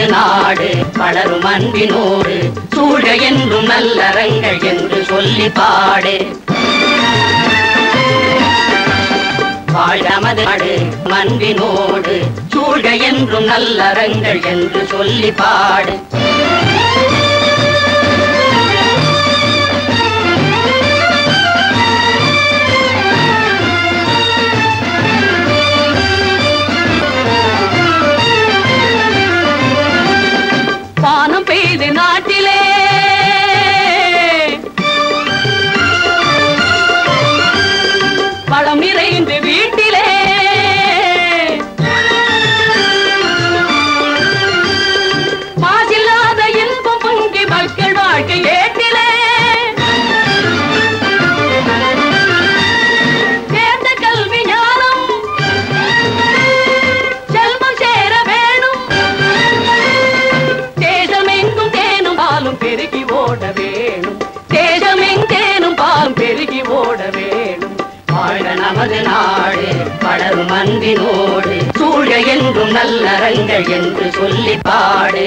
நாடு வளரும் அன்பினோடு சூழ என்றும் நல்லறங்கள் என்று சொல்லி பாடு வாழ் நமது நாடு அன்பினோடு சூழ என்றும் நல்லறங்கள் என்று சொல்லி பாடு வானம் பெய்து நாட்டிலே வளம் நிறைந்து வீட்டிலே மாசில்லாத இன்பம் பொங்கி மக்கள் வாழ்க்கை ஏட்டிலே சேர்ந்த கல்வி ஞானம் செல்வம் சேர வேணும் தேசமெங்கும் தேனும் பாலும் பெருகி ஓட வேணும் தேசமெங்கேனும் பாலும் பெருகி ஓட வேணும் வாழ்க நமது நாடு வளரும் அன்பினோடு சூழ என்றும் நல்லறங்கள் என்று சொல்லி பாடு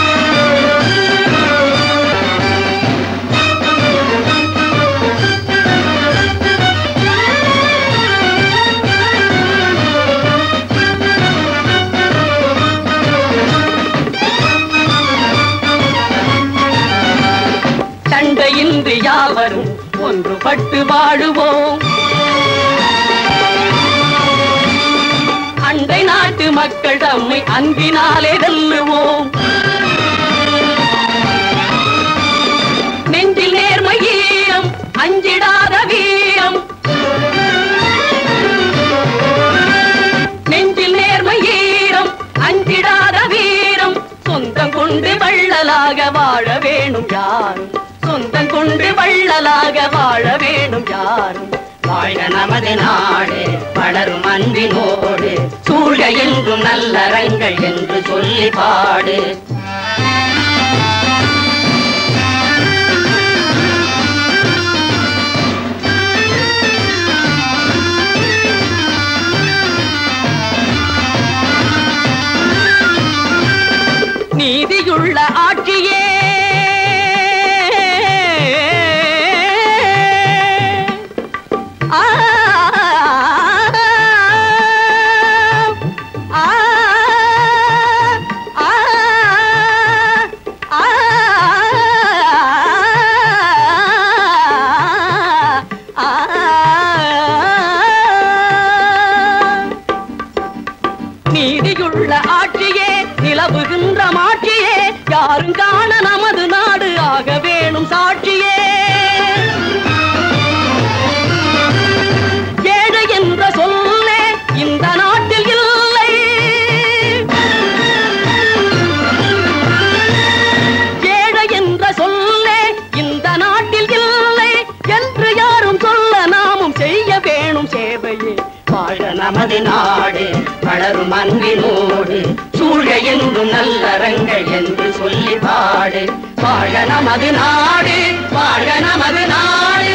சண்டையின்றி யாவரும் ஒன்றுபட்டு வாழுவோம் அண்டை நாட்டு மக்கள் தம்மை அன்பினாலே வெல்லுவோம் நெஞ்சில் நேர்மை ஈரம் அஞ்சிடாத வீரம் நெஞ்சில் நேர்மை ஈரம் அஞ்சிடாத வீரம் சொந்தம் கொண்டு வள்ளலாக வாழ வேணும் யாரும் சொந்தம் கொண்டு வள்ளலாக வாழ வேணும் யாரும் வாழ்க நமது நாடு வளரும் அன்பினோடு சூழ என்றும் நல்லறங்கள் என்று சொல்லி பாடு நீதியுள்ள ஆட்சியே ஆ, ஆ, ஆ, ஆ, ஆ. நீதியுள்ள ஆட்சியே நிலவுகின்ற மாட்சியே யாரும் காண நமது நாடு ஆக வேணும் சாட்சியே ஏழை என்ற சொல்லே இந்த நாட்டில் இல்லை ஏழை என்ற சொல்லே இந்த நாட்டில் இல்லை என்று யாரும் சொல்ல நாமும் செய்ய வேணும் சேவையே வாழ நமது நாடு வளரும் அன்பினோடு சூழ என்றும் நல்லறங்கள் என்று சொல்லி பாடு வாழ நமது நாடு வாழ நமது நாடு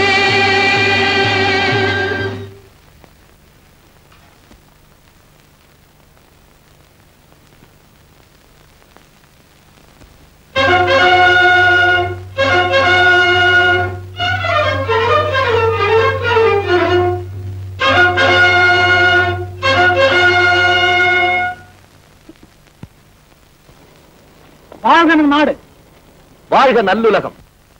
வாழ்க நம் நாடு வாழ்க நல்லுலகம்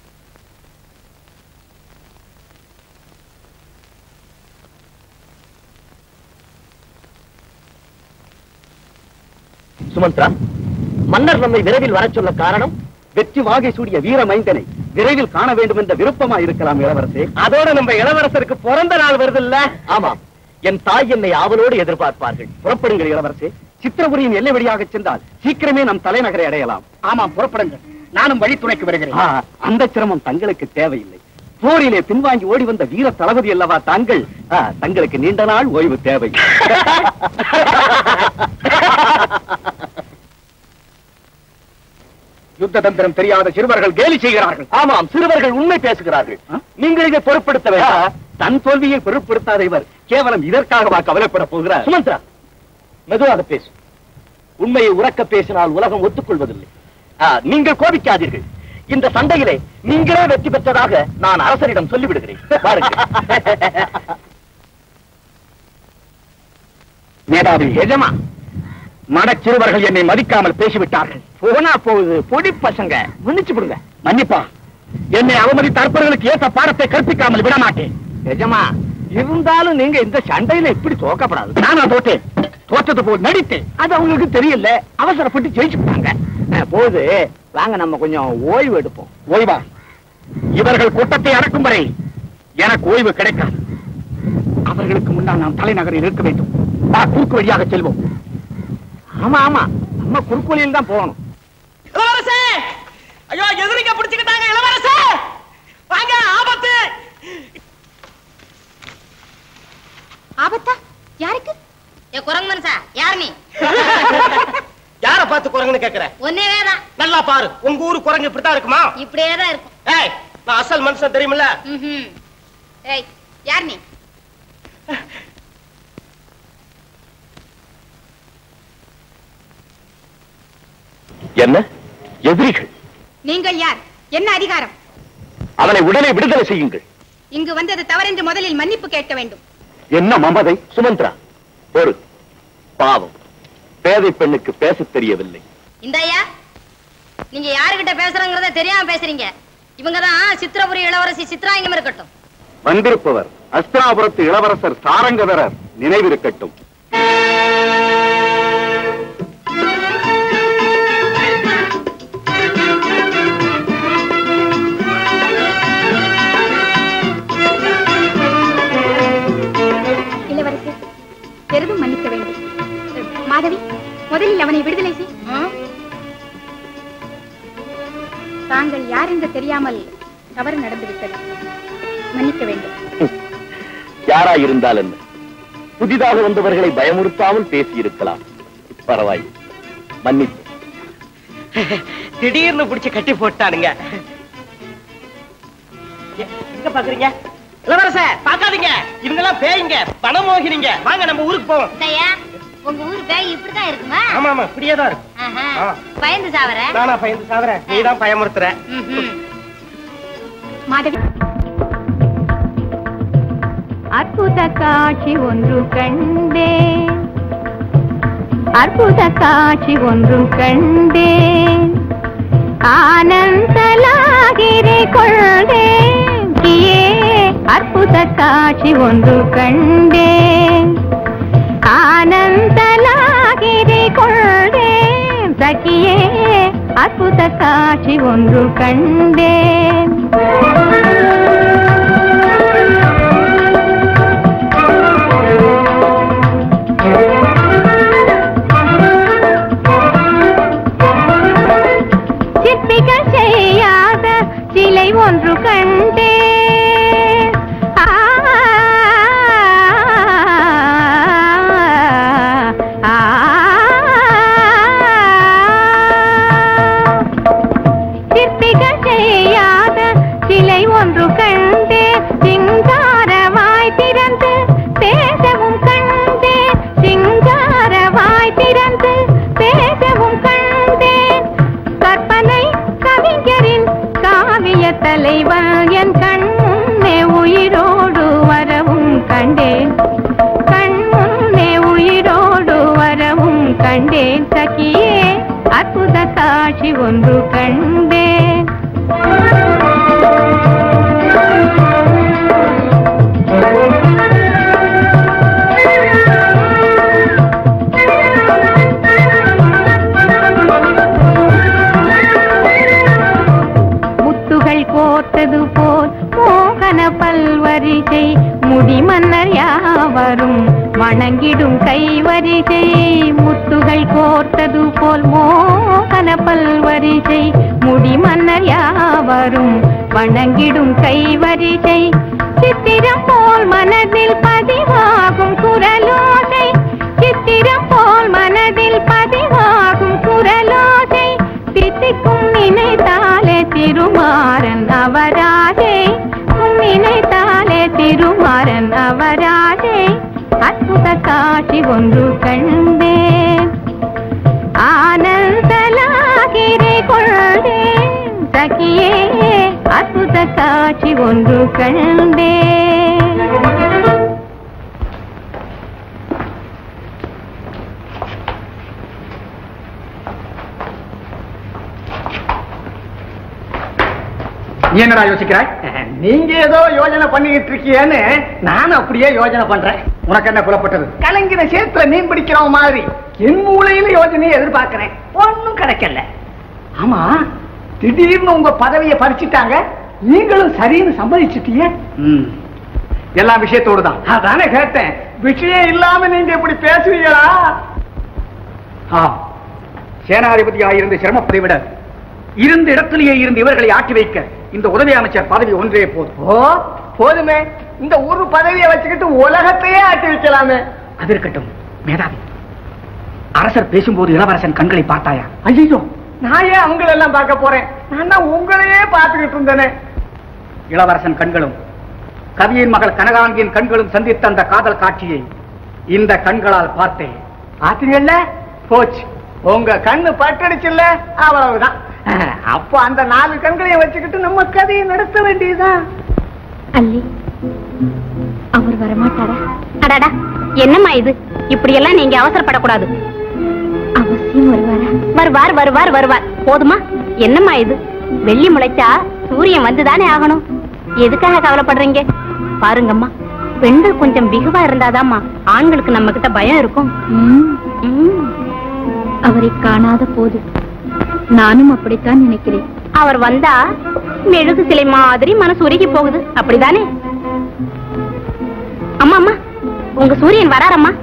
சுமந்த்ரா மன்னர் நம்மை விரைவில் வரச் சொல்ல காரணம் வெற்றி வாகை சூடிய வீர மைந்தனை விரைவில் காண வேண்டும் என்ற விருப்பமா இருக்கலாம் இளவரசே அதோட நம்ம இளவரசருக்கு பிறந்த நாள் வருது இல்ல ஆமாம் என் தாய் என்னை ஆவலோடு எதிர்பார்ப்பார்கள் புறப்படுங்கள் இளவரசே சித்திரபுரியின் எல்லை வழியாக சென்றால் சீக்கிரமே நம் தலைநகரை அடையலாம் ஆமாம் புறப்படுங்கள் நானும் வழித்துணைக்கு வருகிறேன் அந்த சிரமம் தங்களுக்கு தேவையில்லை போரிலே பின்வாங்கி ஓடி வந்த வீர தளபதி அல்லவா தாங்கள் ஆ, தங்களுக்கு நீண்ட நாள் ஓய்வு தேவை யுத்த தந்திரம் தெரியாத சிறுவர்கள் கேலி செய்கிறார்கள் ஆமாம் சிறுவர்கள் உண்மை பேசுகிறார்கள் ஆ? நீங்கள் இதை பொருட்படுத்த ஆ, வேண்டாம் தன் தோல்வியை பொருட்படுத்தாத இவர் கேவலம் இதற்காகவா கவலைப்பட போகிறார் சுமந்த்ரா மெதுவாக பேசு உண்மையை உறக்க பேசினால் உலகம் ஒத்துக்கொள்வதில்லை ஆ, நீங்கள் கோபிக்காதீர்கள் இந்த சண்டையிலே நீங்களே வெற்றி பெற்றதாக நான் அரசரிடம் சொல்லிவிடுகிறேன் பாருங்கள் மேதாவி எஜமா மடச்சிறுவர்கள் என்னை மதிக்காமல் பேசிவிட்டார்கள் போனா போகுது பொடி பசங்க மன்னிச்சு விடுங்க மன்னிப்பா என்னை அவமதித்த அற்பர்களுக்கு ஏற்ற பாடத்தை கற்பிக்காமல் விட மாட்டேன் எஜமா இருந்தாலும் நீங்க இந்த சண்டையில இப்படி தோக்கப்படாது நானா தோத்தேன் தோற்றது போல் நடித்தேன் அது அவங்களுக்கு தெரியல அவசரப்பட்டு ஜெயிச்சுட்டாங்க போகுது வாங்க நம்ம கொஞ்சம் ஓய்வு எடுப்போம் ஓய்வா இவர்கள் கூட்டத்தை அடக்கும் வரை எனக்கு ஓய்வு கிடைக்காது அவர்களுக்கு முன்னால் நாம் தலைநகரில் இருக்க வேண்டும் வா, குறுக்கு வழியாக செல்வோம் ஆமா ஆமா நம்ம குறுக்கு வழியில் தான் போகணும் இளவரசே ஐயோ எதிரிங்க பிடிச்சுக்கிட்டாங்க இளவரசே வாங்க ஆபத்து ஆபத்தா யாருக்கு ஏ குரங்கு மனுஷா யார் நீ யார பார்த்து குரங்குன்னு கேக்குற ஒன்னேவே தான் நல்லா பாரு உங்க ஊரு குரங்கு இப்படித்தான் இருக்குமா இப்படியே தான் இருக்கும் ஏய் நான் அசல் மனுஷன் தெரியுமில்ல ம்ஹும். ஏய் யார் நீ என்ன எதிரிகள் நீங்கள் யார் என்ன அதிகாரம் அவனை உடனே விடுதலை செய்யுங்கள் இங்கு வந்தது தவறென்று முதலில் மன்னிப்பு கேட்க வேண்டும் என்ன மமதை சுமந்திரா ஒரு பாவம் பேதை பெண்ணுக்கு பேசத் தெரியவில்லை இந்தாயா நீங்க யாருகிட்ட பேசுறங்கிறத தெரியாம பேசுறீங்க இவங்க தான் சித்திரபுரி இளவரசி சித்ராங்கம் இருக்கட்டும் வந்திருப்பவர் அஸ்திராபுரத்து இளவரசர் சாரங்கதரர் நினைவிருக்கட்டும் இளவரசர் பெரிதும் மன்னிக்க வேண்டும் மாதவி முதலில் அவனை விடுதலை செய் தாங்கள் யார் என்று தெரியாமல் தவறு நடந்துவிட்டது மன்னிக்க வேண்டும் யாராயிருந்தால் என்ன புதிதாக வந்தவர்களை பயமுறுத்தாமல் பேசியிருக்கலாம் பரவாயில்லை மன்னிப்பு திடீர்னு பிடிச்சு கட்டி போட்டானுங்க எ- எங்க பாக்குறீங்க இளவரச பாக்காதீங்க இவங்க எல்லாம் பேய்ங்க பணமோகினிங்க வாங்க நம்ம ஊருக்கு போவோம் இந்தாயா உங்க ஊர் பேய் இப்படிதான் இருக்குமா ஆமா ஆமா இப்படியே தான் இருக்கும் ஆஹா. ஆ. பயந்து சாவற நானா பயந்து சாவறேன் நீதான் பயமுறுத்துற ம்ஹும். மாதவி அற்புத காட்சி ஒன்று கண்டேன் அற்புத காட்சி ஒன்று கண்டேன் ஆனந்தலாகிரி கொள்தேன் கியே அற்புத காட்சி ஒன்று கண்டேன் ஆனந்தலாகிரி கொள்தேன் சகியே அற்புத காட்சி ஒன்று கண்டேன் சிற்பிகள் செய்யாத சிலை ஒன்று கண்டேன் ஆ, ஆ, சிற்பிகள் செய்யாத சிலை ஒன்று கண்டேன் சிங்காரமாய் திறந்து பேசவும் கண்டேன் சிங்காரமாய் திறந்து பேசவும் கண்டேன் கற்பனை கவிஞரின் காவிய தலைவன் என் கண் முன்னே உயிரோடு வரவும் கண்டேன் கண் முன்னே உயிரோடு வரவும் கண்டேன் சகியே அற்புத காட்சி ஒன்று கண்டேன் முத்துகள் கோர்த்தது போல் மோகன பல்வரிசை முடிமன்னர் யாவரும் வணங்கிடும் கைவரிசை முத்துகள் கோர்த்தது போல் மோகன பல்வரிசை முடிமன்னர் யாவரும் வணங்கிடும் கைவரிசை சித்திரம் போல் மனதில் பதிவாகும் குரலோசை சித்திரம் போல் மனதில் பதிவாகும் குரலோசை தித்திக்கும் நினைத்தாலே திருமாறன் அவராதே உன் நினைத்தாலே திருமாறன் அவராதே அற்புத காட்சி ஒன்று கண்டேன் காட்சி ஒன்று கண்டே நீ என்னடா யோசிக்கிறாய் நீங்க ஏதோ யோஜனை பண்ணிக்கிட்டு இருக்கீங்கன்னு நானும் அப்படியே யோஜனை பண்றேன் உனக்கு என்ன புலப்பட்டது கலங்கின சேத்துல மீன் பிடிக்கிற மாதிரி என் மூலையில யோஜனையை எதிர்பார்க்கிறேன் ஒண்ணும் கிடைக்கல ஆமா திடீர்னு உங்க பதவியை பறிச்சுட்டாங்க நீங்களும் சரின்னு சம்மதிச்சிட்டீங்க எல்லா விஷயத்தோடு தான் அதானே கேட்டேன் விஷயம் இல்லாம நீங்க இப்படி பேசுவீங்களா ஆ சேனாதிபதியாக இருந்து சிரமப்பதை விட இருந்த இடத்திலேயே இருந்து இவர்களை ஆட்டி வைக்க இந்த உதவி அமைச்சர் பதவி ஒன்றே போதும் ஓ போதுமே இந்த ஒரு பதவியை வச்சுக்கிட்டு உலகத்தையே ஆட்டி வைக்கலாமே அது இருக்கட்டும் மேதாவி அரசர் பேசும்போது இளவரசன் கண்களை பார்த்தாயா ஐயோ நான் ஏன் அவங்கள எல்லாம் பார்க்க போறேன் நான் தான் உங்களையே பார்த்துக்கிட்டு இருந்தேனே இளவரசன் கண்களும் கவியின் மகள் கனகாங்கியின் கண்களும் சந்தித்த அந்த காதல் காட்சியை இந்த கண்களால் பார்த்தேன் பார்த்தீங்கல்ல போச்சு உங்க கண்ணு பட்டடிச்சுல்ல அவ்வளவுதான் அப்போ அந்த நாலு கண்களையும் வச்சுக்கிட்டு நம்ம கதையை நடத்த வேண்டியதுதான் அல்லி அவர் வரமாட்டாரா அடாடா என்னம்மா இது இப்படி எல்லாம் நீங்க அவசரப்படக்கூடாது அவசியம் வருவாரா வருவார் வருவார் வருவார் போதுமா என்னம்மா இது வெள்ளி முளைச்சா சூரியன் வந்துதானே ஆகணும் எதுக்காக கவலைப்படுறீங்க பாருங்கம்மா பெண்கள் கொஞ்சம் பிகுவா இருந்தாதாம்மா ஆண்களுக்கு நம்ம கிட்ட பயம் இருக்கும் ம், ம். அவரை காணாத போது நானும் அப்படித்தான் நினைக்கிறேன் அவர் வந்தா மெழுகு சிலை மாதிரி மனசு உருகி போகுது அப்படிதானே அம்மா அம்மா உங்க சூரியன் வராரம்மா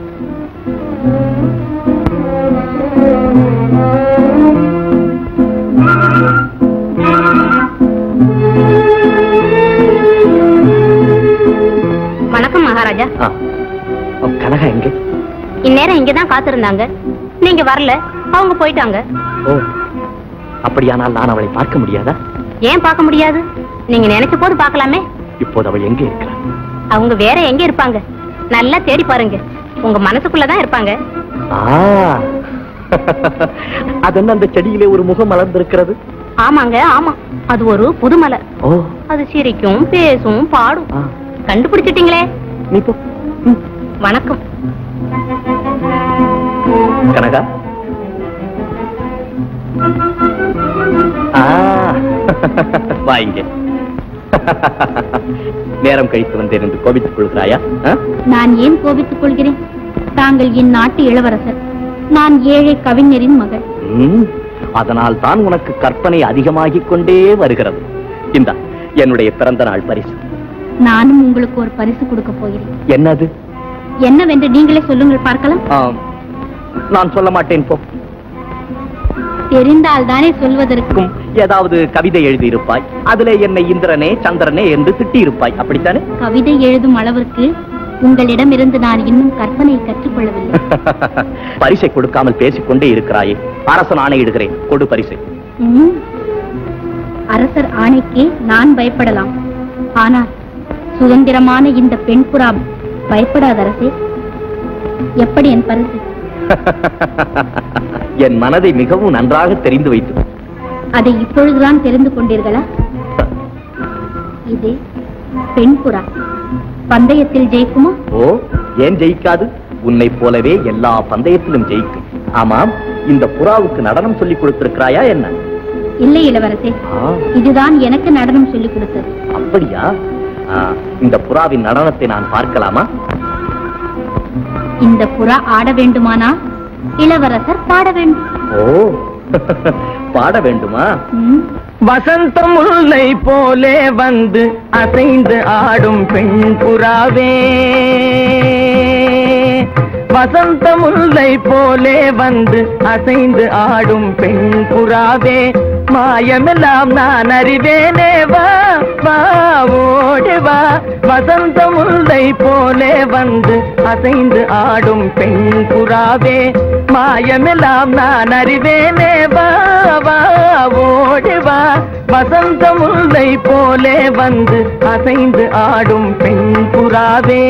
வணக்கம் மகாராஜா கனகா எங்க இந்நேரம் இங்கதான் காத்திருந்தாங்க நீங்க வரல அவங்க போயிட்டாங்க ஓ அப்படியானால் நான் அவளை பார்க்க முடியாதா ஏன் பார்க்க முடியாது நீங்க நினைச்ச போது பார்க்கலாமே இப்போது அவள் எங்கே இருக்கிறாள் அவங்க வேற எங்க இருப்பாங்க நல்லா தேடி பாருங்க உங்க மனசுக்குள்ளதான் இருப்பாங்க ஆ அதென்ன அந்த செடியிலே ஒரு முகம் மலர்ந்திருக்கிறது ஆமாங்க ஆமா அது ஒரு புதுமலை ஓ அது சிரிக்கும் பேசும் பாடும் ஆ, கண்டுபிடிச்சிட்டீங்களே நீ போ ம். வணக்கம் கனகா ஆ, வா இங்கே நேரம் கழித்து வந்தேன் என்று கோபித்துக் கொள்கிறாயா ஆ? நான் ஏன் கோபித்துக் கொள்கிறேன் தாங்கள் என் நாட்டு இளவரசர் நான் ஏழை கவிஞரின் மகள் ம், அதனால் தான் உனக்கு கற்பனை அதிகமாகிக் கொண்டே வருகிறது இந்த என்னுடைய பிறந்த நாள் பரிசு நானும் உங்களுக்கு ஒரு பரிசு கொடுக்க போகிறேன் என்னது என்னவென்று நீங்களே சொல்லுங்கள் பார்க்கலாம் ஆம், நான் சொல்ல மாட்டேன் போ தெரிந்தால் தானே சொல்வதற்கு இருக்கும் ஏதாவது கவிதை எழுதியிருப்பாய் அதிலே என்னை இந்திரனே சந்திரனே என்று திட்டியிருப்பாய் அப்படித்தானே கவிதை எழுதும் அளவிற்கு உங்களிடமிருந்து நான் இன்னும் கற்பனை கற்றுக்கொள்ளவில்லை பரிசை கொடுக்காமல் பேசிக்கொண்டே இருக்கிறாயே அரசன் ஆணையிடுகிறேன் கொடு பரிசை ம். அரசர் ஆணைக்கு நான் பயப்படலாம் ஆனால் சுதந்திரமான இந்த பெண் புறா பயப்படாத அரசே எப்படி என் பரிசு என் மனதை மிகவும் நன்றாக தெரிந்து வைத்து அதை இப்பொழுதுதான் தெரிந்து கொண்டீர்களா இது பெண் புறா பந்தயத்தில் ஜெயிக்குமா ஓ ஏன் ஜெயிக்காது உன்னை போலவே எல்லா பந்தயத்திலும் ஜெயிக்கும் ஆமாம் இந்த புறாவுக்கு நடனம் சொல்லிக் கொடுத்திருக்கிறாயா என்ன இல்லை இளவரசே ஆ, இதுதான் எனக்கு நடனம் சொல்லிக் கொடுத்தது அப்படியா ஆ, இந்த புறாவின் நடனத்தை நான் பார்க்கலாமா இந்த புறா ஆட வேண்டுமானா இளவரசர் பாட வேண்டும் ஓ பாட வேண்டுமா ம். வசந்த முல்லை போலே வந்து அசைந்து ஆடும் பெண் புறாவே வசந்த முல்லை போலே வந்து அசைந்து ஆடும் பெண் புறாவே மாயமெல்லாம் நான் அறிவேனே வா வா ஓடி வா வசந்த முல்லை போலே வந்து அசைந்து ஆடும் பெண் புறாவே மாயமெல்லாம் நான் அறிவேனே வா வா ஓடி வா வசந்த முல்லை போலே வந்து அசைந்து ஆடும் பெண் புறாவே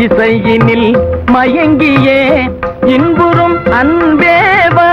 இசையினில் மயங்கியே இன்புறும் அன்பேவா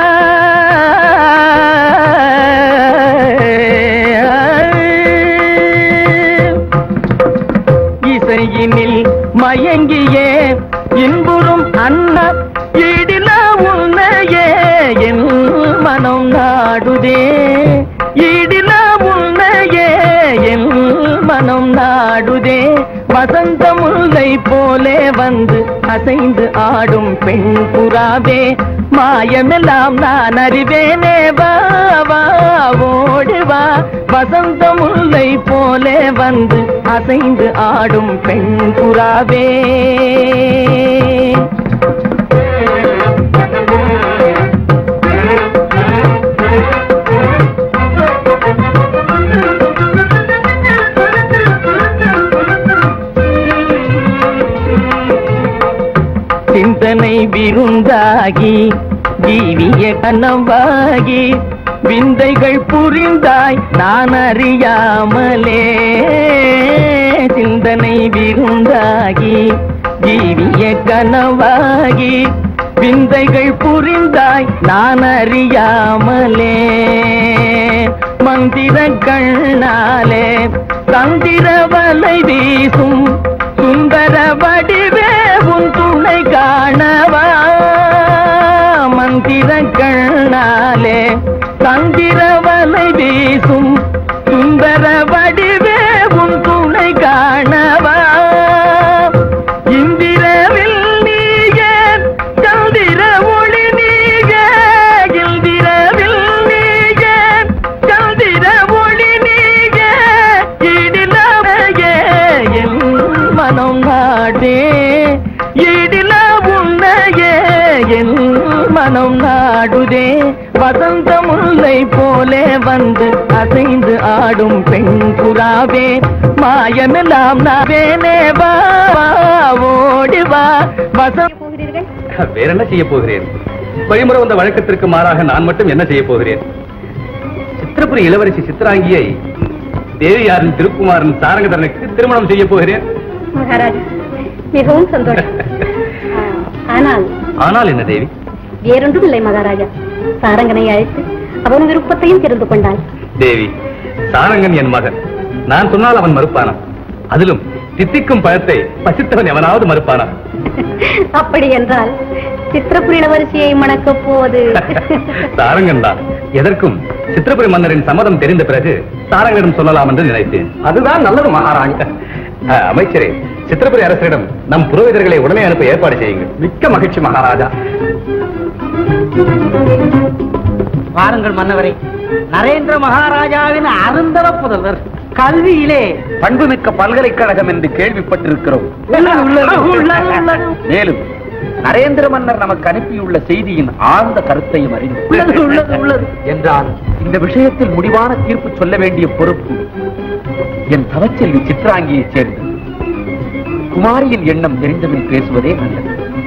இசையினில் மயங்கியே இன்புறும் அன்ன ஈடில உன்னையே என் மனம் நாடுதே ஈடில உன்னையே என் மனம் நாடுதே வசந்த முல்லை போலே வந்து அசைந்து ஆடும் பெண் புறாவே மாயமெல்லாம் நான் அறிவேனே வா வா ஓடி வா வசந்த முல்லை போலே வந்து அசைந்து ஆடும் பெண் புறாவே சிந்தனை விருந்தாகி ஜீவிய கனவாகி விந்தைகள் புரிந்தாய் நான் அறியாமலே சிந்தனை விருந்தாகி ஜீவிய கனவாகி விந்தைகள் புரிந்தாய் நான் அறியாமலே மந்திர கண்ணாலே தந்திர வலை வீசும் சுந்தர வடிவே உன் துணை காணவா மந்திர கண்ணாலே தந்திர வலை வீசும் சுந்தர வடிவே உன் துணை காணவா இந்திரவில் நீயே சந்திர ஒளி நீயே இந்திரவில் நீயே சந்திர ஒளி நீயே இடிலவையே என் மனம் நாடே இடில உன்னையே என் மனம் நாடுதே வசந்த முல்லை போலே வந்து அசைந்து ஆடும் பெண் புறாவே மாயமெல்லாம் நாவேனே வா வா, ஓடி வா வசந்த வேற என்ன செய்ய போகிறேன் வழிமுறை வந்த வழக்கத்திற்கு மாறாக நான் மட்டும் என்ன செய்ய போகிறேன் சித்திரபுரி இளவரசி சித்ராங்கியை தேவியாரின் திருக்குமாரன் சாரங்கதரனுக்கு திருமணம் செய்ய போகிறேன் மகாராஜா மிகவும் சந்தோஷம் ஆனால் ஆனால் என்ன தேவி வேறொன்றும் இல்லை மகாராஜா சாரங்கனை அழைத்து அவன் விருப்பத்தையும் தெரிந்து கொண்டாள் தேவி சாரங்கன் என் மகன் நான் சொன்னால் அவன் மறுப்பானா அதிலும் தித்திக்கும் பழத்தை பசித்தவன் எவனாவது மறுப்பானா அப்படி என்றால் சித்திரபுரி இளவரசியை மணக்கப் போவது சாரங்கன் தான் எதற்கும் சித்திரபுரி மன்னரின் சம்மதம் தெரிந்த பிறகு சாரங்கனிடம் சொல்லலாம் என்று நினைத்தேன் அதுதான் நல்லது மகாராணி அமைச்சரே சித்திரபுரி அரசரிடம் நம் புரோகிதர்களை உடனே அனுப்ப ஏற்பாடு செய்யுங்கள் மிக்க மகிழ்ச்சி மகாராஜா வாருங்கள் மன்னவரே நரேந்திர மகாராஜாவின் அருந்தவ புதல்வர் கல்வியிலே பண்புமிக்க பல்கலைக்கழகம் என்று கேள்விப்பட்டிருக்கிறோம் மேலும் நரேந்திர மன்னர் நமக்கு அனுப்பியுள்ள செய்தியின் ஆழ்ந்த கருத்தையும் அறிந்து உள்ளது, உள்ளது, உள்ளது. என்றால் இந்த விஷயத்தில் முடிவான தீர்ப்பு சொல்ல வேண்டிய பொறுப்பு என் தவச்செல்வி சித்ராங்கியைச் சேர்ந்தது குமாரியின் எண்ணம் தெரிந்தபின் பேசுவதே நல்லது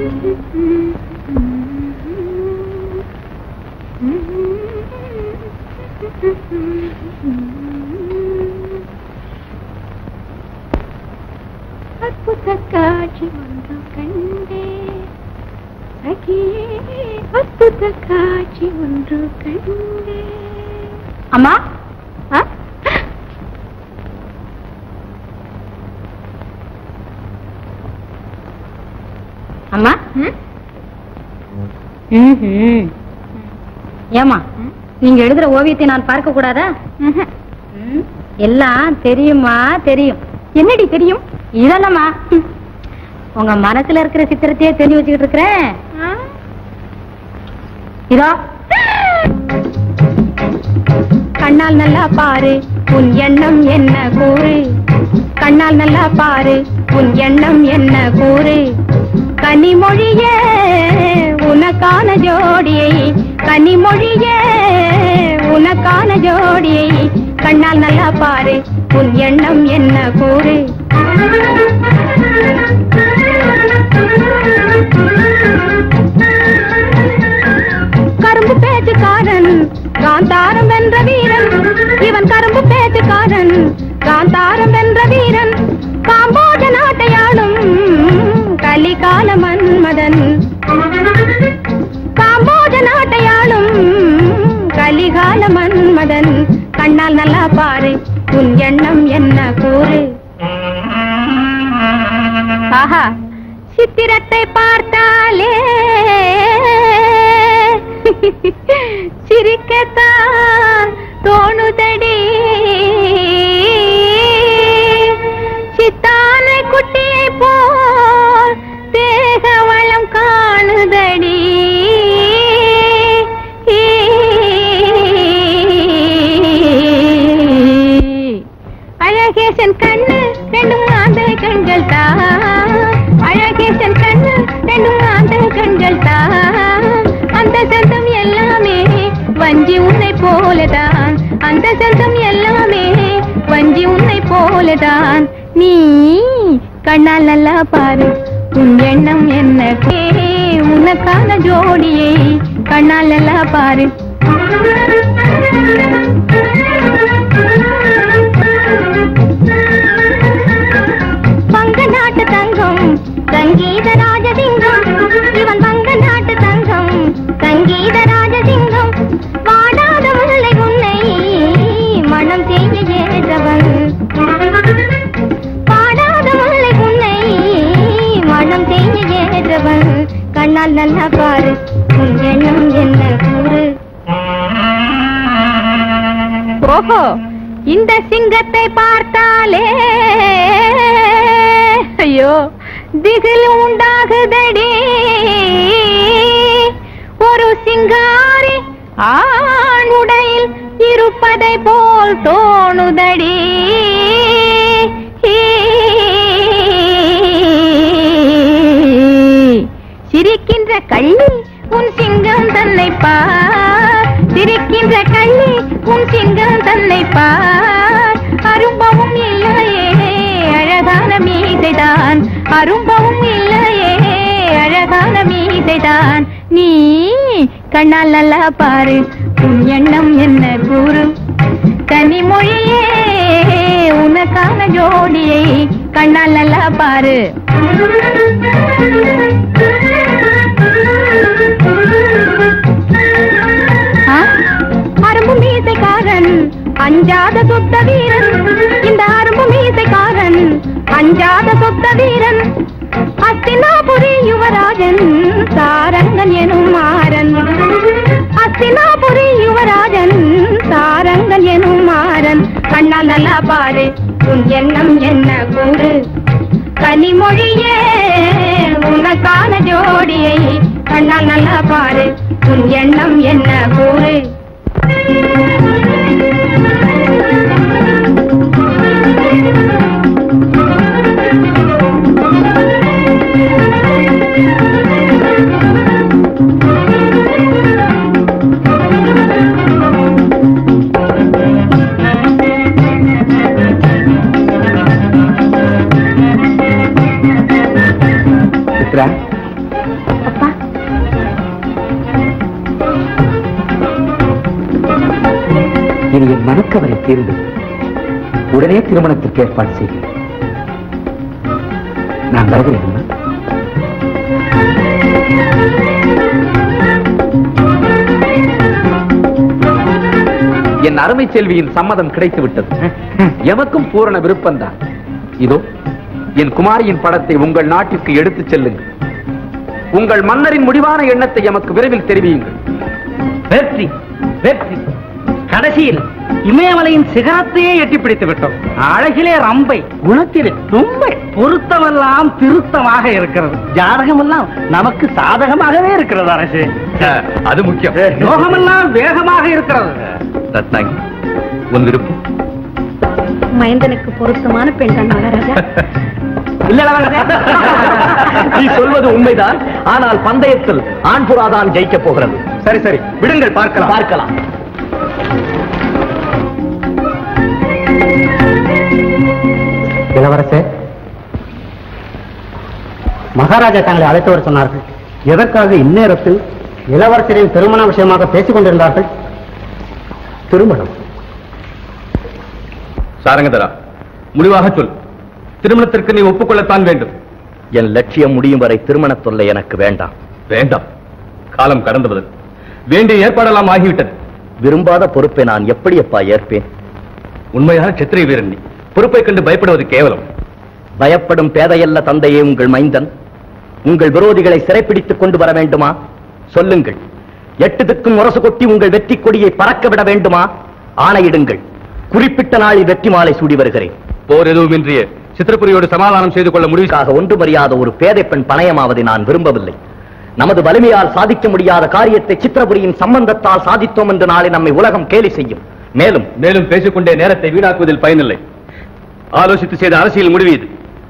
அற்புத காட்சி ஒன்று கண்டே அகியே அற்புத காட்சி ஒன்று கண்டே அம்மா ஆ? அம்மா ம்ஹும். ஏம்மா நீங்க எழுதுற ஓவியத்தை நான் பார்க்க கூடாதா ம், எல்லாம் தெரியுமா தெரியும் என்னடி தெரியும் இதெல்லாமா உங்க மனசுல இருக்கிற சித்திரத்தையே தெரிஞ்சு வச்சுக்கிட்டு இருக்கிறேன் இதோ கண்ணால் நல்லா பாரு உன் எண்ணம் என்ன கூறு கண்ணால் நல்லா பாரு உன் எண்ணம் என்ன கூறு கனிமொழியே உனக்கான ஜோடியை கனிமொழியே உனக்கான ஜோடியை கண்ணால் நல்லா பாரு உன் எண்ணம் என்ன கூறு கரும்பு பேச்சுக்காரன் காந்தாரம் வென்ற வீரன் இவன் கரும்பு பேச்சுக்காரன் காந்தாரம் வென்ற வீரன் காம்போஜ நாட்டையாளும் கலிகால மன்மதன் காம்போஜ நாட்டையாளும் கலிகால மன்மதன் கண்ணால் நல்லா பாரு உன் எண்ணம் என்ன கூறு ஆஹா சித்திரத்தை பார்த்தாலே சிரிக்கத்தான் தோணுதடி சித்தானை குட்டியை போல் தேக வளம் காணுதடி அழகேசன் கண்ணு ரெண்டும் ஆந்த கண்கள் தான் அழகேசன் கண்ணு ரெண்டும் ஆந்த கண்கள் தான் அந்த சந்தம் எல்லாமே வஞ்சி உன்னை போலதான் அந்த சந்தம் எல்லாமே வஞ்சி உன்னை போலதான் நீ கண்ணால் நல்லா பாரு உன் எண்ணம் என்ன கே உனக்கான ஜோடியை கண்ணால் நல்லா பாரு வங்க நாட்டு தங்கம் சங்கீத ராஜசிங்கம் இவன் வங்க நாட்டு தங்கம் சங்கீத ராஜசிங்கம் வாடாத முல்லை உன்னை மனம் செய்ய ஏற்றவன் பாடாத முல்லை உன்னை மனம் செய்ய ஏற்றவன் கண்ணால் நல்லா பாரு உன் எண்ணம் என்ன கூறு ஓஹோ இந்த சிங்கத்தை பார்த்தாலே ஐயோ திகில் உண்டாகுதடி ஒரு சிங்காரி ஆணுடையில் இருப்பதை போல் தோணுதடி சிரிக்கின்ற கள்ளி உன் சிங்கம் தன்னை பார் சிரிக்கின்ற கள்ளி உன் சிங்கம் தன்னை பார் அரும்பவும் இல்லையே அழகான மீசைதான் அரும்பவும் இல்லையே அழகான மீசைதான் நீ கண்ணால் நல்லா பாரு உன் எண்ணம் என்ன கூறு கனிமொழியே உனக்கான ஜோடியை கண்ணால் நல்லா பாரு ஆ? அரும்பு மீசைக்காரன் அஞ்சாத சொத்த வீரன் இந்த அரும்பு மீசைக்காரன் அஞ்சாத சொத்த வீரன் அஸ்தினாபுரி யுவராஜன் சாரங்கன் எனும் மாறன் அஸ்தினாபுரி யுவராஜன் சாரங்கன் எனும் மாறன் கண்ணால் நல்லா பாரு உன் எண்ணம் என்ன கூறு கனிமொழியே உனக்கான ஜோடியை கண்ணால் நல்லா பாரு உன் எண்ணம் என்ன கூறு சித்ரா அப்பா இனி என் மனக்கவலை தீர்ந்து உடனே திருமணத்திற்கு ஏற்பாடு செய்கிறேன் நான் வருகிறேன் அம்மா. என் அருமை செல்வியின் சம்மதம் கிடைத்து விட்டது எமக்கும் பூரண விருப்பம்தான் இதோ என் குமாரியின் படத்தை உங்கள் நாட்டிற்கு எடுத்துச் செல்லுங்கள் உங்கள் மன்னரின் முடிவான எண்ணத்தை எமக்கு விரைவில் தெரிவியுங்கள் வெற்றி வெற்றி கடைசியில் இமயமலையின் சிகரத்தையே எட்டி பிடித்து விட்டோம் அழகிலே ரம்பை குணத்திலே தும்பை பொருத்தமெல்லாம் திருத்தமாக இருக்கிறது ஜாதகமெல்லாம் நமக்கு சாதகமாகவே இருக்கிறது அரசு அது முக்கியம் யோகமெல்லாம் வேகமாக இருக்கிறது ரத்னாங்கி உன் விருப்பம் மைந்தனுக்கு பொருத்தமான பெண் தான் மகாராஜா இல்ல இளவரசே. நீ சொல்வது உண்மைதான் ஆனால் பந்தயத்தில் ஆண் புறாதான் ஜெயிக்க போகிறது சரி சரி விடுங்கள் பார்க்கலாம் பார்க்கலாம் இளவரசே மகாராஜா தங்களை அழைத்து வர சொன்னார்கள் எதற்காக இந்நேரத்தில் இளவரசரின் திருமண விஷயமாக பேசிக் கொண்டிருந்தார்கள் திருமணம் சாரங்கதரா முடிவாக சொல் திருமணத்திற்கு நீ ஒப்புக்கொள்ளத்தான் வேண்டும் என் லட்சியம் முடியும் வரை திருமணத் தொல்லை எனக்கு வேண்டாம் வேண்டாம் காலம் கடந்துவது வேண்டிய ஏற்பாடெல்லாம் ஆகிவிட்டது விரும்பாத பொறுப்பை நான் எப்படி அப்பா ஏற்பேன் உண்மையான சத்திரிய வீரன் நீ பொறுப்பை கண்டு பயப்படுவது கேவலம் பயப்படும் பேதையல்ல தந்தையே உங்கள் மைந்தன் உங்கள் விரோதிகளை சிறைப்பிடித்துக் கொண்டு வர வேண்டுமா சொல்லுங்கள் எட்டு திக்கும் முரசு கொட்டி உங்கள் வெற்றி கொடியை பறக்க விட வேண்டுமா ஆணையிடுங்கள் குறிப்பிட்ட நாளில் வெற்றி மாலை சூடி வருகிறேன் போர் எதுவுமின்றிய சித்திரபுரியோடு சமாதானம் செய்து கொள்ள முடிவு இதற்காக ஒன்று மறியாத ஒரு பேதை பெண் பணயமாவதை நான் விரும்பவில்லை நமது வலிமையால் சாதிக்க முடியாத காரியத்தை சித்திரபுரியின் சம்பந்தத்தால் சாதித்தோம் என்று நாளை நம்மை உலகம் கேலி செய்யும் மேலும் மேலும் பேசிக்கொண்டே நேரத்தை வீணாக்குவதில் பயனில்லை ஆலோசித்து செய்த அரசியல் முடிவு இது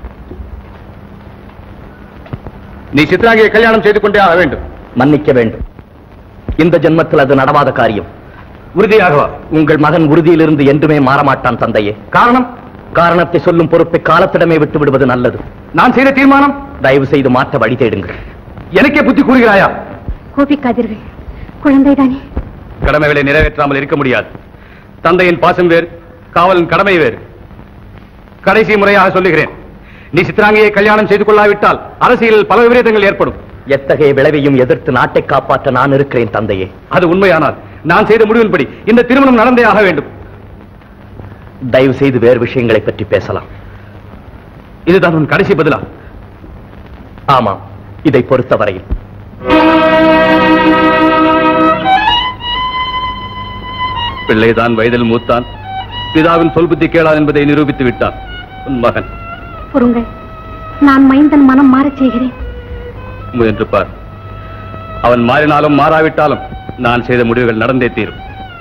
நீ சித்ராங்கியை கல்யாணம் செய்து கொண்டே ஆக வேண்டும் மன்னிக்க வேண்டும் இந்த ஜென்மத்தில் அது நடவாத காரியம் உறுதியாகவா உங்கள் மகன் உறுதியிலிருந்து என்றுமே மாறமாட்டான் தந்தையே காரணம் காரணத்தை சொல்லும் பொறுப்பை காலத்திடமே விட்டு விடுவது நல்லது நான் செய்த தீர்மானம் தயவு செய்து மாற்ற வழி தேடுங்கள் எனக்கே புத்தி கூறுகிறாயா கோபிக்காதீர்கள் குழந்தைதானே கடமைகளை நிறைவேற்றாமல் இருக்க முடியாது தந்தையின் பாசம் வேறு காவலின் கடமை வேறு கடைசி முறையாக சொல்லுகிறேன் நீ சித்ராங்கியை கல்யாணம் செய்து கொள்ளாவிட்டால் அரசியலில் பல விபரீதங்கள் ஏற்படும் எத்தகைய விளைவையும் எதிர்த்து நாட்டை காப்பாற்ற நான் இருக்கிறேன் தந்தையே அது உண்மையானால் நான் செய்த முடிவின்படி இந்த திருமணம் நடந்தே ஆக வேண்டும் தயவு செய்து வேறு விஷயங்களை பற்றி பேசலாம் இதுதான் உன் கடைசி பதிலா ஆமாம் இதை பொறுத்தவரையில் பிள்ளைதான் வயதில் மூத்தான் பிதாவின் சொல் புத்தி கேளான் என்பதை நிரூபித்து விட்டான் உன் மகன் பொறுங்கள் நான் மைந்தன் மனம் மாறச் செய்கிறேன் முயன்று பார் அவன் மாறினாலும் மாறாவிட்டாலும் நான் செய்த முடிவுகள் நடந்தே தீரும்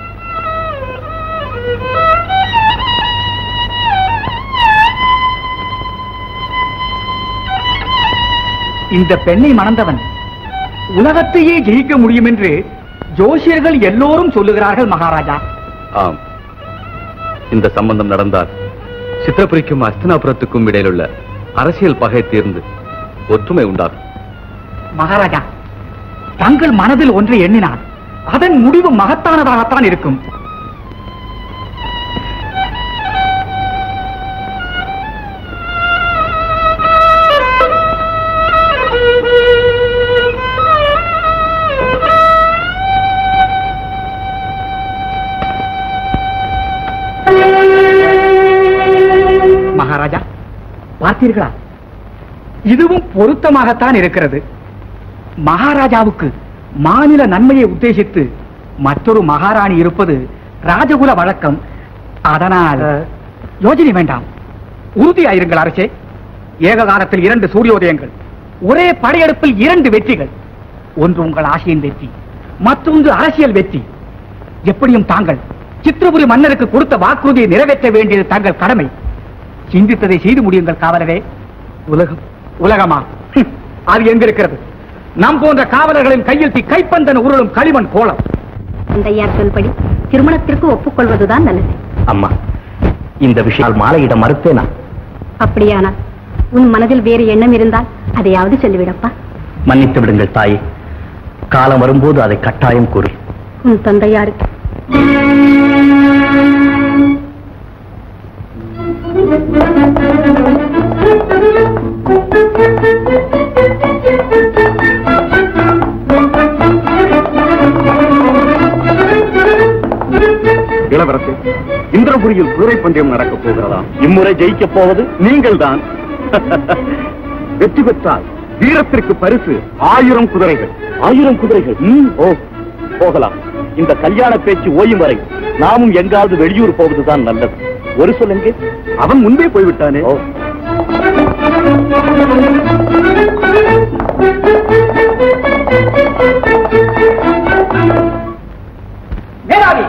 இந்த பெண்ணை மணந்தவன் உலகத்தையே ஜெயிக்க முடியும் என்று ஜோசியர்கள் எல்லோரும் சொல்லுகிறார்கள் மகாராஜா ஆம் இந்த சம்பந்தம் நடந்தால் சித்திரபுரிக்கும் அஸ்தினாபுரத்துக்கும் இடையிலுள்ள அரசியல் பகை தீர்ந்து ஒற்றுமை உண்டாகும் மகாராஜா தங்கள் மனதில் ஒன்றை எண்ணினால் அதன் முடிவு மகத்தானதாகத்தான் இருக்கும் மகாராஜா பார்த்தீர்களா இதுவும் பொருத்தமாகத்தான் இருக்கிறது மகாராஜாவுக்கு மாநில நன்மையை உத்தேசித்து மற்றொரு மகாராணி இருப்பது ராஜகுல வழக்கம் அதனால் யோஜனை வேண்டாம் உறுதியாயிருங்கள் அரசே ஏக காலத்தில் இரண்டு சூரியோதயங்கள் ஒரே படையெடுப்பில் இரண்டு வெற்றிகள் ஒன்று உங்கள் ஆசையின் வெற்றி மற்றொன்று அரசியல் வெற்றி எப்படியும் தாங்கள் சித்திரபுரி மன்னருக்கு கொடுத்த வாக்குறுதியை நிறைவேற்ற வேண்டியது தங்கள் கடமை சிந்தித்ததை செய்து முடியுங்கள் காவலரே உலகம் உலகமா ஹம், அது எங்கிருக்கிறது நம் போன்ற காவலர்களின் கையில் தீ கைப்பந்தன் உருளும் களிமண் கோலம் தந்தையார் சொல்படி திருமணத்திற்கு ஒப்புக்கொள்வதுதான் நல்லது அம்மா இந்த விஷயம் மாலையிட மறுத்தேனா அப்படியானால் உன் மனதில் வேறு எண்ணம் இருந்தால் அதையாவது சொல்லிவிடப்பா மன்னித்து விடுங்கள் தாயே காலம் வரும்போது அதை கட்டாயம் கூறு உன் தந்தையாருக்கு இளவரசே இந்திரபுரியில் குதிரை பந்தயம் நடக்கப் போகிறதா இம்முறை ஜெயிக்கப் போவது நீங்கள் தான் வெற்றி பெற்றால் வீரத்திற்கு பரிசு ஆயிரம் குதிரைகள் ஆயிரம் குதிரைகள் ம், ஓ போகலாம் இந்த கல்யாண பேச்சு ஓயும் வரை நாமும் எங்காவது வெளியூர் போவதுதான் நல்லது ஒரு சொல்லுங்க அவன் முன்பே போய்விட்டானே ஓ மேலாவி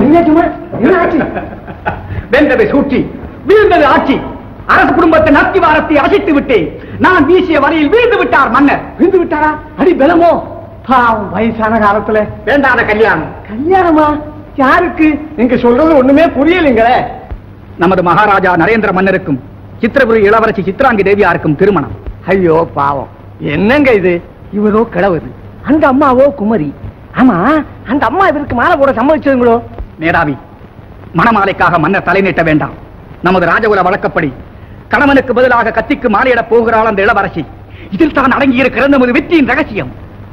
வென்றதை சூழ்ச்சி வீழ்ந்தது ஆட்சி அரசு குடும்பத்தின் அத்திவாரத்தை அசைத்து விட்டேன் நான் வீசிய வலையில் வீழ்ந்து விட்டார் மன்னர் வீழ்ந்து விட்டாரா அடி பலமோ பாவம் வயசான காலத்துல வேண்டாத கல்யாணம் கல்யாணமா யாருக்கு நீங்க சொல்றது ஒண்ணுமே புரியலைங்களே நமது மகாராஜா நரேந்திர மன்னருக்கும் சித்திரபுரி இளவரசி சித்ராங்கி தேவியாருக்கும் திருமணம் ஐயோ பாவம் என்னங்க இது இவரோ கிழவது அந்த அம்மாவோ குமரி ஆமா அந்த அம்மா இதற்கு மாலை போட சம்மதிச்சதுங்களோ மேதாவி மணமாலைக்காக மன்னர் தலை நீட்ட வேண்டாம் நமது ராஜகுல வழக்கப்படி கணவனுக்கு பதிலாக கத்திக்கு மாலையிடப் போகிறாள் அந்த இளவரசி இதில் தான் அடங்கியிருக்கிறது நமது வெற்றியின் ரகசியம்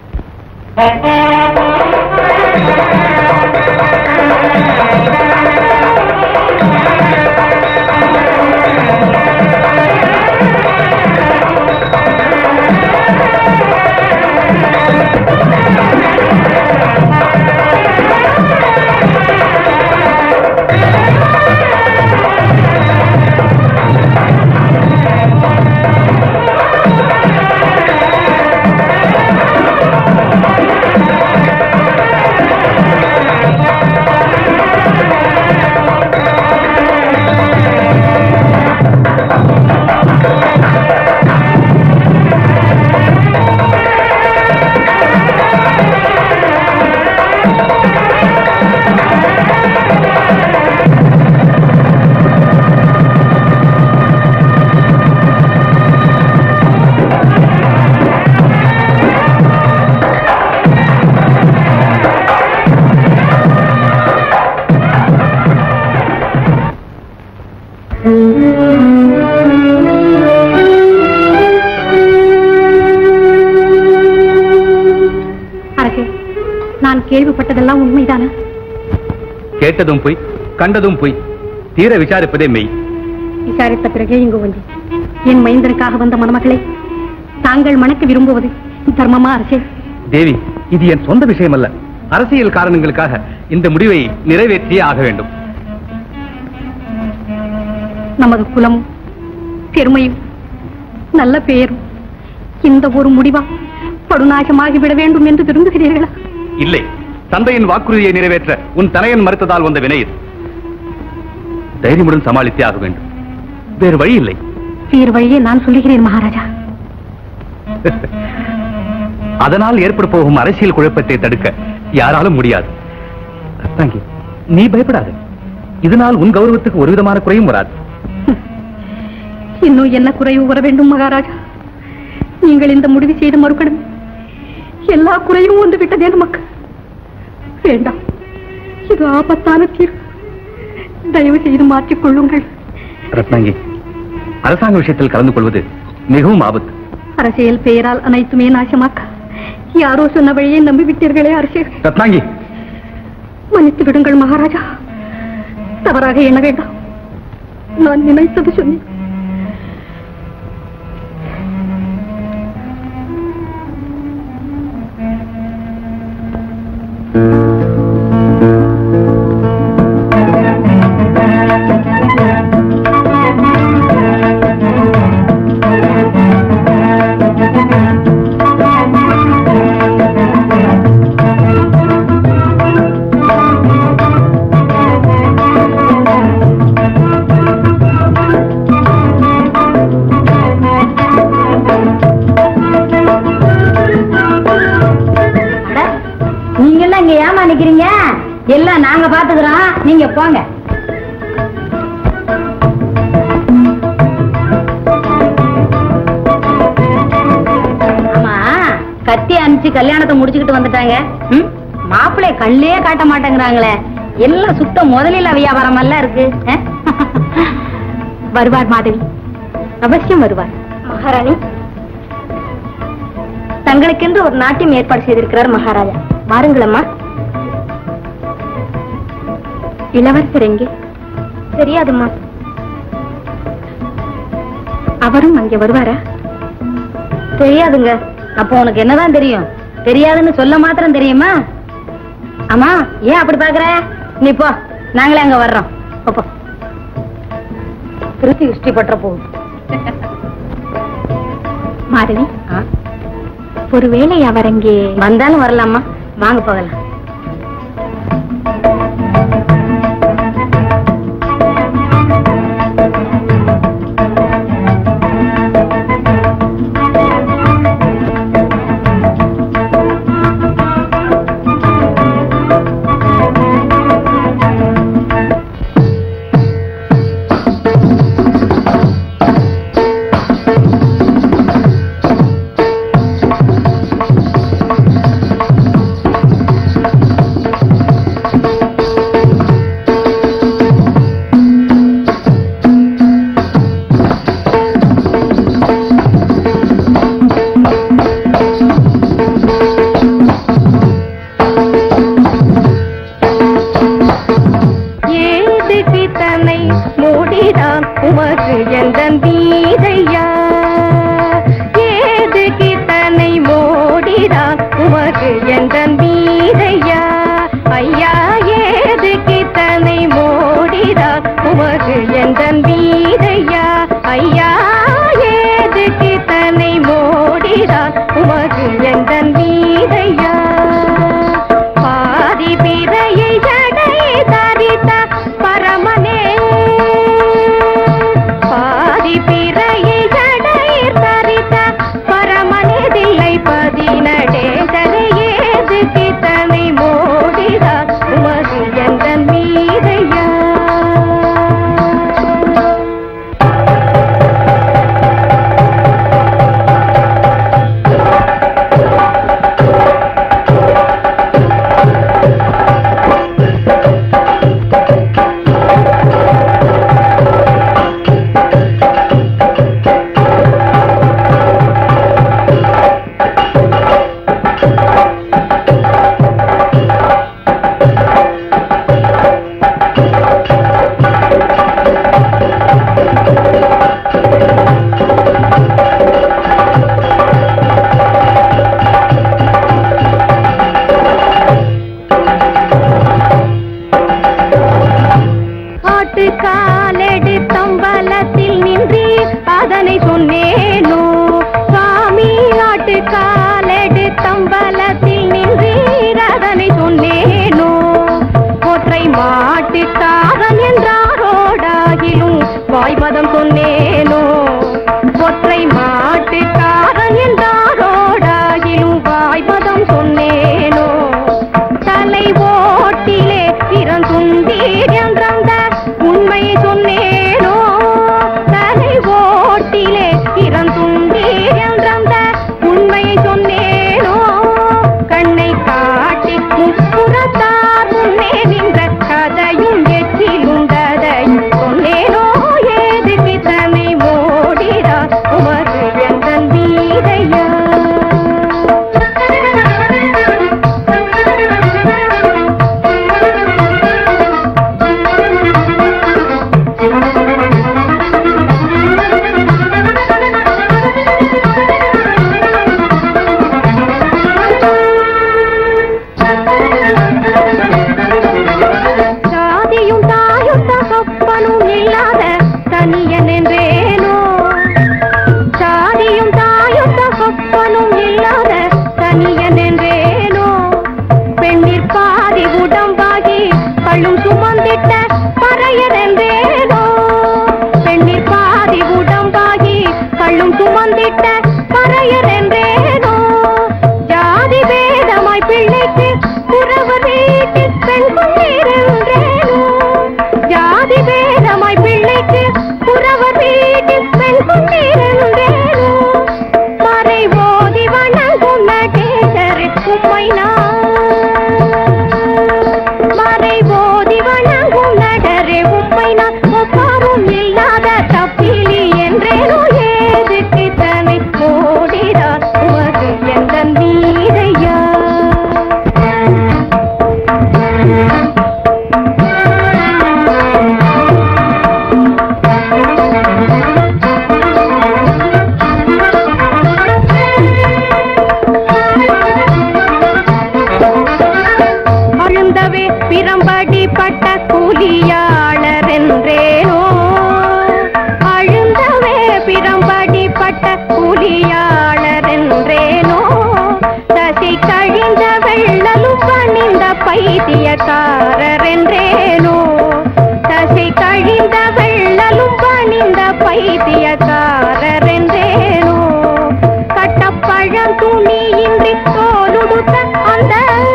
அரசே நான் கேள்விப்பட்டதெல்லாம் உண்மைதானா கேட்டதும் பொய் கண்டதும் பொய் தீர விசாரிப்பதே மெய் விசாரித்த பிறகே இங்கு வந்து என் மைந்தனுக்காக வந்த மணமகளை தாங்கள் மணக்க விரும்புவது தர்மமா அரசே தேவி இது என் சொந்த விஷயம் அல்ல அரசியல் காரணங்களுக்காக இந்த முடிவை நிறைவேற்றியே ஆக வேண்டும் நமது குலமும் பெருமையும் நல்ல பெயரும் இந்த ஒரு முடிவா படுநாசமாகி விட வேண்டும் என்று விரும்புகிறீர்களா இல்லை தந்தையின் வாக்குறுதியை நிறைவேற்ற உன் தனையன் மறுத்ததால் வந்த வினை இது தைரியமுடன் சமாளித்தே ஆக வேண்டும் வேறு வழி இல்லை வேறு வழியே நான் சொல்லுகிறேன் மகாராஜா அதனால் ஏற்பட போகும் அரசியல் குழப்பத்தை தடுக்க யாராலும் முடியாது ரத்னாங்கி நீ பயப்படாத இதனால் உன் கௌரவத்துக்கு ஒரு விதமான குறையும் வராது இன்னும் என்ன குறைவு வர வேண்டும் மகாராஜா நீங்கள் இந்த முடிவு செய்து மறுக்கணும் எல்லா குறையும் வந்து விட்டதே நமக்கு வேண்டாம் இது ஆபத்தான தீர்வு தயவு செய்து மாற்றிக் கொள்ளுங்கள் ரத்னாங்கி அரசாங்க விஷயத்தில் கலந்து கொள்வது மிகவும் ஆபத்து அரசியல் பெயரால் அனைத்துமே நாசமாக்க யாரோ சொன்ன வழியை நம்பி விட்டீர்களே அரசே ரத்னாங்கி மன்னித்து விடுங்கள் மகாராஜா தவறாக எண்ண வேண்டாம் நான் நினைத்தது சொன்னேன் நீங்க எல்லாம் இங்க ஏமா நிக்கிறீங்க எல்லாம் நாங்க பாத்துக்கிறோம் நீங்க போங்க ஆமா கத்தி அனுப்பிச்சு கல்யாணத்தை முடிச்சுக்கிட்டு வந்துட்டாங்க ம்? மாப்பிள்ளைய கண்ணிலே காட்ட மாட்டேங்கிறாங்களே எல்லாம் சுத்த முதலில் வியாபாரம் எல்லாம் இருக்கு ஆ? வருவார் மாதவி அவசியம் வருவார் மகாராணி தங்களுக்கென்று ஒரு நாட்டியம் ஏற்பாடு செய்திருக்கிறார் மகாராஜா வாருங்களம்மா இளவரசர் எங்கே தெரியாதும்மா அவரும் அங்கே வருவாரா தெரியாதுங்க அப்போ உனக்கு என்னதான் தெரியும் தெரியாதுன்னு சொல்ல மாத்திரம் தெரியுமா ஆமா ஏன் அப்படி பாக்குற நீ போ நாங்களே அங்க வர்றோம் போ, போ திருச்சி இஷ்டி பற்ற போகுது மாதவி ஒருவேளை அவர் அங்கே வந்தாலும் வரலாமா வாங்க போகலாம் துணியின்றி தோலுடுத்த அந்த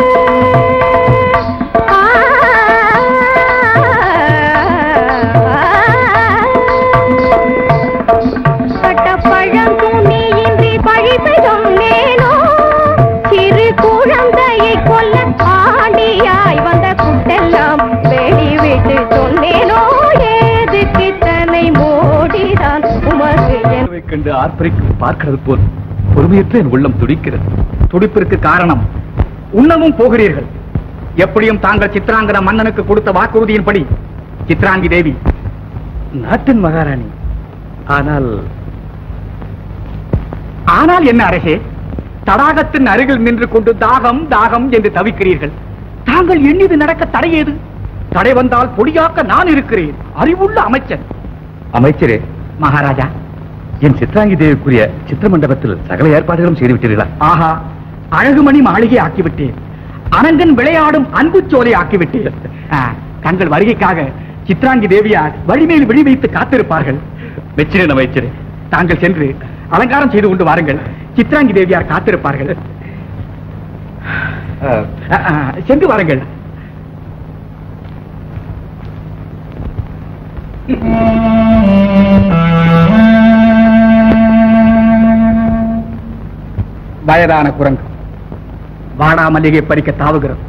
பட்டப்பழம் துணியின்றி பழிப்பு சொன்னேனோ சிறு குழந்தையை கொல்ல ஆண்டியாய் வந்த குட்டெல்லாம் வெளிவிட்டு சொன்னேனோ ஏது கித்தனை மோடிதான் உமக்கு என் உணவைக் கண்டு ஆர்ப்பரிக்கும் பார்க்கிறது போல் பொறுமையற்ற என் உள்ளம் துடிக்கிறது துடிப்பிற்கு காரணம் உண்ணவும் போகிறீர்கள் எப்படியும் தாங்கள் சித்ராங்கன மன்னனுக்கு கொடுத்த வாக்குறுதியின்படி சித்ராங்கி தேவி நாட்டின் மகாராணி ஆனால் ஆனால் என்ன அரசே தடாகத்தின் அருகில் நின்று கொண்டு தாகம் தாகம் என்று தவிக்கிறீர்கள் தாங்கள் எண்ணிது நடக்க தடையேது தடை வந்தால் பொடியாக்க நான் இருக்கிறேன் அறிவுள்ள அமைச்சன் அமைச்சரே மகாராஜா என் சித்ராங்கி தேவிக்குரிய சித்திர மண்டபத்தில் சகல ஏற்பாடுகளும் செய்து விட்டீர்களா ஆஹா அழகுமணி மாளிகை ஆக்கிவிட்டேன் அனங்கன் விளையாடும் அன்புச்சோலை ஆக்கிவிட்டேன் ஆ, தங்கள் வருகைக்காக சித்ராங்கி தேவியார் வழிமேல் விழி வைத்து காத்திருப்பார்கள் வெச்சிரேன் அமைச்சரே தாங்கள் சென்று அலங்காரம் செய்து கொண்டு வாருங்கள் சித்ராங்கி தேவியார் காத்திருப்பார்கள் அஹ், ஆ, ஆ, சென்று வாருங்கள் வயதான குரங்கு வாடா மல்லிகை பறிக்க தாவுகிறது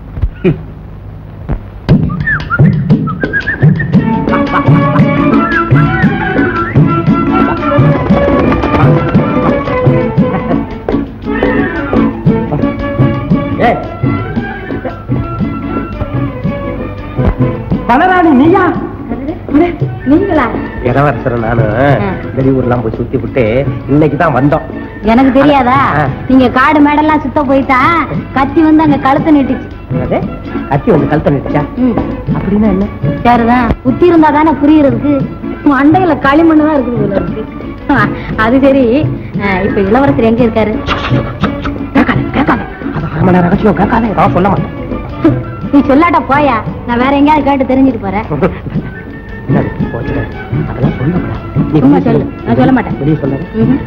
பலராணி நீயா நீங்களா இளவரசர் நானு வெளியூர்லாம் போய் சுத்தி விட்டு இன்னைக்கு தான் வந்தோம் எனக்கு தெரியாதா ஆ. நீங்க காடு மேடெல்லாம் சுத்த போயிட்டா கத்தி வந்து அங்க கழுத்தை நீட்டுச்சு என்னது? கத்தி வந்து கழுத்த நிட்டுச்சா ம். அப்படின்னா என்ன சரிதான் புத்தி இருந்தா தானே புரியுறதுக்கு மண்டையில களிமண்ணு தான் இருக்குது போல இருக்கு ஆ, அது சரி ஆ, இப்ப இளவரசர் எங்க இருக்காரு கேட்காத கேட்காத அது அரை மணி நேரம் ரகசியம் கேட்காத நான் சொல்ல மாட்டேன் நீ சொல்லாட்ட போயா நான் வேற எங்கேயாவது கேட்டு தெரிஞ்சுட்டு போறேன் என்னது, போச்சுடா. அதெல்லாம் சொல்லக்கூடாது. நீ சும்மா வெளிய சொல்லு. நான் சொல்ல மாட்டேன். வெளிய சொல்லாத. ம்ஹும்.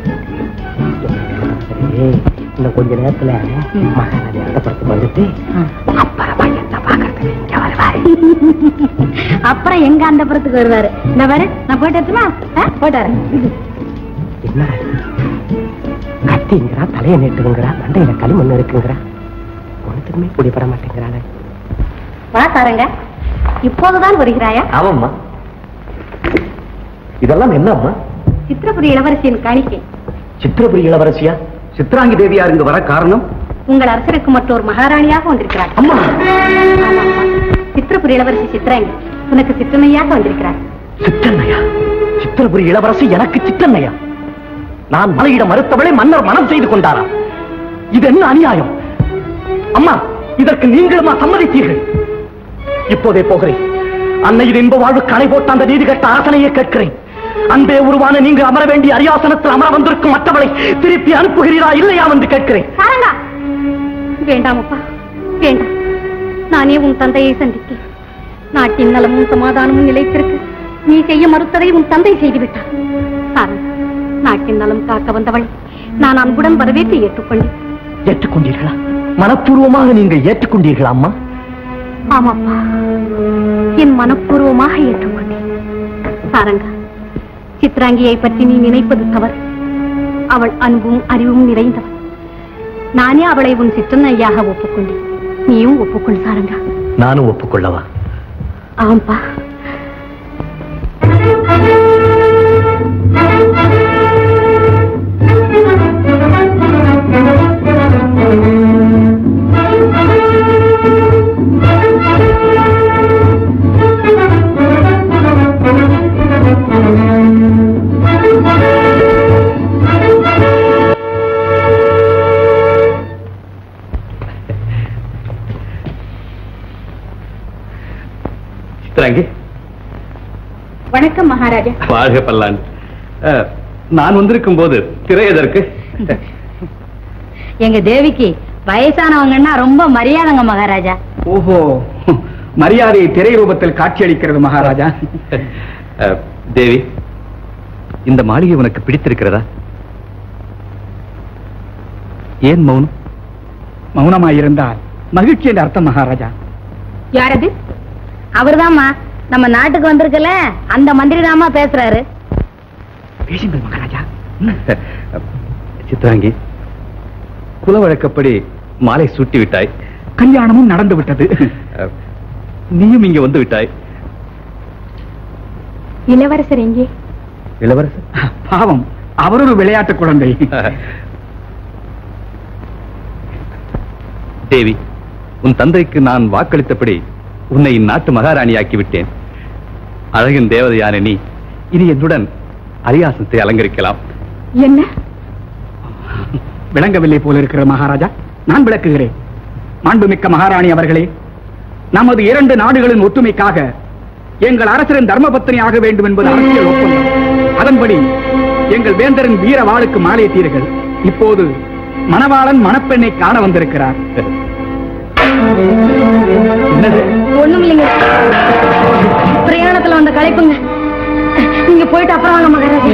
சரி, இன்னும் கொஞ்ச நேரத்துல ம். மகாராஜா இடப்படத்துக்கு வந்துட்டு ஆ. அப்புறமா என்ன பாக்குறதுக்கு இங்க வருவாரு அப்புறம் எங்க அந்த புறத்துக்கு வருவாரு இந்த பாரு நான் போயிட்டு வரட்டுமா? ஆ போயிட்டு வரேன் என்ன கத்திங்கிறா தலையை நீட்டுங்கிறா மண்டையில களிமண் இருக்குங்கிறா ஒன்றுத்துக்குமே பிடிபட மாட்டேங்கிறாளே வா சாரங்க இப்போதுதான் வருகிறாயா ஆமாம்மா இதெல்லாம் என்ன அம்மா சித்திரபுரி இளவரசியின் காணிக்கை சித்திரபுரி இளவரசியா சித்ராங்கி தேவியார் இங்கு வர காரணம் உங்கள் அரசருக்கு மற்றொரு மகாராணியாக வந்திருக்கிறார் அம்மா ஆமா, ஆமா. சித்திரபுரி இளவரசி சித்ராங்கி உனக்கு சிற்றமையாக வந்திருக்கிறார் சித்தன்னையா சித்திரபுரி இளவரசி எனக்கு சித்தன்னையா நான் மலையிட மறுத்தவளை மன்னர் மனம் செய்து கொண்டாரா இது என்ன அநியாயம் அம்மா இதற்கு நீங்களுமா சம்மதித்தீர்கள் இப்போதே போகிறேன் அன்னையின் இன்ப வாழ்வு கணை போட்ட அந்த நீதி கட்ட அரசனையே கேட்கிறேன் அன்பே உருவான நீங்கள் அமர வேண்டிய அரியாசனத்தில் அமர வந்திருக்கும் மற்றவளை திருப்பி அனுப்புகிறீரா இல்லையா என்று கேட்கிறேன் சாரங்கா வேண்டாம் அப்பா வேண்டாம் நானே உன் தந்தையை சந்தித்தேன் நாட்டின் நலமும் சமாதானமும் நிலைத்திருக்க நீ செய்ய மறுத்ததை உன் தந்தை செய்துவிட்டார் சாரங்கா நாட்டின் நலம் காக்க வந்தவளை நான் அன்புடன் வரவேற்று ஏற்றுக்கொண்டேன் ஏற்றுக்கொண்டீர்களா மனப்பூர்வமாக நீங்கள் ஏற்றுக்கொண்டீர்களா அம்மா ஆமாப்பா என் மனப்பூர்வமாக ஏற்றுக்கொண்டேன் சாரங்கா சித்ராங்கியை பற்றி நீ நினைப்பது தவறு அவள் அன்பும் அறிவும் நிறைந்தவள் நானே அவளை உன் சிற்றன்னையாக ஒப்புக்கொண்டேன் நீயும் ஒப்புக்கொள் சாரங்கா நானும் ஒப்புக்கொள்ளவா ஆம்பா சித்ராங்கி வணக்கம் மகாராஜா வாழ்க பல்லாண்டு அஹ், நான் வந்திருக்கும் போது திரை எதற்கு எங்க தேவிக்கு வயசானவங்கன்னா ரொம்ப மரியாதைங்க மகாராஜா ஓஹோ மரியாதை திரை ரூபத்தில் காட்சியளிக்கிறது மகாராஜா அஹ், தேவி இந்த மாளிகை உனக்கு பிடித்திருக்கிறதா ஏன் மௌனம் மௌனமாயிருந்தால் மகிழ்ச்சி என்று அர்த்தம் மகாராஜா யாரது அவர்தாம்மா நம்ம நாட்டுக்கு வந்திருக்கல அந்த மந்திரி தாமா பேசுறாரு பேசுங்கள் மகாராஜா சித்ராங்கி குல வழக்கப்படி மாலை சூட்டி விட்டாய் கல்யாணமும் நடந்து விட்டது அஹ், நீயும் இங்க வந்து விட்டாய் இளவரசர் எங்கே இளவரசர் பாவம் அவர் ஒரு விளையாட்டு குழந்தை தேவி உன் தந்தைக்கு நான் வாக்களித்தபடி உன்னை இந்நாட்டு மகாராணியாக்கி விட்டேன் அழகின் தேவதையான நீ இனி என்னுடன் அரியாசனத்தை அலங்கரிக்கலாம் என்ன விளங்கவில்லை போல இருக்கிற மகாராஜா நான் விளக்குகிறேன் மாண்புமிக்க மகாராணி அவர்களே நமது இரண்டு நாடுகளின் ஒற்றுமைக்காக எங்கள் அரசரின் தர்மபத்தினி ஆக வேண்டும் என்பது அரசியல் ஒப்பந்தம் அதன்படி எங்கள் வேந்தரின் வீர வாளுக்கு மாலையிட்டீர்கள் இப்போது மணவாளன் மணப்பெண்ணை காண வந்திருக்கிறார் என்னது ஒண்ணும் இல்லைங்க பிரயாணத்துல வந்த களைப்புங்க நீங்க போயிட்டு அப்புறம் வாங்க மகாராஜா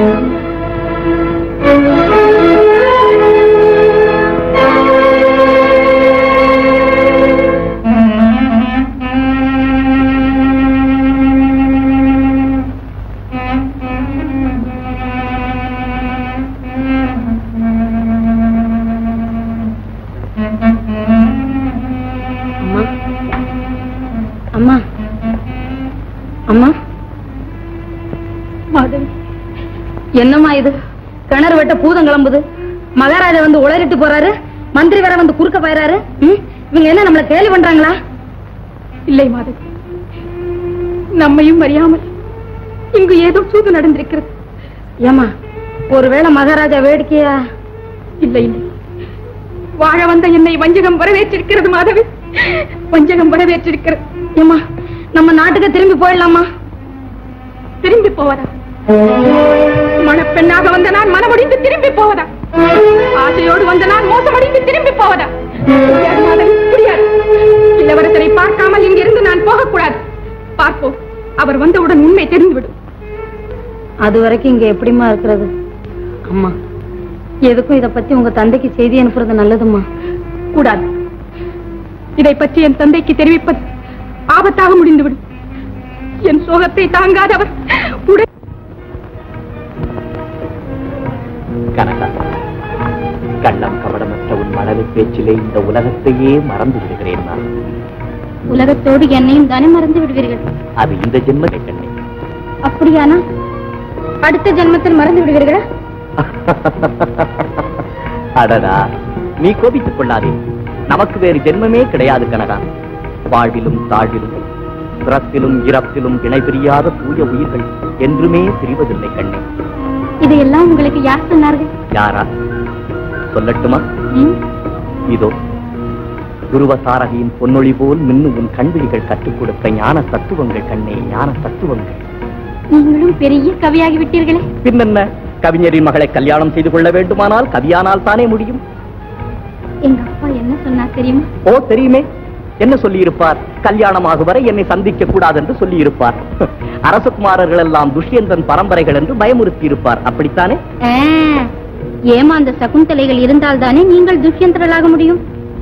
அம்மா அம்மா மாதவி என்னம்மா இது கிணறு வெட்ட பூதம் கிளம்புது மகாராஜா வந்து உளறிட்டு போறாரு மந்திரி வேற வந்து குறுக்க போயிறாரு ம்? இவங்க என்ன நம்மள கேலி பண்றாங்களா இல்லை மாதவி நம்மையும் அறியாமல் இங்கு ஏதோ சூது நடந்திருக்கிறது ஏமா ஒருவேளை மகாராஜா வேடிக்கையா இல்லை இல்லை வாழ வந்த என்னை வஞ்சகம் வரவேற்றிருக்கிறது மாதவி வஞ்சகம் வரவேற்றிருக்கிறது ஏமா நம்ம நாட்டுக்கு திரும்பி போயிடலாமா திரும்பி போவதா மணப்பெண்ணாக வந்த நான் மனமடிந்து திரும்பி போவதா ஆசையோடு வந்த நான் மோசமடைந்து திரும்பி போவதா முடியாது மாதவி, முடியாது இளவரசரை பார்க்காமல் இங்கிருந்து நான் போகக்கூடாது பார்ப்போம் அவர் வந்தவுடன் உண்மை தெரிந்துவிடும் அது வரைக்கும் இங்க எப்படிம்மா இருக்கிறது அம்மா எதுக்கும் இத பத்தி உங்க தந்தைக்கு செய்தி அனுப்புறது நல்லதும்மா கூடாது இதை பற்றி என் தந்தைக்கு தெரிவிப்பது ஆபத்தாக முடிந்துவிடும் என் சோகத்தை தாங்காதவர் உடனே கனகா கள்ளம் கவடமற்ற உன் மனது பேச்சிலே இந்த உலகத்தையே மறந்து விடுகிறேன் நான் உலகத்தோடு என்னையும் தானே மறந்து விடுவீர்கள் அது இந்த ஜென்மத்தை கண்ணே அப்படியானா அடுத்த ஜென்மத்தில் மறந்து விடுவீர்களா அடடா நீ கோபித்துக் கொள்ளாதே நமக்கு வேறு ஜென்மமே கிடையாது கனகா வாழ்விலும் தாழ்விலும் பிறப்பிலும் இறப்பிலும் இணை பிரியாத தூய உயிர்கள் என்றுமே பிரிவதில்லை கண்ணே இதையெல்லாம் உங்களுக்கு யார் சொன்னார்கள் யாரா சொல்லட்டுமா ம்? இதோ துருவ சாரதியின் பொன்னொழி போல் மின்னும் உன் கண்விழிகள் கற்றுக் கொடுத்த ஞான தத்துவங்கள் கண்ணே ஞான தத்துவங்கள் நீங்களும் பெரிய கவியாகி விட்டீர்களே பின்னென்ன கவிஞரின் மகளை கல்யாணம் செய்து கொள்ள வேண்டுமானால் கவியானால் தானே முடியும் எங்க அப்பா என்ன சொன்னார் தெரியுமா ஓ தெரியுமே என்ன சொல்லியிருப்பார் கல்யாணமாகும் வரை என்னை சந்திக்க கூடாது என்று சொல்லியிருப்பார் அரசகுமாரர்கள் எல்லாம் துஷ்யந்தன் பரம்பரைகள் என்று பயமுறுத்தி இருப்பார் அப்படித்தானே ஆ, ஏமாந்த சகுந்தலைகள் இருந்தால்தானே நீங்கள் துஷ்யந்தர்களாக முடியும்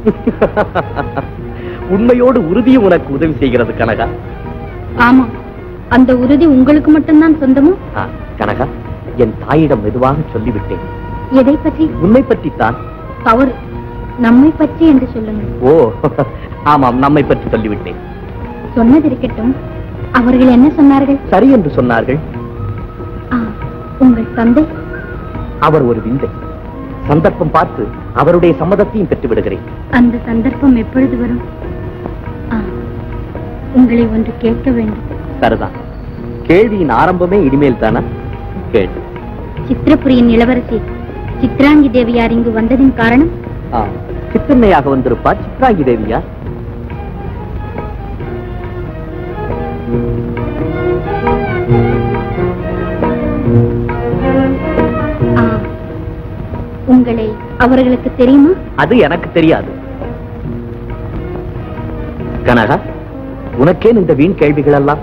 உண்மையோடு உறுதியும் உனக்கு உதவி செய்கிறது கனகா ஆமா அந்த உறுதி உங்களுக்கு மட்டும்தான் சொந்தமோ ஆ, கனகா என் தாயிடம் மெதுவாக சொல்லிவிட்டேன் எதை பற்றி உண்மை பற்றித்தான் தவறு நம்மை பற்றி என்று சொல்லுங்கள் ஓ ஆமாம் நம்மை பற்றி சொல்லிவிட்டேன் சொன்னது இருக்கட்டும் அவர்கள் என்ன சொன்னார்கள் சரி என்று சொன்னார்கள் ஆ, உங்கள் தந்தை அவர் ஒரு விந்தை சந்தர்ப்பம் பார்த்து அவருடைய சம்மதத்தையும் பெற்று விடுகிறேன் அந்த சந்தர்ப்பம் எப்பொழுது வரும் ஆ, உங்களை ஒன்று கேட்க வேண்டும் சரிதான் கேள்வியின் ஆரம்பமே இனிமேல் தானா கேள்வி சித்திரபுரியின் இளவரசி சித்ராங்கி தேவியார் இங்கு வந்ததின் காரணம் ஆ, சித்தன்னையாக வந்திருப்பார் சித்ராங்கி தேவியா ஆ, உங்களை அவர்களுக்கு தெரியுமா அது எனக்கு தெரியாது கனகா உனக்கேன் இந்த வீண் கேள்விகள் எல்லாம்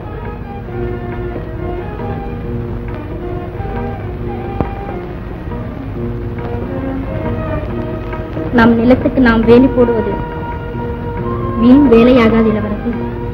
நம் நிலத்துக்கு நாம் வேலி போடுவது வீண் வேலையாகாது இளவரசி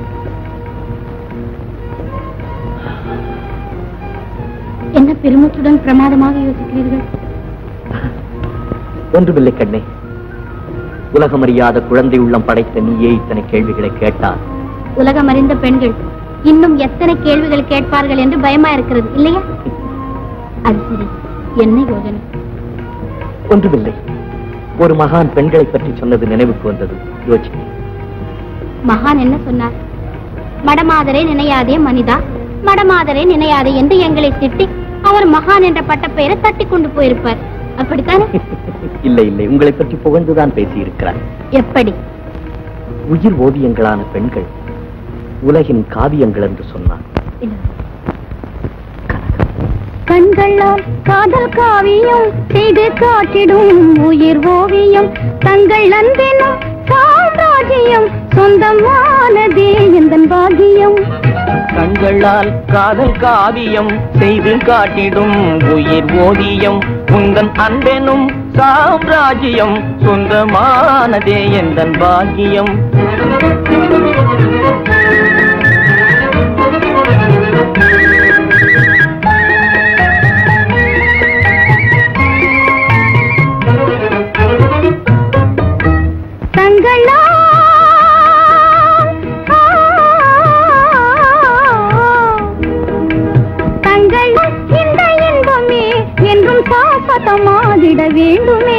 என்ன பெருமூச்சுடன் பிரமாதமாக யோசிக்கிறீர்கள் ஒன்றுமில்லை கண்ணே உலகமறியாத குழந்தை உள்ளம் படைத்த நீயே இத்தனை கேள்விகளை கேட்டால் உலகம் அறிந்த பெண்கள் இன்னும் எத்தனை கேள்விகள் கேட்பார்கள் என்று பயமா இருக்கிறது இல்லையா அது சரி என்ன யோஜனை ஒன்றுமில்லை ஒரு மகான் பெண்களை பற்றி சொன்னது நினைவுக்கு வந்தது யோசித்தேன் மகான் என்ன சொன்னார் மடமாதரை நினையாதே மனிதா மடமாதரை நினையாதே என்று எங்களை திட்டி அவர் மகான் என்ற பட்டப்பெயரை தட்டி கொண்டு போயிருப்பார் அப்படித்தானே இல்லை இல்லை உங்களை பற்றி புகழ்ந்துதான் பேசியிருக்கிறார் எப்படி உயிர் ஓவியங்களான பெண்கள் உலகின் காவியங்கள் என்று சொன்னார் கண்களால் காதல் காவியம் செய்து காட்டிடும் உயிர் ஓவியம் தங்கள் அன்பினும் சாம்ராஜ்யம் சொந்தமானதே எந்த பாகியம் கண்களால் காதல் காவியம் செய்து காட்டிடும் உயிர் ஓவியம் உந்தன் அன்பெனும் சாம்ராஜ்யம் சொந்தமானதே எந்தன் பாக்கியம் தங்கள் இந்த இன்பமே என்றும் சாசதமாகிட வேண்டுமே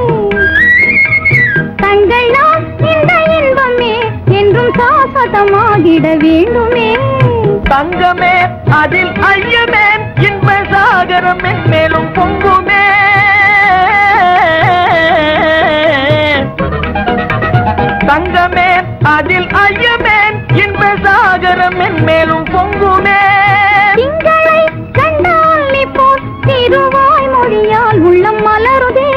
தங்கள் இந்த இன்பமே என்றும் சாசதமாகிட வேண்டுமே தங்கமே அதில் ஐயமே இன்ப சாகரம் என் மேலும் பொங்குமே தங்கமே அதில் ஐயமே இன்ப சாகரம் என் மேலும் பொங்குமே திங்களை கண்டால் நீ போல் திருவாய் மொழியால் உள்ளம் மலருதே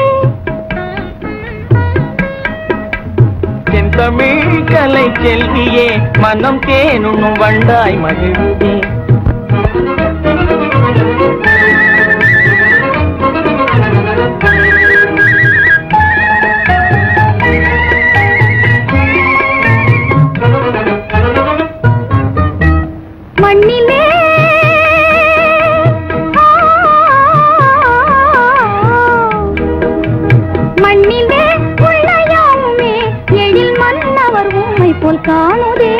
என் தமிழ் கலை செல்வியே மனம் தேனுண்ணும் வண்டாய் மகிழ்வுதே மண்ணிலே ஆ, மண்ணிலே உள்ள யாவுமே எழில் மன்னவர் உண்மை போல் காணுதே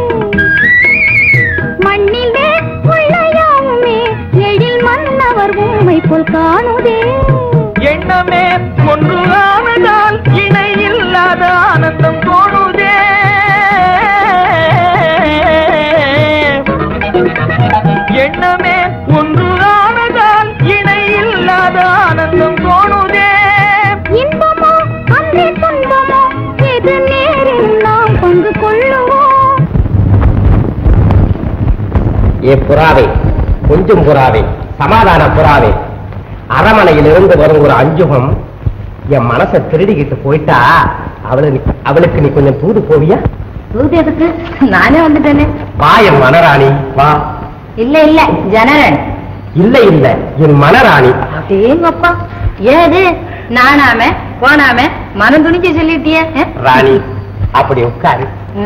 மண்ணிலே உள்ள யாவுமே எழில் மன்னவர் உண்மை போல் காணுதே எண்ணமே ஒன்று ஆனதால் இணை இல்லாத ஆனந்தம் தோணுதே எண்ணமே ஒன்று ஆனதால் இணை இல்லாத ஆனந்தம் தோணுதே இன்பமோ அன்பே துன்பமோ எது நேரில் நாம் பங்கு கொள்ளுவோம் ஏ புறாவே கொஞ்சம் புறாவே சமாதான புறாவே அரமனையிலிருந்து வரும் ஒரு அஞ்சுகம் என் மனசை திருடிக்கிட்டு போயிட்டா அவளுக்கு அவளுக்கு நீ கொஞ்சம் தூது போவியா தூது எதுக்கு நானே வந்துட்டேனே வா என் மனராணி வா இல்ல இல்ல ஜனரன் இல்ல இல்ல என் மனராணி அதேங்கப்பா ஏது நானாம போனாம மனம் துணிச்சு சொல்லிட்டிய ராணி அப்படி உட்காரு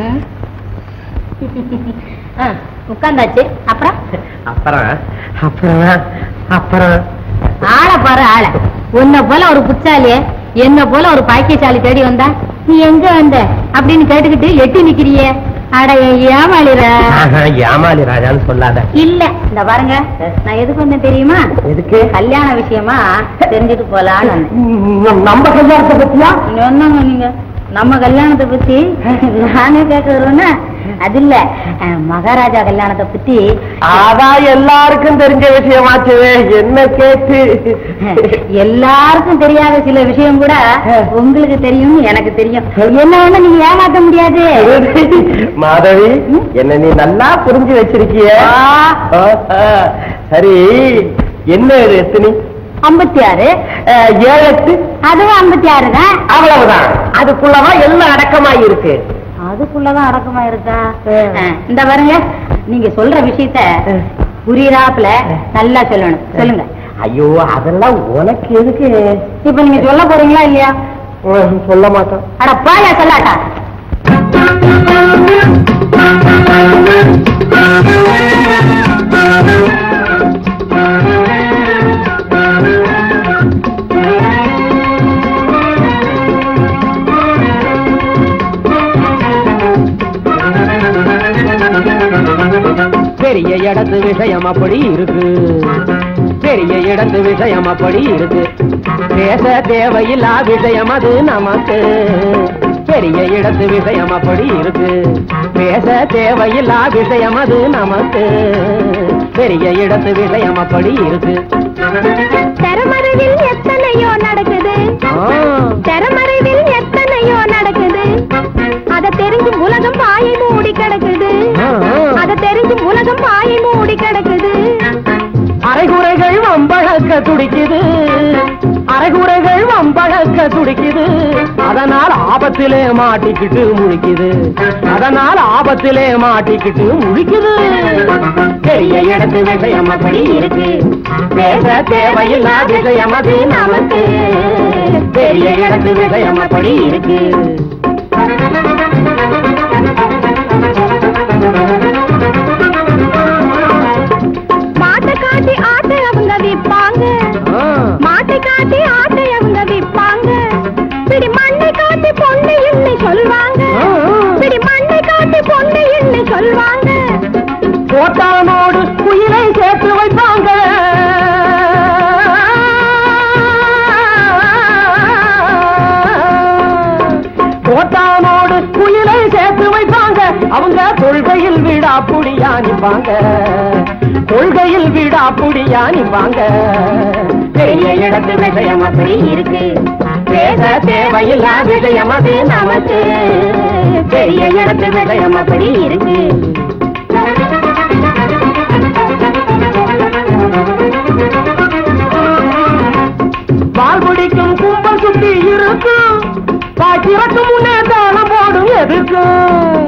உட்கார்ந்தாச்சு அப்புறம் அப்புறம் அப்புறம் அப்புறம் ஆள பாரு ஆள உன்னை போல ஒரு புத்தாலிய என்ன போல ஒரு பாக்கியசாலி தேடி வந்தா நீ எங்க வந்த அப்படின்னு கேட்டுக்கிட்டு எட்டி நிக்கிறியே அட ஏமாளிரா ஆஹா, ஏமாளி ராஜான்னு சொல்லாத இல்ல இந்த பாருங்க நான் எதுக்கு வந்தேன் தெரியுமா எதுக்கு கல்யாண விஷயமா தெரிஞ்சுட்டு போலான்னு வந்தேன் நம்ம கல்யாணத்தை பத்தியா இங்க வந்தாங்க நீங்க நம்ம கல்யாணத்தை பத்தி நானே கேட்கறோன்னா அது இல்ல அஹ், மகாராஜா கல்யாணத்தை பத்தி அதான் எல்லாருக்கும் தெரிஞ்ச விஷயமாச்சுவே என்ன கேட்டு எல்லாருக்கும் தெரியாத சில விஷயம் கூட உங்களுக்கு தெரியும் எனக்கு தெரியும் என்ன ஒண்ணு நீங்க ஏமாத்த முடியாது மாதவி என்ன நீ நல்லா புரிஞ்சு வச்சிருக்கிய ஆஹா. சரி என்ன இது எத்தனை ஐம்பத்தி ஆறு அஹ், ஏழு எட்டு அதுவும் ஐம்பத்தி ஆறு தான் அவ்வளவுதான் அதுக்குள்ளதான் எல்லாம் அடக்கமாயி இருக்கு அதுக்குள்ளதான் அடக்கமா இருக்கா அஹ், இந்த பாருங்க நீங்க சொல்ற விஷயத்த புரியுறாப்புல நல்லா சொல்லணும் சொல்லுங்க ஐயோ அதெல்லாம் உனக்கு எதுக்கு இப்ப நீங்க சொல்ல போறீங்களா இல்லையா சொல்ல மாட்டான் அட பாயா சொல்லாட்டா பெரிய இடத்து விஷயம் அப்படி இருக்கு பெரிய இடத்து விஷயம் அப்படி இருக்கு பேச தேவையில்லா விஷயம் அது நமக்கு பெரிய இடத்து விஷயம் அப்படி இருக்கு பேச தேவையில்லா விஷயம் அது நமக்கு பெரிய இடத்து விஷயம் அப்படி இருக்கு தெரமறைவில் எத்தனையோ நடக்குது ஆ, தெரமறைவில் எத்தனையோ நடக்குது அத தெரிஞ்சு உலகம் பாயை மூடி கிடக்குது ஆ, ஆ. அத தெரிஞ்சு உலகம் பாயை மூடி கிடக்குது அரைகுறைகள் வம்பழக்க துடிக்குது அரைகுறைகள் வம்பழக்க துடிக்குது அதனால் ஆபத்திலே மாட்டிக்கிட்டு முழிக்குது அதனால் ஆபத்திலே மாட்டிக்கிட்டு முழிக்குது பெரிய இடத்து விஷயம் அப்படி இருக்கு பேச தேவையில்லா விஷயம் அது நமக்கு பெரிய இடத்து விஷயம் அப்படி இருக்கு மாட்டை காட்டி ஆட்டை அவங்க விப்பாங்க ஆ, மாட்டை காட்டி ஆட்டை அவங்க விப்பாங்க பிடி மண்ணை காட்டி பொண்ணு இல்லை சொல்வாங்க ஆ, ஆ. பிடி மண்ணை காட்டி பொண்ணு இல்லை சொல்வாங்க போட்டானோடு குயிலை சேர்த்து வைப்பாங்க போட்டானோடு குயிலை சேர்த்து வைப்பாங்க அவங்க கொள்கையில் வீடா புடியா நிப்பாங்க கொள்கையில் வீடா புடியா நிப்பாங்க பெரிய இடத்து விஷயம் அப்படி இருக்கு பேச தேவையில்லா விஷயம் அது நமக்கு பெரிய இடத்து விஷயம் அப்படி இருக்கு பால் பிடிக்கும் கும்பல் சுத்தி இருக்கும் பாக்கிறக்கு முன்னே தாளம் போடும் எதுக்கும்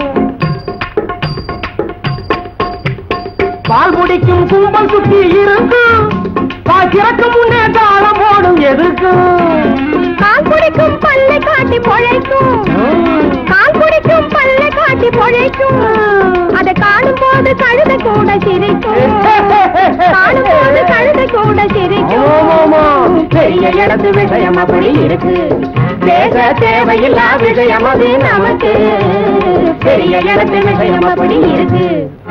பால் பிடிக்கும் கும்பல் சுத்தி இருக்கும் பாக்கிறக்கு முன்னே தாளம் போடும் எதுக்கும் கால் குடிக்கும் பல்லை காட்டி பொழைக்கும் கால் குடிக்கும் பல்லை காட்டி பொழைக்கும் அதை காணும் போது கழுத கூட சிரிக்கும் காணும் போது கழுத கூட சிரிக்கும் ஆமாமா, பெரிய இடத்து விஷயம் அப்படி இருக்கு பேச தேவையில்லா விஷயம் அது நமக்கு பெரிய இடத்து விஷயம் அப்படி இருக்கு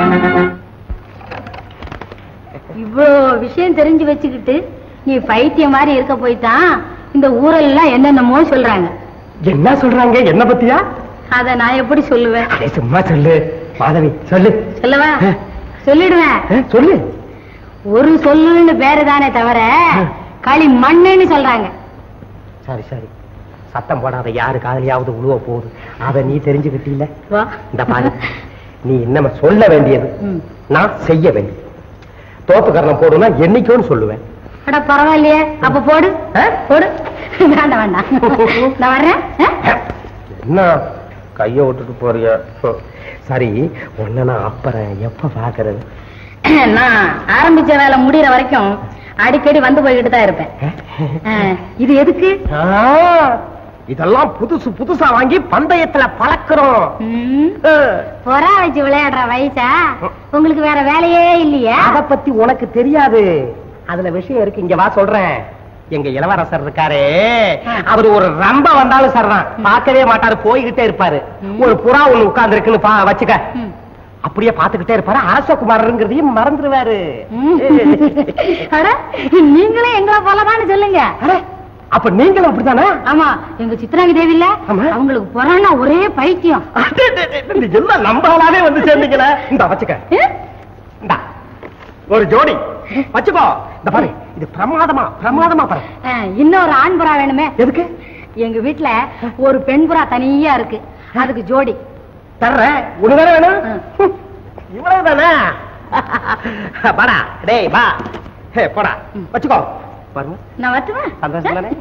இவ்வளோ விஷயம் தெரிஞ்சு வச்சுக்கிட்டு நீ பைத்தியம் மாதிரி இருக்க போய்தான் இந்த ஊரெல்லாம் என்னென்னமோ சொல்றாங்க என்ன சொல்றாங்க என்ன பத்தியா அத நான் எப்படி சொல்லுவேன் அடே சும்மா சொல்லு மாதவி சொல்லு சொல்லவா சொல்லிடுவேன் ஆ, சொல்லு ஒரு சொல்லுன்னு பேரு தானே தவிர களி மண்ணுன்னு சொல்றாங்க சரி சரி சத்தம் போடாத யாரு காதலியாவது உழுவ போகுது அத நீ தெரிஞ்சுக்கிட்டீல வா இந்த பாரு நீ என்னம சொல்ல வேண்டியது ம். நான் செய்ய வேண்டியது தோப்பு கரணம் போடுனா என்னைக்கோன்னு சொல்லுவேன் அட பரவாயில்லையே அப்ப போடு ஆ, போடு வேண்டாம் வேண்டாம் நான் வர்றேன் ஆ? என்ன கைய விட்டுட்டு போறிய சரி உன்ன நான் அப்புறம் எப்ப பாக்குறது நான் ஆரம்பிச்ச வேலை முடியற வரைக்கும் அடிக்கடி வந்து போய்கிட்டு தான் இருப்பேன் ஆ, இது எதுக்கு ஆ, இதெல்லாம் புதுசு புதுசா வாங்கி பந்தயத்துல பழக்கிறோம் ம், ஆ, புறா வச்சு விளையாடுற வயசா உங்களுக்கு வேற வேலையே இல்லையா அத பத்தி உனக்கு தெரியாது அதுல விஷயம் இருக்கு இங்க வா சொல்றேன் எங்க இளவரசர் இருக்காரே அவர் ஒரு ரம்ப வந்தாலும் சரிதான் பார்க்கவே மாட்டாரு போய்கிட்டே இருப்பாரு ஒரு புறா ஒண்ணு உட்கார்ந்து இருக்குன்னு பா வச்சுக்க ம். அப்படியே பாத்துக்கிட்டே இருப்பாரு அரசகுமாரங்கிறதையும் மறந்துருவாரு ம். அட, நீங்களே எங்களை போலதான்னு சொல்லுங்க அட, அப்ப நீங்களும் அப்படித்தானே ஆமா எங்க சித்ராங்கி தேவி இல்ல ஆமா. அவங்களுக்கு புறானா ஒரே பைத்தியம் அடே, அடே, அடே, இந்த எல்லாம் நம்பாலாவே வந்து சேர்ந்தீங்களே இந்த வச்சுக்க ஏ? இந்தா ஒரு ஜோடி வச்சுக்கோ இந்த பாரு இது பிரமாதமா பிரமாதமா பாரு ஆ, இன்னொரு ஆண் புறா வேணுமே எதுக்கு எங்க வீட்டுல ஒரு பெண் புறா தனியா இருக்கு அதுக்கு ஜோடி தர்றேன் உனக்கு தானே வேணும் ஆ. இவ்வளவு தானே வாடா டேய் வா ஹே போடா வச்சுக்கோ பாருங்க நான் வரட்டுமா சந்தோஷம் தானே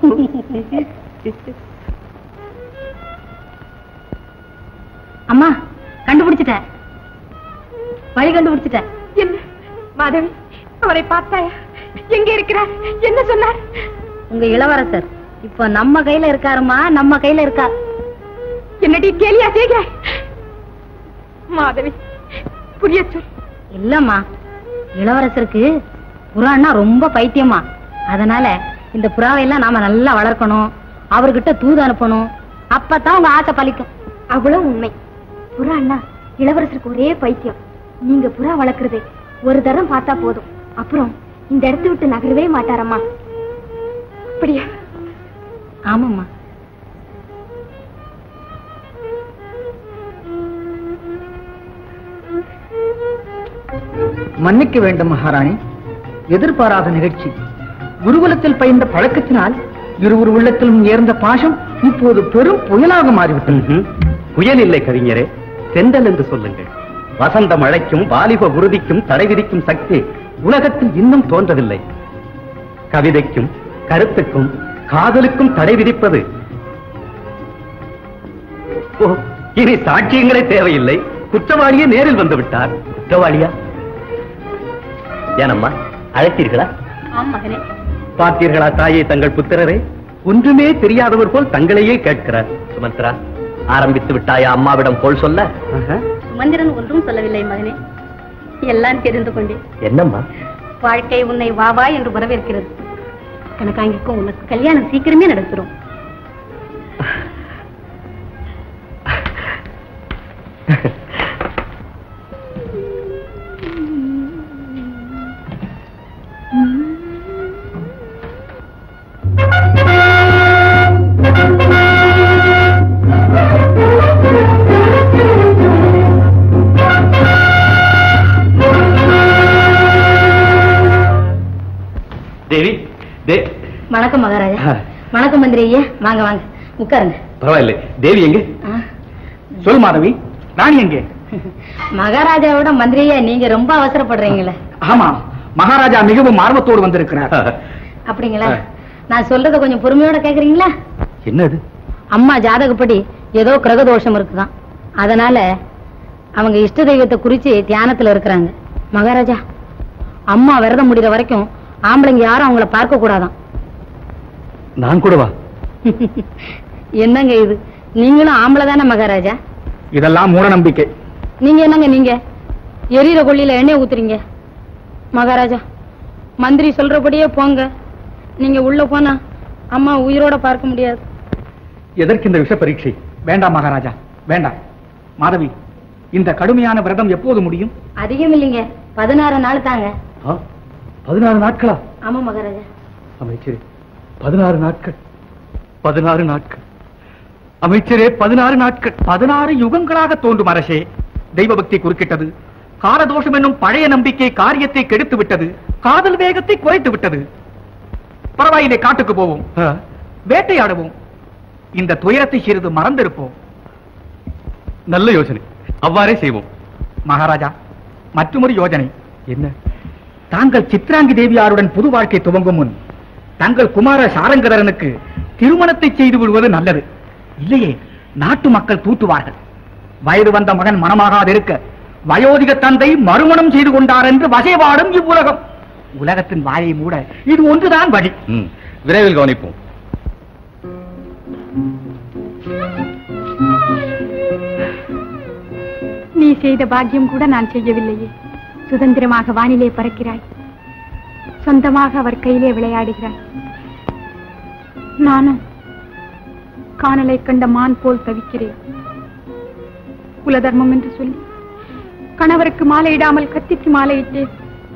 அம்மா கண்டுபிடிச்சிட்டேன் வழி கண்டுபிடிச்சிட்டேன் என்ன மாதவி அவரை பார்த்தாயா எங்க இருக்கிறார் என்ன சொன்னார் உங்க இளவரசர் இப்ப நம்ம கையில இருக்காருமா நம்ம கையில இருக்கா என்னடி கேலியா செய்க மாதவி புரிய சொல் இல்லம்மா இளவரசருக்கு புறான்னா ரொம்ப பைத்தியமா அதனால இந்த புறாவை எல்லாம் நாம நல்லா வளர்க்கணும் அவர்கிட்ட தூது அனுப்பணும் அப்பதான் உங்க ஆசை பலிக்கும் அவ்வளவு உண்மை புறா அண்ணா இளவரசருக்கு ஒரே பைத்தியம் நீங்க புறா வளர்க்கறது ஒரு தரம் பார்த்தா போதும் அப்புறம் இந்த இடத்தை விட்டு நகரவே மாட்டாரம்மா அப்படியா ஆமாம்மா மன்னிக்க வேண்டும் மகாராணி எதிர்பாராத நிகழ்ச்சி குருகுலத்தில் பயின்ற பழக்கத்தினால் இருவர் உள்ளத்திலும் நேர்ந்த பாசம் இப்போது பெரும் புயலாக மாறிவிட்டது ம்ஹும். புயல் இல்லை கவிஞரே செந்தல் என்று சொல்லுங்கள் வசந்த மழைக்கும் வாலிப உறுதிக்கும் தடை விதிக்கும் சக்தி உலகத்தில் இன்னும் தோன்றவில்லை கவிதைக்கும் கருத்துக்கும் காதலுக்கும் தடை விதிப்பது ஓ, இனி சாட்சியங்களே தேவையில்லை குற்றவாளியே நேரில் வந்து விட்டார் குற்றவாளியா ஏனம்மா அழைத்தீர்களா ஆமா மகனே பார்த்தீர்களா தாயே தங்கள் புத்திரரே ஒன்றுமே தெரியாதவர் போல் தங்களையே கேட்கிறார் சுமத்ரா ஆரம்பித்து விட்டாயா அம்மாவிடம் போல் சொல்ல சுமந்திரன் ஒன்றும் சொல்லவில்லை மகனே எல்லாம் தெரிந்து கொண்டேன் என்னம்மா வாழ்க்கை உன்னை வா வா என்று வரவேற்கிறது கணக்காங்கிக்கும் உனக்கு கல்யாணம் சீக்கிரமே நடத்துறோம் தேவி தே வணக்கம் மகாராஜா வணக்கம் மந்திரி ஐயா வாங்க வாங்க உட்காருங்க பரவாயில்லை தேவி எங்க ஆ. சொல் மாதவி ராணி எங்கே மகாராஜாவோட மந்திரி ஐயா நீங்க ரொம்ப அவசரப்படுறீங்களே ஆமா மகாராஜா மிகவும் ஆர்வத்தோடு வந்திருக்கிறார் அப்படிங்களா நான் சொல்றத கொஞ்சம் பொறுமையோட கேக்குறீங்களா என்னது அம்மா ஜாதகப்படி ஏதோ கிரக தோஷம் இருக்குதான் அதனால அவங்க இஷ்ட தெய்வத்தை குறிச்சு தியானத்துல இருக்கிறாங்க மகாராஜா அம்மா விரதம் முடிகிற வரைக்கும் ஆம்பளைங்க யாரும் அவங்கள பார்க்க கூடாதாம் நான் கூடவா என்னங்க இது நீங்களும் ஆம்பளை தானே மகாராஜா இதெல்லாம் மூட நம்பிக்கை நீங்க என்னங்க நீங்க எரியிற கொள்ளியில எண்ணெய் ஊத்துறீங்க மகாராஜா மந்திரி சொல்றபடியே போங்க நீங்க உள்ள போனா அம்மா உயிரோட பார்க்க முடியாது எதற்கு இந்த விஷ பரீட்சை வேண்டாம் மகாராஜா வேண்டாம் மாதவி இந்த கடுமையான விரதம் எப்போது முடியும் அதிகம் இல்லைங்க பதினாறு நாள் தாங்க ஆ, பதினாறு நாட்களா ஆமா மகாராஜா அமைச்சரே பதினாறு நாட்கள் பதினாறு நாட்கள் அமைச்சரே பதினாறு நாட்கள் பதினாறு யுகங்களாக தோன்றும் அரசே தெய்வ பக்தி குறுக்கிட்டது காலதோஷம் என்னும் பழைய நம்பிக்கை காரியத்தை கெடுத்து விட்டது காதல் வேகத்தை குறைத்து விட்டது பரவாயில்லை காட்டுக்கு போவோம் ஆ, வேட்டையாடுவோம் இந்த துயரத்தை சிறிது மறந்திருப்போம் நல்ல யோசனை அவ்வாறே செய்வோம் மகாராஜா மற்றொரு யோஜனை என்ன தாங்கள் சித்ராங்கி தேவியாருடன் புது வாழ்க்கை துவங்கும் முன் தங்கள் குமார சாரங்கதரனுக்கு திருமணத்தை செய்து விடுவது நல்லது இல்லையே நாட்டு மக்கள் தூத்துவார்கள் வயது வந்த மகன் மனமாகாதிருக்க வயோதிக தந்தை மறுமணம் செய்து கொண்டார் என்று வசைபாடும் இவ்வுலகம் உலகத்தின் வாயை மூட இது ஒன்றுதான் வழி ம், விரைவில் கவனிப்போம் நீ செய்த பாக்கியம் கூட நான் செய்யவில்லையே சுதந்திரமாக வானிலே பறக்கிறாய் சொந்தமாக அவர் கையிலே விளையாடுகிறாய் நானும் காணலை கண்ட மான் போல் தவிக்கிறேன் குலதர்மம் என்று சொல்லி கணவருக்கு மாலையிடாமல் கத்திக்கு மாலையிட்டேன்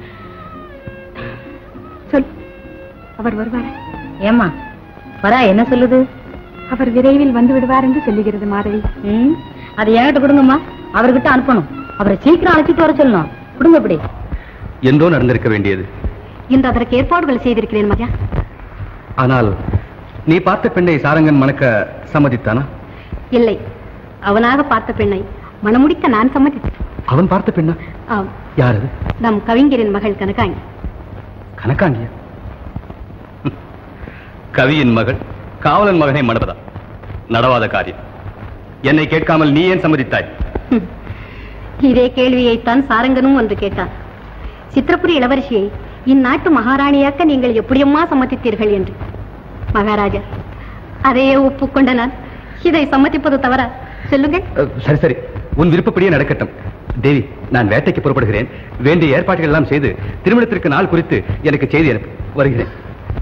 சொல் அவர் வருவாரா ஏமா வரா என்ன சொல்லுது அவர் விரைவில் வந்து விடுவார் என்று சொல்லுகிறது மாதவி ம் அது என்கிட்ட கொடுங்கம்மா அவர்கிட்ட அனுப்பணும் அவரை சீக்கிரம் அழைச்சிட்டு வர சொல்லணும் கொடுங்க இப்படி என்றோ நடந்திருக்க வேண்டியது இன்று அதற்கு ஏற்பாடுகள் செய்திருக்கிறேன் மகா ஆனால் நீ பார்த்த பெண்ணை சாரங்கன் மணக்க சம்மதித்தானா இல்லை அவனாக பார்த்த பெண்ணை மணமுடிக்க நான் சம்மதித்தேன் அவன் பார்த்த பெண்ணா ஆம் யார் அது நம் கவிஞரின் மகள் கனகாங்கி கனகாங்கியா கவியின் மகள் காவலன் மகனை மணப்பதா நடவாத காரியம் என்னை கேட்காமல் நீ ஏன் சம்மதித்தாய் ஹம். இதே கேள்வியைத்தான் சாரங்கனும் வந்து கேட்டான் சித்திரபுரி இளவரசியை இந்நாட்டு மகாராணியாக்க நீங்கள் எப்படியம்மா சம்மதித்தீர்கள் என்று மகாராஜா அதையே ஒப்புக்கொண்ட நான் இதை சம்மதிப்பது தவற சொல்லுங்கள் அஹ், சரி சரி உன் விருப்பப்படியே நடக்கட்டும் தேவி நான் வேட்டைக்கு புறப்படுகிறேன் வேண்டிய ஏற்பாடுகள் எல்லாம் செய்து திருமணத்திற்கு நாள் குறித்து எனக்கு செய்தி அனுப்பு வருகிறேன்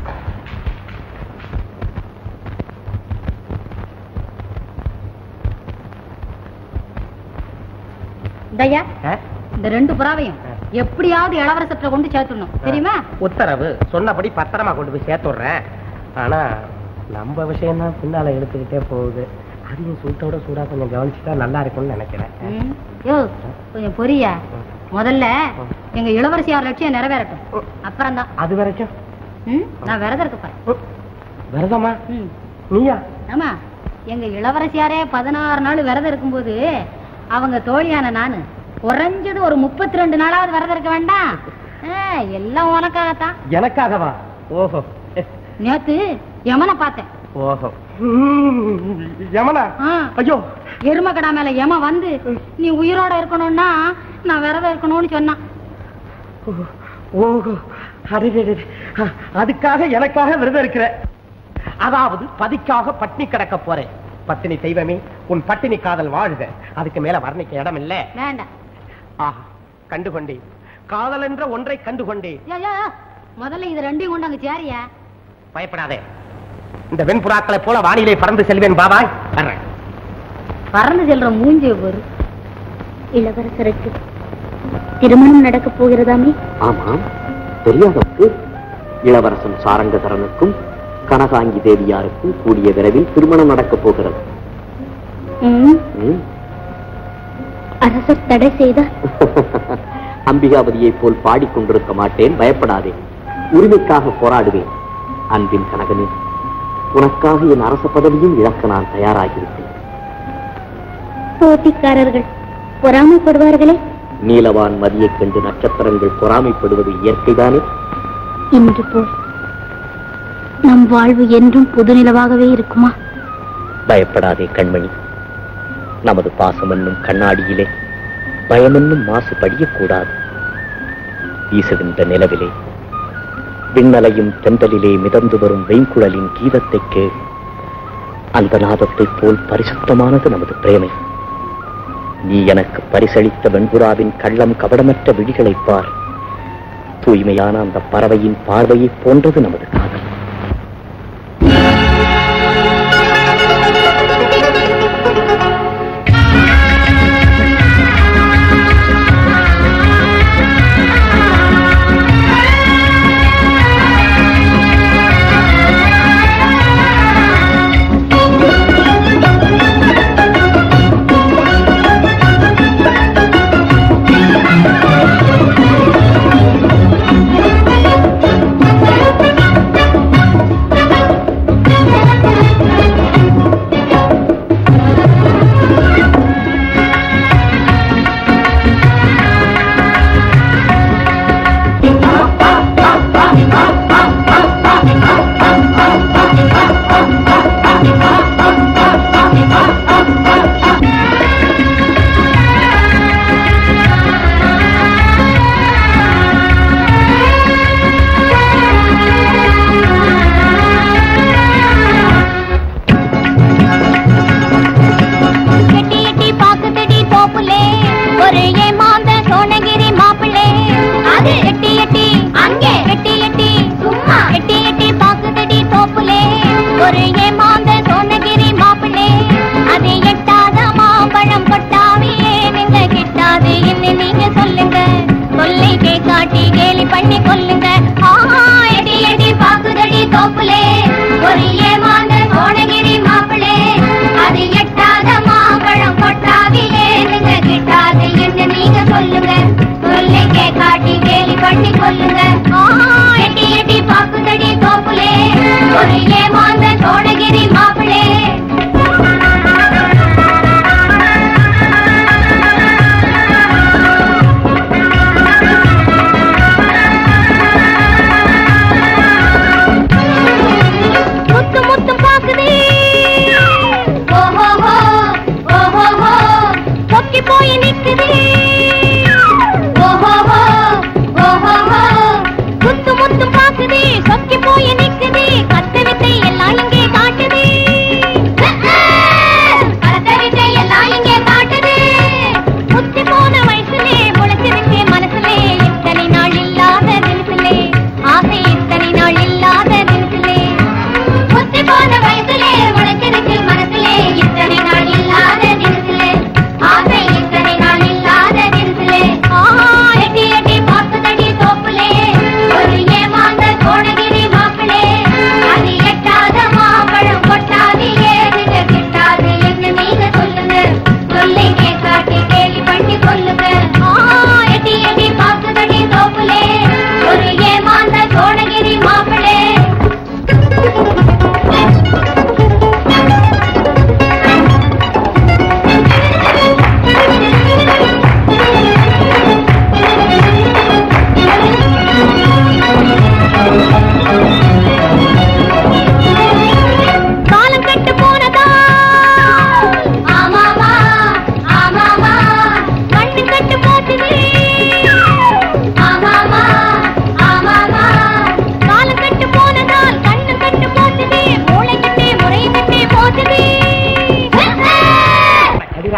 இதையா இந்த ரெண்டு புறாவையும் எப்படியாவது இளவரசத்துல கொண்டு சேர்த்துடணும் தெரியுமா உத்தரவு சொன்னபடி பத்திரமா கொண்டு போய் சேர்த்துடுறேன் ஆனா நம்ம விஷயம் தான் பின்னால இழுத்துக்கிட்டே போகுது அதையும் சூட்டோட சூடா கொஞ்சம் கவனிச்சுட்டா நல்லா இருக்கும்னு நினைக்கிறேன் ம். யோ கொஞ்சம் பொரியா முதல்ல எங்க இளவரசியார் லட்சியம் நிறைவேறட்டும் அப்புறம் தான் அது வரைக்கும் நான் விரதம் இருக்க போறேன் விரதமா ம். நீயா ஆமா எங்க இளவரசியாரே பதினாறு நாள் விரதம் இருக்கும்போது அவங்க தோழியான நானு குறைஞ்சது ஒரு முப்பத்தி ரெண்டு நாளாவது விரதம் இருக்க வேண்டாம் ஆ, எல்லாம் உனக்காகத்தான் எனக்காகவா ஓஹோ நேத்து யமனை பார்த்தேன் ஓஹோ யமனா ஆ. ஐயோ எருமக்கடா மேல யம வந்து நீ உயிரோட இருக்கணும்னா நான் விரதம் இருக்கணும்னு சொன்னான் ஓஹோ அடடடட. அ- அதுக்காக எனக்காக விரதம் இருக்கிற அதாவது பதிக்காக பட்டினி கிடக்க போறேன் பட்டினி தெய்வமே உன் பட்டினி காதல் வாழ்க அதுக்கு மேல வர்ணிக்க இடம் இல்ல வேண்டாம் ஆஹா கண்டுகொண்டேன் காதல் என்ற ஒன்றை கண்டுகொண்டேன் யோ, யோ, யோ. முதல்ல இது ரெண்டையும் கொண்டு அங்க சேரியா பயப்படாதே இந்த வெண்புறாக்களை போல வானிலை பறந்து செல்வேன் பாபாய் வர்றேன் பறந்து செல்ற மூஞ்சி ஒரு இளவரசருக்கு திருமணம் நடக்கப் போகிறதாமே ஆமாம் தெரியாதவருக்கு இளவரசன் சாரங்கதரனுக்கும் கனகாங்கி தேவியாருக்கும் கூடிய விரைவில் திருமணம் நடக்கப் போகிறது ம், ம். அரசர் தடை செய்தால் அம்பிகாபதியைப் போல் பாடிக்கொண்டிருக்க மாட்டேன் பயப்படாதே உரிமைக்காக போராடுவேன் அன்பின் கனகனே உனக்காக என் அரச பதவியும் இழக்க நான் தயாராகிவிட்டேன் போட்டிக்காரர்கள் பொறாமைப்படுவார்களே நீலவான் மதியைக் கண்டு நட்சத்திரங்கள் பொறாமைப்படுவது இயற்கைதானே இன்று போல் நம் வாழ்வு என்றும் புதுநிலவாகவே இருக்குமா பயப்படாதே கண்மணி நமது பாசம் என்னும் கண்ணாடியிலே பயமென்னும் மாசு படியக்கூடாது வீசுகின்ற நிலவிலே விண்ணலையும் தென்றலிலே மிதந்து வரும் வெண்குழலின் கீதத்தைக் கேள் அந்த நாதத்தைப் போல் பரிசுத்தமானது நமது பிரேமை நீ எனக்கு பரிசளித்த வெண்புறாவின் கள்ளம் கபடமற்ற விழிகளைப் பார் தூய்மையான அந்த பறவையின் பார்வையைப் போன்றது நமது காதல் Thank you.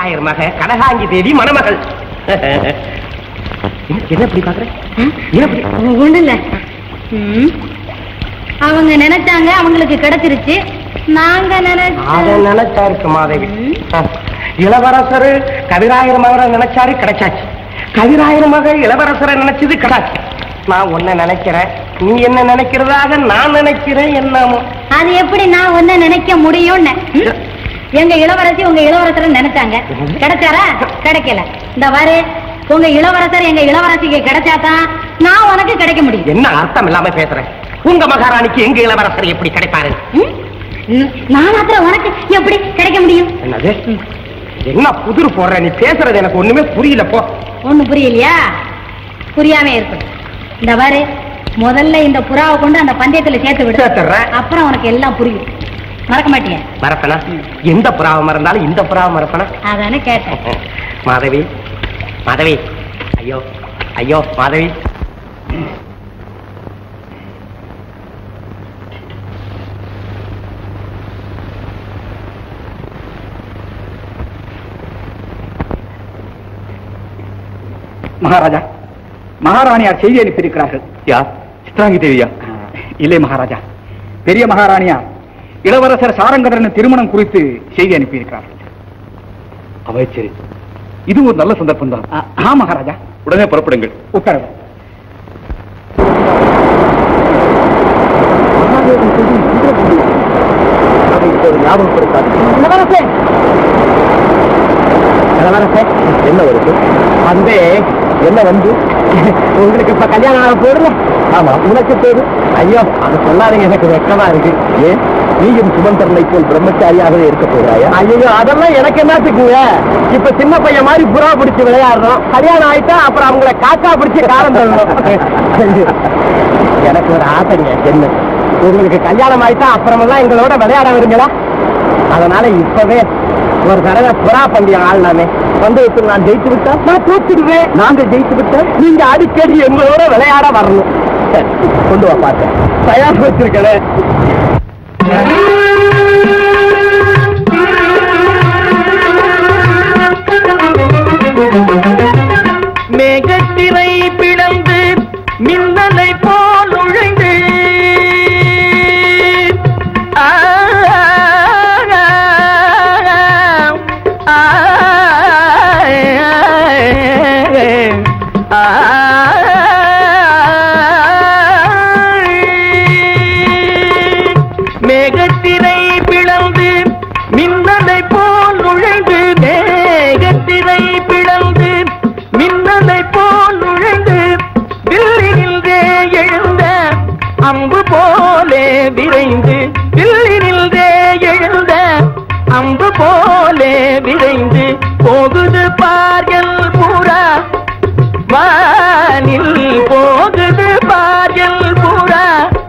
கனகராயர் மக கனகாங்கி தேவி மணமகள் என்ன- என்ன இப்படி பாக்குற என்ன இப்படி ஒண்ணு இல்ல ம். அவங்க நினைச்சாங்க அவங்களுக்கு கிடைச்சிருச்சு நாங்க அத நினைச்ச நினைச்சா இருக்கு மாதவி ஆ. இளவரசர் கவிராயர் மகரை நினைச்சாரு கிடைச்சாச்சு கவிராயர் மகள் இளவரசரை நினைச்சது கிடைச்சு நான் உன்னை நினைக்கிறேன் நீ என்ன நினைக்கிறதாக நான் நினைக்கிறேன் என்னமோ அது எப்படி நான் ஒண்ணு நினைக்க முடியும்னு ம்? எங்க இளவரசி உங்க இளவரசர் நினைச்சாங்க கிடைச்சாரா கிடைக்கல இந்த பாரு உங்க இளவரசர் எங்க இளவரசிக்கு கிடைச்சாதான் நான் உனக்கு கிடைக்க முடியும் என்ன அர்த்தம் இல்லாம பேசுறேன் உங்க மகாராணிக்கு எங்க இளவரசர் எப்படி கிடைப்பாரு ம்? ம், நான் மாத்திரம் உனக்கு எப்படி கிடைக்க முடியும் என்னது என்ன புதிர் போடுற நீ பேசுறது எனக்கு ஒண்ணுமே புரியல போ ஒண்ணு புரியலையா புரியாம இருக்கட்டும் இந்த பாரு முதல்ல இந்த புறாவை கொண்டு அந்த பந்தயத்துல சேர்த்து விடு சேர்த்துடுறேன். அப்புறம் உனக்கு எல்லாம் புரியும் மறக்க மாட்டியா மறப்பனா எந்த புறாவை மறந்தாலும் இந்த புறாவை மறப்பனா அதானே கேட்டேன் மாதவி மாதவி ஐயோ ஐயோ மாதவி மகாராஜா மகாராணியார் செய்தி அனுப்பியிருக்கிறார்கள் யார் சித்ராங்கி தேவியா இல்லை மகாராஜா பெரிய மகாராணியார் இளவரசர் சாரங்கதரன் திருமணம் குறித்து செய்தி அனுப்பியிருக்கிறார்கள் அமைச்சர் இது ஒரு நல்ல சந்தர்ப்பம் தான் ஆ மகாராஜா உடனே புறப்படுங்கள் உட்காருங்க என்ன வருது வந்து என்ன வந்து உங்களுக்கு இப்ப கல்யாணம் ஆக போடுல ஆமா உனக்கு போடு ஐயோ அது சொல்லாதீங்க எனக்கு வெக்கமா இருக்கு ஏன் நீயும் சுமந்தரனை போல் பிரம்மச்சாரியாகவே இருக்க போகிறாயா ஐயோ அதெல்லாம் எனக்கு என்னத்துக்குங்க இப்ப சின்ன பையன் மாதிரி புறா பிடிச்சு விளையாடுறோம் கல்யாணம் ஆயிட்டா அப்புறம் அவங்கள காக்கா பிடிச்சு காரம் தரணும் எனக்கு ஒரு ஆசைங்க என்ன உங்களுக்கு கல்யாணம் ஆயிட்டா அப்புறமெல்லாம் எங்களோட விளையாட வருங்களா அதனால இப்பவே ஒரு தடவை புறா பந்தயம் ஆடலாமே பந்தயத்தில் நான் ஜெயித்து விட்டா நான் தோத்துடுவேன் நாங்க ஜெயித்து விட்டா நீங்க அடிக்கடி எங்களோட விளையாட வரணும் சரி, கொண்டு வா பார்த்தேன் தயார் வச்சிருக்கல மேகத்திரை பிளந்து மின்னலை போல் நுழைந்து ஆ, ஆ, ஆ, மேகத்திரை பிளந்து மின்னலை போல் நுழைந்து மேகத்திரை பிளந்து மின்னலை போல் நுழைந்து வில்லினில்தே எழுந்த அம்பு போலே விரைந்து வில்லினில்தே எழுந்த அம்பு போலே விரைந்து போகுது பார்கள் புறா வானில் போகுது பார்கள் புறா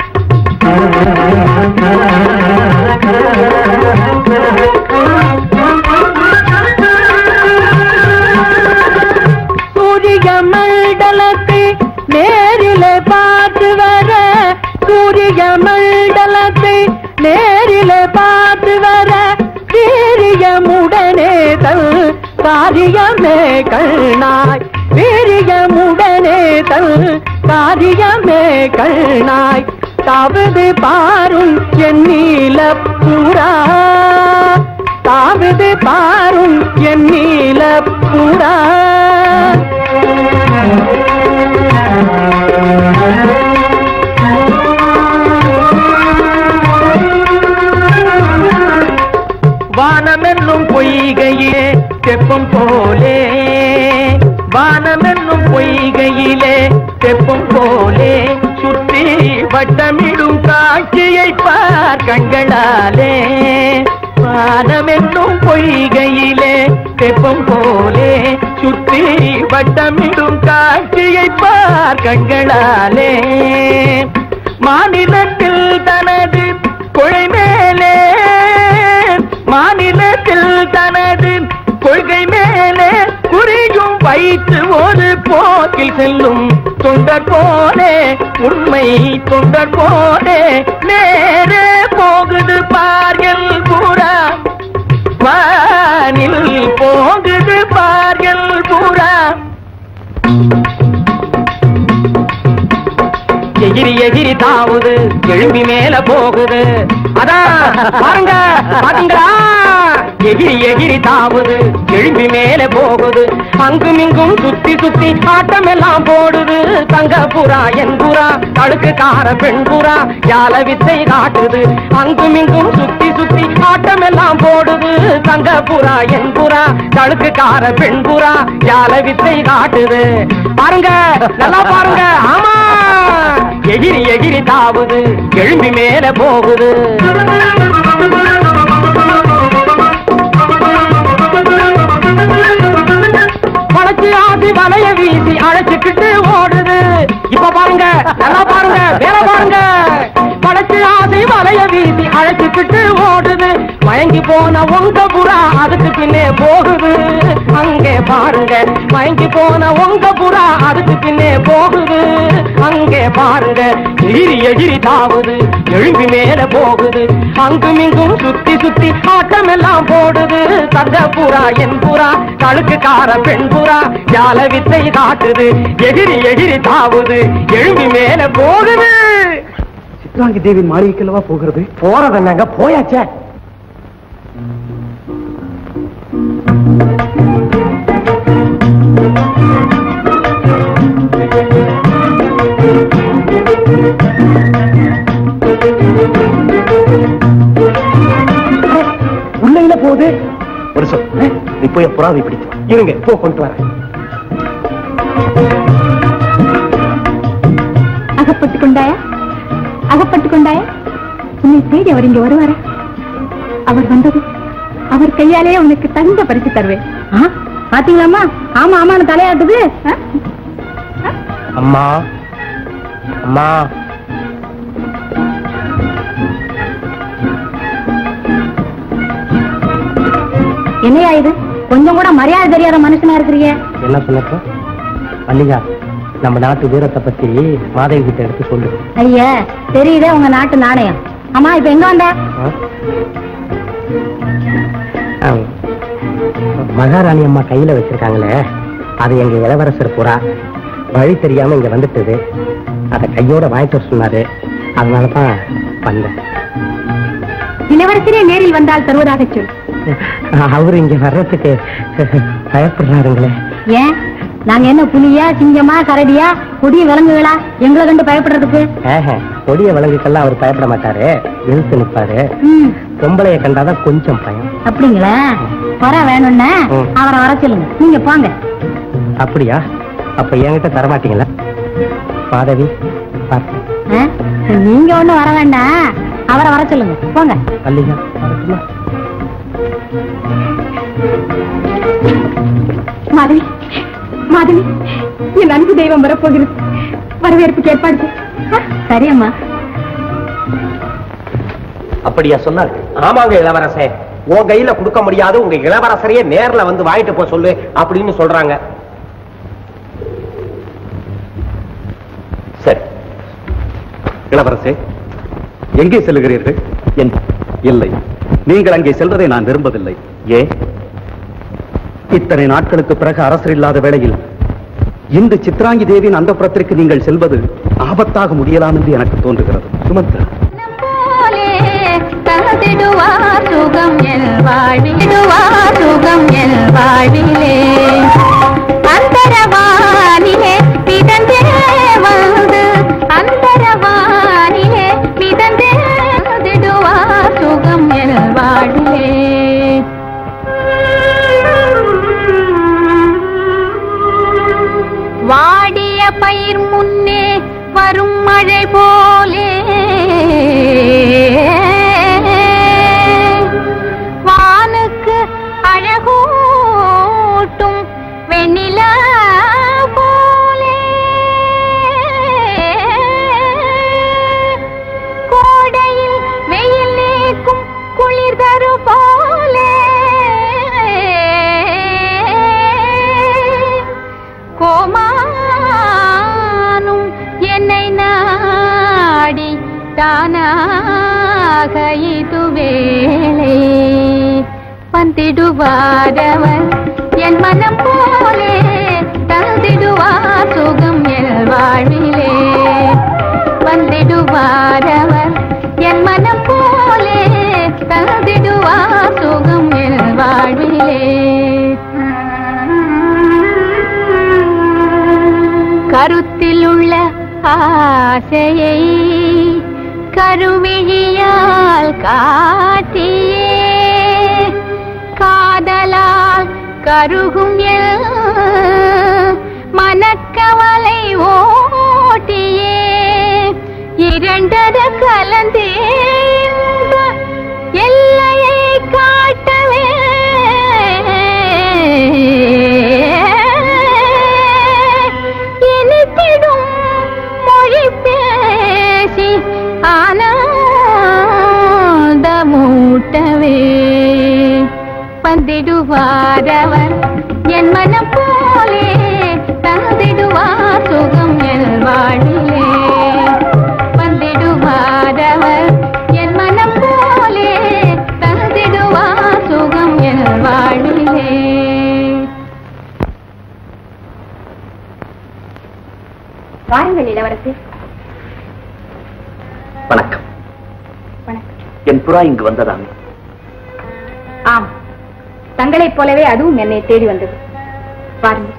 சூரிய மண்டலத்தை நேரில பார்த்து வர சூரிய மண்டலத்தை நேரில பார்த்து வர வீரியமுடனே தல் காரியமே கண்ணாய் வீரியமுடனே தல் காரியமே கண்ணாய் தாவது பாரும் என் நீல புறா தாவது பாரும் என் நீல புறா வானமென்னும் பொய்கையிலே தெப்பம் போலே வானமென்னும் பொய்கையிலே தெப்பம் போலே சுற்றி வட்டமிடும் காட்சியை பார் கண்களாலே வானமென்னும் பொய்கையிலே தெப்பம் போலே சுற்றி வட்டமிடும் காட்சியை பார் கண்களாலே மாநிலத்தில் தனது கொழை மேலே மாநிலத்தில் தனது கொள்கை மேலே குறியும் வைத்து ஒரு போக்கில் செல்லும் தொண்டர் போலே உண்மை தொண்டர் போலே நேரே போகுது பார்கள் புறா வானில் போகுது பார்கள் புறா எகிரி எகிரி தாவுது எழும்பி மேல போகுது அதான் பாருங்க பாருங்களா எகிரி எகிரி தாவுது எழும்பி மேல போகுது அங்கும் இங்கும் சுத்தி சுத்தி ஆட்டம் எல்லாம் போடுது தங்க புறா என் புறா தடுக்கு கார பெண் புறா யால வித்தை காட்டுது அங்கும் இங்கும் சுத்தி சுத்தி ஆட்டம் எல்லாம் போடுது தங்க புறா என் புறா தடுக்கு கார பெண் புறா யால வித்தை காட்டுது பாருங்க நல்லா பாருங்க ஆமா எகிரி எகிரி தாவுது எழும்பி மேல போகுது வளைச்சு ஆசி வலைய வீசி அழைச்சுக்கிட்டு ஓடுது இப்ப பாருங்க நல்லா பாருங்க வேற பாருங்க வளைச்சு ஆசி வலைய வீசி அழைச்சுக்கிட்டு ஓடுது மயங்கி போன உங்க புறா அதுக்கு பின்னே போகுது அங்கே பாருங்க மயங்கி போன உங்க புறா அதுக்கு பின்னே போகுது அங்கே பாருங்க எகிரி எகிரி தாவுது எழும்பி மேல போகுது அங்கும் இங்கும் சுத்தி சுத்தி ஆட்டம் எல்லாம் போடுது தங்க புறா என் புறா கழுக்கு கார பெண் புறா ஜால வித்தை காட்டுது எகிரி எகிரி தாவுது எழும்பி மேல போகுது சித்ராங்கி தேவி மாளிகைக்கல்லவா போகிறது போறது என்னங்க போயாச்சே உள்ள இல்ல போகுது ஒரு சொல் நீ போய் புறாவை பிடித்து வா. இருங்க போ கொண்டு வரேன் அகப்பட்டுக் கொண்டாயா அகப்பட்டுக் கொண்டாயா உன்னை தேடி அவர் இங்க வருவாரா அவர் வந்தது அவர் கையாலே உனக்கு தங்க பரிசு தருவேன் ஆ, பாத்தீங்களாம்மா ஆமா ஆமான்னு தலையாட்டுது ஆ? அம்மா அம்மா என்னையா இது கொஞ்சம் கூட மரியாதை தெரியாத மனுஷனா இருக்கிறீங்க என்ன சொன்னப்போ மல்லிகா நம்ம நாட்டு வீரத்தை பத்தி மாதவி கிட்ட எடுத்து சொல்லு ஐயா தெரியுதே உங்க நாட்டு நாணயம் ஆமா இப்ப எங்க வந்த ஆ? ஆ, மகாராணி அம்மா கையில வச்சிருக்காங்களே அது எங்க இளவரசர் புறா வழி தெரியாம இங்க வந்துட்டது அத கையோட வாங்கிட்டு வர சொன்னாரு அதனாலதான் வந்தேன் இளவரசரே நேரில் வந்தால் தருவதாக சொல் அவரு இங்க வர்றதுக்கு பயப்படுறாருங்களே ஏன் நாங்க என்ன புலியா சிங்கமா கரடியா கொடிய விலங்குகளா எங்களை கண்டு பயப்படுறதுக்கு ஆஹா, கொடிய விலங்குக்கெல்லாம் அவர் பயப்பட மாட்டாரு இழுத்து நிப்பாரு ம், பொம்பளைய கண்டாதான் கொஞ்சம் பயம் அப்படிங்களா வர வேணும்னா ம். அவரை வர சொல்லுங்க நீங்க போங்க அப்படியா அப்ப என்கிட்ட தரமாட்டீங்களா மாதவி பார்த்து ஆ? நீங்க ஒண்ணும் வர வேண்டாம் அவரை வர சொல்லுங்க போங்க மல்லிகா வரட்டுமா? மாதவி மாதவி என் அன்பு தெய்வம் வரப்போகிறது வரவேற்புக்கு ஏற்பாடு செய். ஆ, சரி அம்மா அப்படியா சொன்னார் ஆமாங்க இளவரசே உன் கையில கொடுக்க முடியாது உங்க இளவரசரையே நேர்ல வந்து வாங்கிட்டு போக சொல்லு அப்படின்னு சொல்றாங்க சரி இளவரசே எங்கே செல்லுகிறீர்கள் என் இல்லை நீங்கள் அங்கே செல்வதை நான் விரும்பவில்லை ஏன் இத்தனை நாட்களுக்கு பிறகு அரசர் இல்லாத வேளையில் இன்று சித்ராங்கி தேவியின் அந்த புறத்திற்கு நீங்கள் செல்வது ஆபத்தாக முடியலாம் என்று எனக்கு தோன்றுகிறது சுமத்ரா போலே தந்திடுவார் சுகம் என் வாழ்விடுவார் சுகம் என் வாழ்விலே அந்தரவானிலே மிதந்தே வந்து அந்தரவானிலே மிதந்தே தந்திடுவார் சுகம் என் வாழ்விலே வாடிய பயிர் முன்னே வரும் மழை போலே வானுக்கு அழகோ வந்திடுவாரவர் என் மனம் போலே தந்திடுவார் சுகம் என் வாழ்விலே வந்திடுவாரவர் என் மனம் போலே தந்திடுவார் சுகம் என் வாழ்விலே கருத்தில் உள்ள ஆசையை கருவிழியால் காட்டியே காதலால் கருகும் என் மனக்கவலை ஓட்டியே இரண்டது கலந்தே இன்ப எல்லையை காட்டவே இனித்திடும் மொழி பேசி ஆனந்தமூட்டவே வந்திடுவாரவர் என் மனம் போலே தந்திடுவார் சுகம் என் வாழ்விலே வந்திடுவாரவர் என் மனம் போலே தந்திடுவார் சுகம் என் வாழ்விலே வாருங்கள் இளவரசி வணக்கம் வணக்கம் என் புறா இங்கு வந்ததாமே ஆம் தங்களைப் போலவே அதுவும் என்னை தேடி வந்தது பாருங்கள்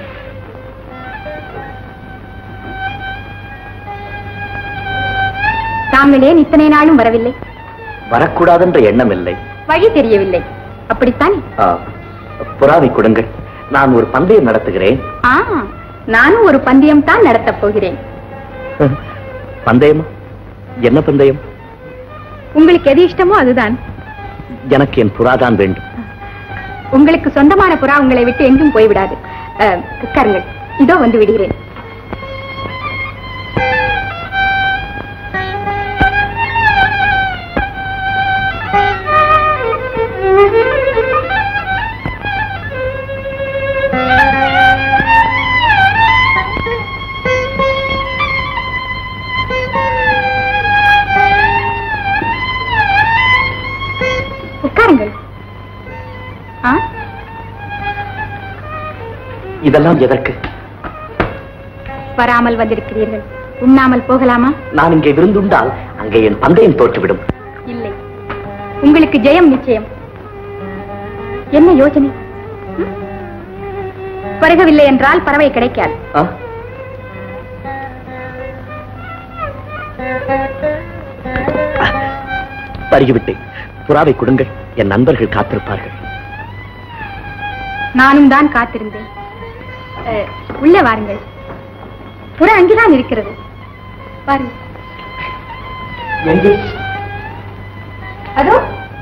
தாங்கள் ஏன் இத்தனை நாளும் வரவில்லை வரக்கூடாதென்ற எண்ணம் இல்லை வழி தெரியவில்லை அப்படித்தானே ஆ, புறாவை கொடுங்கள் நான் ஒரு பந்தயம் நடத்துகிறேன் ஆ நானும் ஒரு பந்தயம் தான் நடத்தப் போகிறேன் பந்தயமா என்ன பந்தயம் உங்களுக்கு எது இஷ்டமோ அதுதான் எனக்கு என் புறாதான் வேண்டும் உங்களுக்கு சொந்தமான புறா உங்களை விட்டு எங்கும் போய்விடாது அஹ், உட்காருங்கள் இதோ வந்து விடுகிறேன் உட்காருங்கள் ஆ இதெல்லாம் எதற்கு வராமல் வந்திருக்கிறீர்கள் உண்ணாமல் போகலாமா நான் இங்கே விருந்துண்டால் அங்கே என் பந்தயம் தோற்றுவிடும் இல்லை உங்களுக்கு ஜெயம் நிச்சயம் என்ன யோசனை ம்? வருகவில்லை என்றால் பறவை கிடைக்காது ஆ? பருகிவிட்டேன் புறாவை கொடுங்கள் என் நண்பர்கள் காத்திருப்பார்கள் நானும் தான் காத்திருந்தேன் அஹ், உள்ளே வாருங்கள் புற அங்கேதான் இருக்கிறது பாருங்க எங்கே அதோ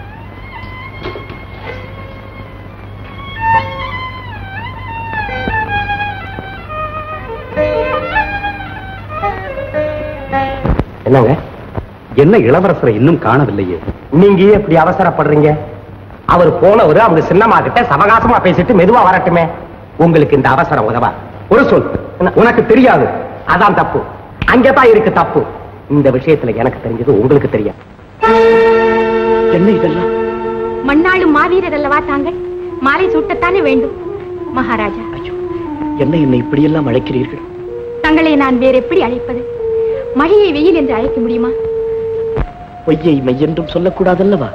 என்னங்க என்ன இளவரசரை இன்னும் காணவில்லையே நீங்க ஏன் இப்படி அவசரப்படுறீங்க அவர் போனவரு அவங்க சின்னம்மா கிட்ட சவகாசமா பேசிட்டு மெதுவா வரட்டுமே உங்களுக்கு இந்த அவசரம் உதவா ஒரு சொல் உனக்கு தெரியாது அதான் தப்பு அங்கதான் இருக்கு தப்பு இந்த விஷயத்துல எனக்கு தெரிஞ்சது உங்களுக்கு தெரியாது என்ன இதெல்லாம் மண்ணாளும் மாவீரர் அல்லவா தாங்கள் மாலை சூட்டத்தானே வேண்டும் மகாராஜா ஐயோ என்ன என்னை இப்படியெல்லாம் அழைக்கிறீர்கள் தங்களை நான் வேற எப்படி அழைப்பது மழையை வெயில் என்று அழைக்க முடியுமா பொய்யை மெய்யென்றும் சொல்லக்கூடாதல்லவா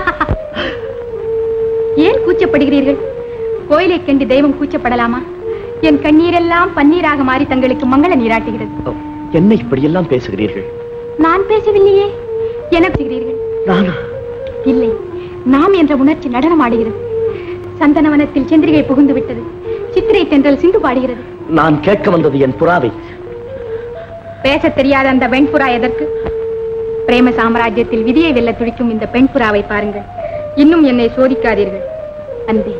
ஏன் கூச்சப்படுகிறீர்கள் கோயிலை கண்டு தெய்வம் கூச்சப்படலாமா என் கண்ணீரெல்லாம் பன்னீராக மாறி தங்களுக்கு மங்கள நீராட்டுகிறது ஓ, என்ன இப்படியெல்லாம் பேசுகிறீர்கள் நான் பேசவில்லையே என பேசுகிறீர்கள் நானா இல்லை நாம் என்ற உணர்ச்சி நடனம் ஆடுகிறது சந்தனவனத்தில் சந்திரிகை புகுந்து விட்டது சித்திரை தென்றல் சிந்து பாடுகிறது நான் கேட்க வந்தது என் புறாவை பேசத் தெரியாத அந்த வெண்புறா எதற்கு பிரேம சாம்ராஜ்யத்தில் விதியை வெல்ல துடிக்கும் இந்த பெண் புறாவை பாருங்கள் இன்னும் என்னை சோதிக்காதீர்கள் அன்பே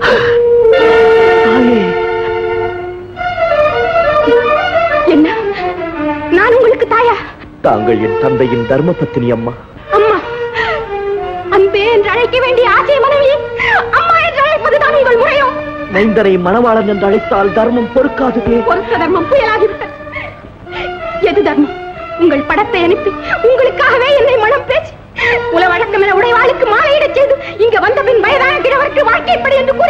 என்ன நான் உங்களுக்கு தாயா தாங்கள் என் தந்தையின் தர்ம பத்தினி அம்மா அம்மா அன்பே என்று அழைக்க வேண்டிய ஆசை மனைவி அம்மா என்று அழைப்பதுதான் உங்கள் முறையோ மைந்தரை மணவாளன் என்று அழைத்தால் தர்மம் பொறுக்காதுவே பொருத்த தர்மம் புயலாகிவிட்டது எது தர்மம் உங்கள் படத்தை அனுப்பி உங்களுக்காகவே என்னை மனம் பேசி உல வழக்கம் என உடைவாளுக்கு மாலையிடச் செய்து இங்க வந்த பின் வயதான கிழவருக்கு வாழ்க்கை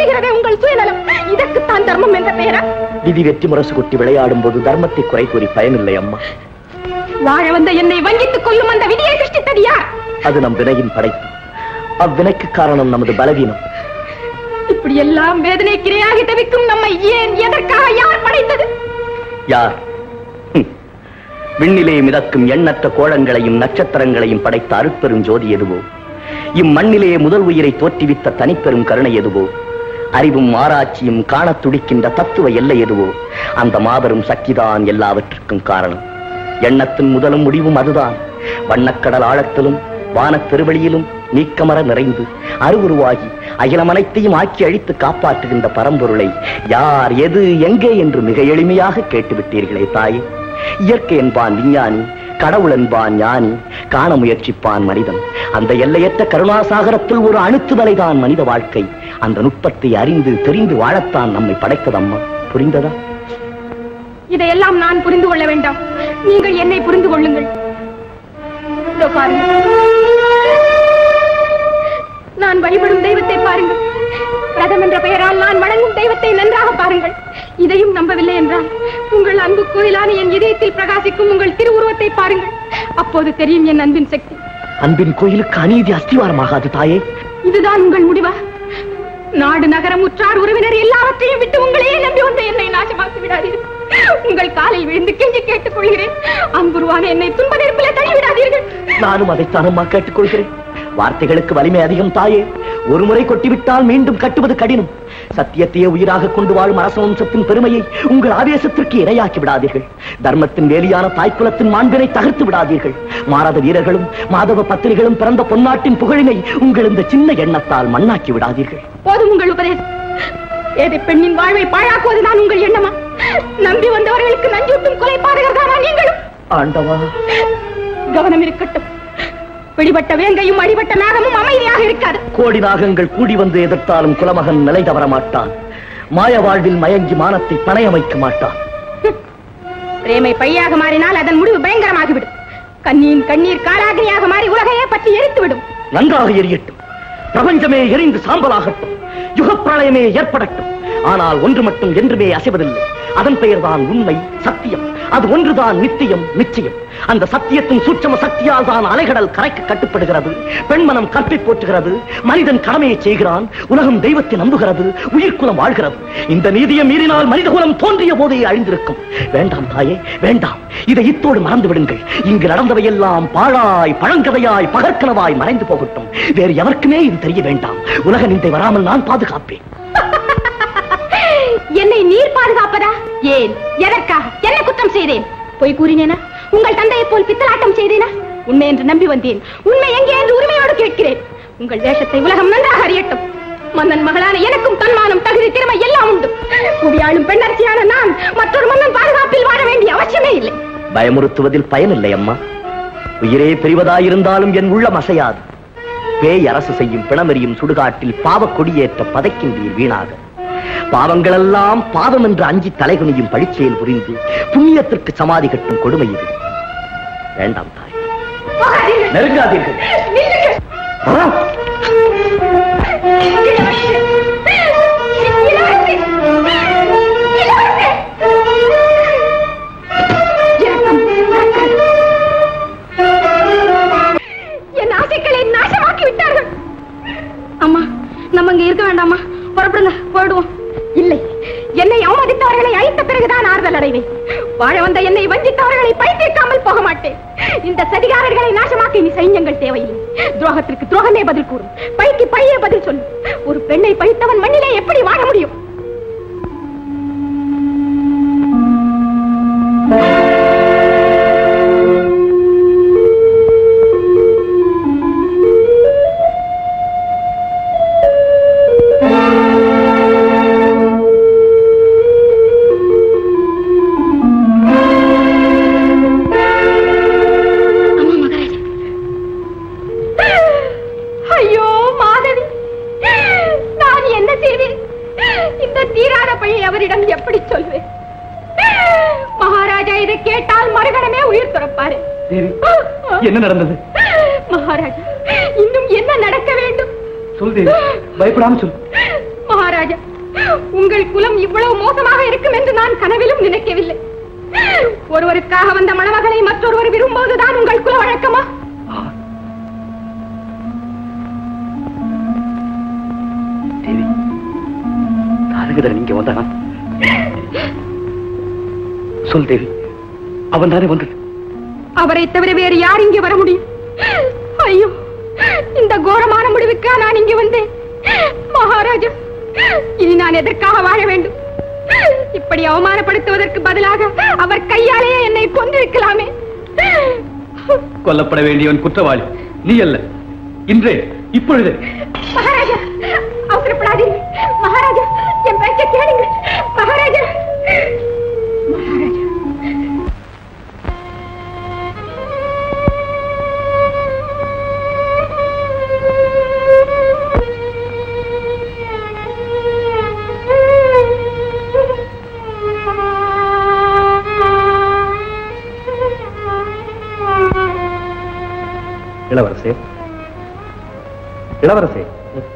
தெரிகிறதே உங்கள் சுயநலம் இதற்குத்தான் தர்மம் என்ற பெயரா விதி வெற்றி முரசு கொட்டி விளையாடும் போது தர்மத்தை குறை கூறி பயனில்லை அம்மா வாழ வந்த என்னை வஞ்சித்துக் கொள்ளும் அந்த விதியை சிருஷ்டித்தது யார் அது நம் வினையின் படைப்பு அவ்வினைக்கு காரணம் நமது பலவீனம் இப்படி எல்லாம் வேதனைக்கிரையாகி தவிக்கும் நம்மை ஏன் எதற்காக யார் படைத்தது யார் ஹம். விண்ணிலே மிதக்கும் எண்ணற்ற கோளங்களையும் நட்சத்திரங்களையும் படைத்த அருட்பெரும் ஜோதி எதுவோ இம்மண்ணிலே முதல் உயிரை தோற்றுவித்த தனிப்பெரும் கருணை எதுவோ அறிவும் ஆராய்ச்சியும் காணத் துடிக்கின்ற தத்துவ எல்லை எதுவோ அந்த மாபெரும் சக்திதான் எல்லாவற்றுக்கும் காரணம் எண்ணத்தின் முதலும் முடிவும் அதுதான் வண்ணக்கடல் ஆழத்திலும் வானத் திருவெளியிலும் நீக்கமர நிறைந்து அருவுருவாகி அகிலம் அனைத்தையும் ஆக்கி அழித்து காப்பாற்றுகின்ற பரம்பொருளை யார் எது எங்கே என்று மிக எளிமையாக கேட்டுவிட்டீர்களே தாயே இயற்கை என்பான் விஞ்ஞானி கடவுள் என்பான் ஞானி காண முயற்சிப்பான் மனிதன் அந்த எல்லையற்ற கருணாசாகரத்தில் ஒரு அணுத்துதலைதான் மனித வாழ்க்கை அந்த நுட்பத்தை அறிந்து தெரிந்து வாழத்தான் நம்மை படைத்ததம்மா புரிந்ததா இதையெல்லாம் நான் புரிந்து கொள்ள வேண்டாம் நீங்கள் என்னை புரிந்து கொள்ளுங்கள் இதோ பாருங்கள் நான் வழிபடும் தெய்வத்தை பாருங்கள் பிரதம் என்ற பெயரால் நான் வணங்கும் தெய்வத்தை நன்றாக பாருங்கள் இதையும் நம்பவில்லை என்றால் உங்கள் அன்பு கோயிலான என் இதயத்தில் பிரகாசிக்கும் உங்கள் திருவுருவத்தை பாருங்கள் அப்போது தெரியும் என் அன்பின் சக்தி அன்பின் கோயிலுக்கு அநீதி அஸ்திவாரமாகாது தாயே இதுதான் உங்கள் முடிவா நாடு நகரம் உற்றார் உறவினர் எல்லாவற்றையும் விட்டு உங்களையே நம்பி வந்த என்னை நாசமாக்கி விடாதீர்கள் உங்கள் காலில் விழுந்து கெஞ்சி கேட்டுக் கொள்கிறேன் அன்புருவான என்னை துன்ப நெருப்பிலே தள்ளிவிடாதீர்கள் நானும் அதைத்தானம்மா கேட்டுக்கொள்கிறேன் வார்த்தைகளுக்கு வலிமை அதிகம் தாயே ஒரு முறை கொட்டிவிட்டால் மீண்டும் கட்டுவது கடினம் சத்தியத்தையே உயிராக கொண்டு வாழும் அரச வம்சத்தின் பெருமையை உங்கள் ஆவேசத்திற்கு இரையாக்கி விடாதீர்கள் தர்மத்தின் வேலியான தாய்க்குலத்தின் மாண்பினை தகர்த்து விடாதீர்கள் மாரத வீரர்களும் மாதவ பத்திரிகளும் பிறந்த பொன்னாட்டின் புகழினை உங்கள் இந்த சின்ன எண்ணத்தால் மண்ணாக்கி விடாதீர்கள் போதும் உங்கள் உபதேசம் ஏதை பெண்ணின் வாழ்வை பாழாக்குவதுதான் உங்கள் எண்ணமா நம்பி வந்தவர்களுக்கு நஞ்சூட்டும் கொலை பாதகர்தானா நீங்களும் ஆண்டவா கவனம் இருக்கட்டும் பிடிபட்ட வேங்கையும் அடிபட்ட நாகமும் அமைதியாக இருக்காது கோடி நாகங்கள் கூடி வந்து எதிர்த்தாலும் குலமகன் நிலை தவற மாட்டான் மாய வாழ்வில் மயங்கி மானத்தை பணைய வைக்க மாட்டான் பிரேமை பையாக மாறினால் அதன் முடிவு பயங்கரமாகிவிடும் கண்ணியின் கண்ணீர் காலாகினியாக மாறி உலகையே பற்றி எரித்துவிடும் நன்றாக எரியட்டும் பிரபஞ்சமே எரிந்து சாம்பலாகட்டும் யுகப்பிரளயமே ஏற்படட்டும் ஆனால் ஒன்று மட்டும் என்றுமே அசைவதில்லை அதன் பெயர்தான் உண்மை சத்தியம் அது ஒன்றுதான் நித்தியம் நிச்சயம் அந்த சத்தியத்தின் சூட்சம சக்தியால் தான் அலைகடல் கரைக்கு கட்டுப்படுகிறது பெண்மனம் கற்பை போற்றுகிறது மனிதன் கடமையை செய்கிறான் உலகம் தெய்வத்தை நம்புகிறது உயிர்க்குலம் வாழ்கிறது இந்த நீதியை மீறினால் மனித குலம் தோன்றிய போதே அழிந்திருக்கும் வேண்டாம் தாயே வேண்டாம் இதை இத்தோடு மறந்து விடுங்கள் இங்கு நடந்தவையெல்லாம் பாழாய் பழங்கதையாய் பகற்கனவாய் மறைந்து போகட்டும் வேறு எவருக்குமே இது தெரிய வேண்டாம் உலக நிந்தை வராமல் நான் பாதுகாப்பேன் என்னை நீர் பாதுகாப்பதா ஏன் எதற்காக என்ன குற்றம் செய்தேன் பொய் கூறினேனா உங்கள் தந்தையைப் போல் பித்தலாட்டம் செய்தேனா உண்மை என்று நம்பி வந்தேன் உண்மை எங்கே என்று உரிமையோடு கேட்கிறேன் உங்கள் வேஷத்தை உலகம் நன்றாக அறியட்டும் மன்னன் மகளான எனக்கும் தன்மானம் தகுதி திறமை எல்லாம் உண்டு புவியாளும் பெண்ணரசியான நான் மற்றொரு மன்னன் பாதுகாப்பில் வாழ வேண்டிய அவசியமே இல்லை பயமுறுத்துவதில் பயனில்லை அம்மா உயிரே பிரிவதாயிருந்தாலும் என் உள்ளம் அசையாது பேய் அரசு செய்யும் பிணமெறியும் சுடுகாட்டில் பாவக் கொடியேற்ற பதைக்கின்றீர் வீணாக பாவங்களெல்லாம் பாவம் என்று அஞ்சி தலைகுனியும் பழிச்செயல் புரிந்து புண்ணியத்திற்கு சமாதி கட்டும் கொடுமை இது வேண்டாம் தாய் போகாதீர்கள். நெருங்காதீர்கள் நில்லுங்கள். ஆ! இளவரசி. இளவரசி. இளவரசி. இரக்கம் மறக்காது. என் ஆசைகளை நாசமாக்கி விட்டார்கள் அம்மா நம்ம இங்க இருக்க வேண்டாமா புறப்படுங்க போயிடுவோம் இல்லை என்னை அவமதித்தவர்களை அழித்த பிறகுதான் ஆறுதல் அடைவேன் வாழ வந்த என்னை வஞ்சித்தவர்களை பழித்தீர்க்காமல் போக மாட்டேன் இந்த சதிகாரர்களை நாசமாக்க இனி சைன்யங்கள் தேவையில்லை துரோகத்திற்கு துரோகமே பதில் கூறும் பழிக்கு பழியே பதில் சொல்லும் ஒரு பெண்ணை பழித்தவன் மண்ணிலே எப்படி வாழ முடியும் அம்மா மகாராஜா ஐயோ மாதவி நான் என்ன செய்வேன் இந்த தீராத பழி அவரிடம் எப்படி சொல்வேன் மகாராஜா இதை கேட்டால் மறுகணமே உயிர் துறப்பாரு தேவி என்ன நடந்தது மகாராஜா இன்னும் என்ன நடக்க வேண்டும் சொல் தேவி பயப்படாம சொல் மகாராஜா மகாராஜா உங்கள் குலம் இவ்வளவு மோசமாக இருக்கும் என்று நான் கனவிலும் நினைக்கவில்லை ஒருவருக்காக வந்த மணமகளை மற்றொருவர் விரும்புவதுதான் உங்கள் குல வழக்கமா தேவி தாரகதரன் இங்க வந்தானா சொல் தேவி அவன் தானே வந்தது அவரை தவிர வேறு யார் இங்கே வர முடியும் ஐயோ இந்த கோரமான முடிவுக்கா நான் இங்கே வந்தேன் மகாராஜா இனி நான் எதற்காக வாழ வேண்டும் இப்படி அவமானப்படுத்துவதற்கு பதிலாக அவர் கையாலேயே என்னை கொன்றிருக்கலாமே கொல்லப்பட வேண்டியவன் குற்றவாளி நீ அல்ல இன்றே இப்பொழுது மகாராஜா அவசரப்படாதீங்க மகாராஜா என் பேச்சை கேளுங்க மகாராஜா மகாராஜா இளவரசே இளவரசே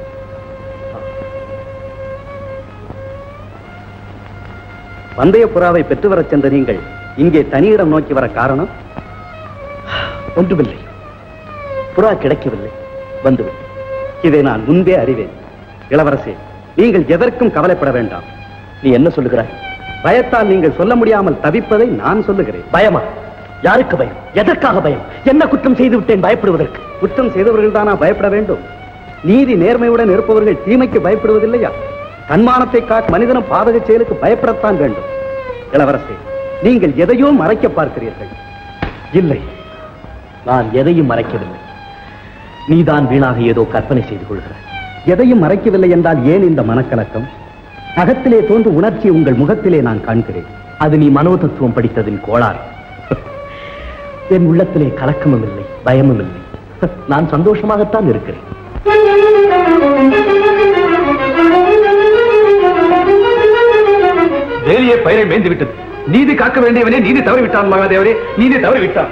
பந்தய புறாவை பெற்று வரச் சென்ற நீங்கள் இங்கே தனியிடம் நோக்கி வர காரணம் ஒன்றுமில்லை புறா கிடைக்கவில்லை வந்துவிட்டேன் இதை நான் முன்பே அறிவேன் இளவரசே நீங்கள் எதற்கும் கவலைப்பட வேண்டாம் நீ என்ன சொல்லுகிறாய் பயத்தால் நீங்கள் சொல்ல முடியாமல் தவிப்பதை நான் சொல்லுகிறேன் பயமா யாருக்கு பயம் எதற்காக பயம் என்ன குற்றம் செய்து விட்டேன் பயப்படுவதற்கு குற்றம் செய்தவர்கள் தானா பயப்பட வேண்டும் நீதி நேர்மையுடன் இருப்பவர்கள் தீமைக்கு பயப்படுவதில்லையா தன்மானத்தை காக்க மனிதனும் பாதக செயலுக்கு பயப்படத்தான் வேண்டும் இளவரசே நீங்கள் எதையோ மறைக்க பார்க்கிறீர்கள் இல்லை நான் எதையும் மறைக்கவில்லை நீதான் வீணாக ஏதோ கற்பனை செய்து கொள்கிறாய் எதையும் மறைக்கவில்லை என்றால் ஏன் இந்த மனக்கலக்கம் அகத்திலே தோன்றும் உணர்ச்சி உங்கள் முகத்திலே நான் காண்கிறேன் அது நீ மனோதத்துவம் படித்ததின் கோளாறு என் உள்ளத்திலே கலக்கமும் இல்லை பயமும் இல்லை நான் சந்தோஷமாகத்தான் இருக்கிறேன் வேலியே பயிரை மேய்ந்து விட்டது நீதி காக்க வேண்டியவனே நீதி தவறி விட்டான் மகாதேவரே நீதி தவறி விட்டான்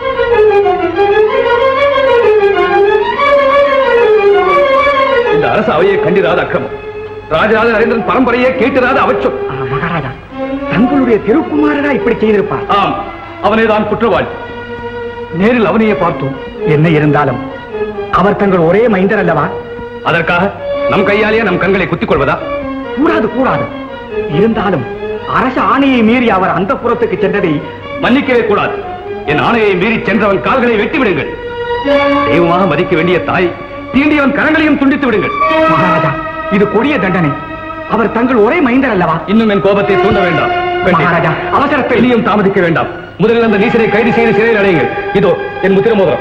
இந்த அரசு அவையை கண்டிராத அக்கிரமம் ராஜராஜ நரேந்திரன் பரம்பரையே கேட்டிராத அவச்சம் மகாராஜா தங்களுடைய திருக்குமாரரா இப்படி செய்திருப்பார் ஆம் அவனே தான் குற்றவாளி நேரில் அவனையே பார்த்தோம் என்ன இருந்தாலும் அவர் தங்கள் ஒரே மைந்தர் அல்லவா அதற்காக நம் கையாலேயே நம் கண்களை குத்திக் கொள்வதா கூடாது கூடாது இருந்தாலும் அரச ஆணையை மீறி அவர் அந்த புறத்துக்கு சென்றதை மன்னிக்கவே கூடாது என் ஆணையை மீறி சென்றவன் கால்களை வெட்டி விடுங்கள் தெய்வமாக மதிக்க வேண்டிய தாய் தீண்டியவன் கரங்களையும் துண்டித்து விடுங்கள் மகாராஜா இது கொடிய தண்டனை அவர் தங்கள் ஒரே மைந்தர் அல்லவா இன்னும் என் கோபத்தை தூண்ட வேண்டாம் மகாராஜா, அவசரத்தை இனியும் தாமதிக்க வேண்டாம் முதலில் அந்த நீசரை கைது செய்து சிறையில் அடையுங்கள் இதோ என் முத்திர மோதிரம்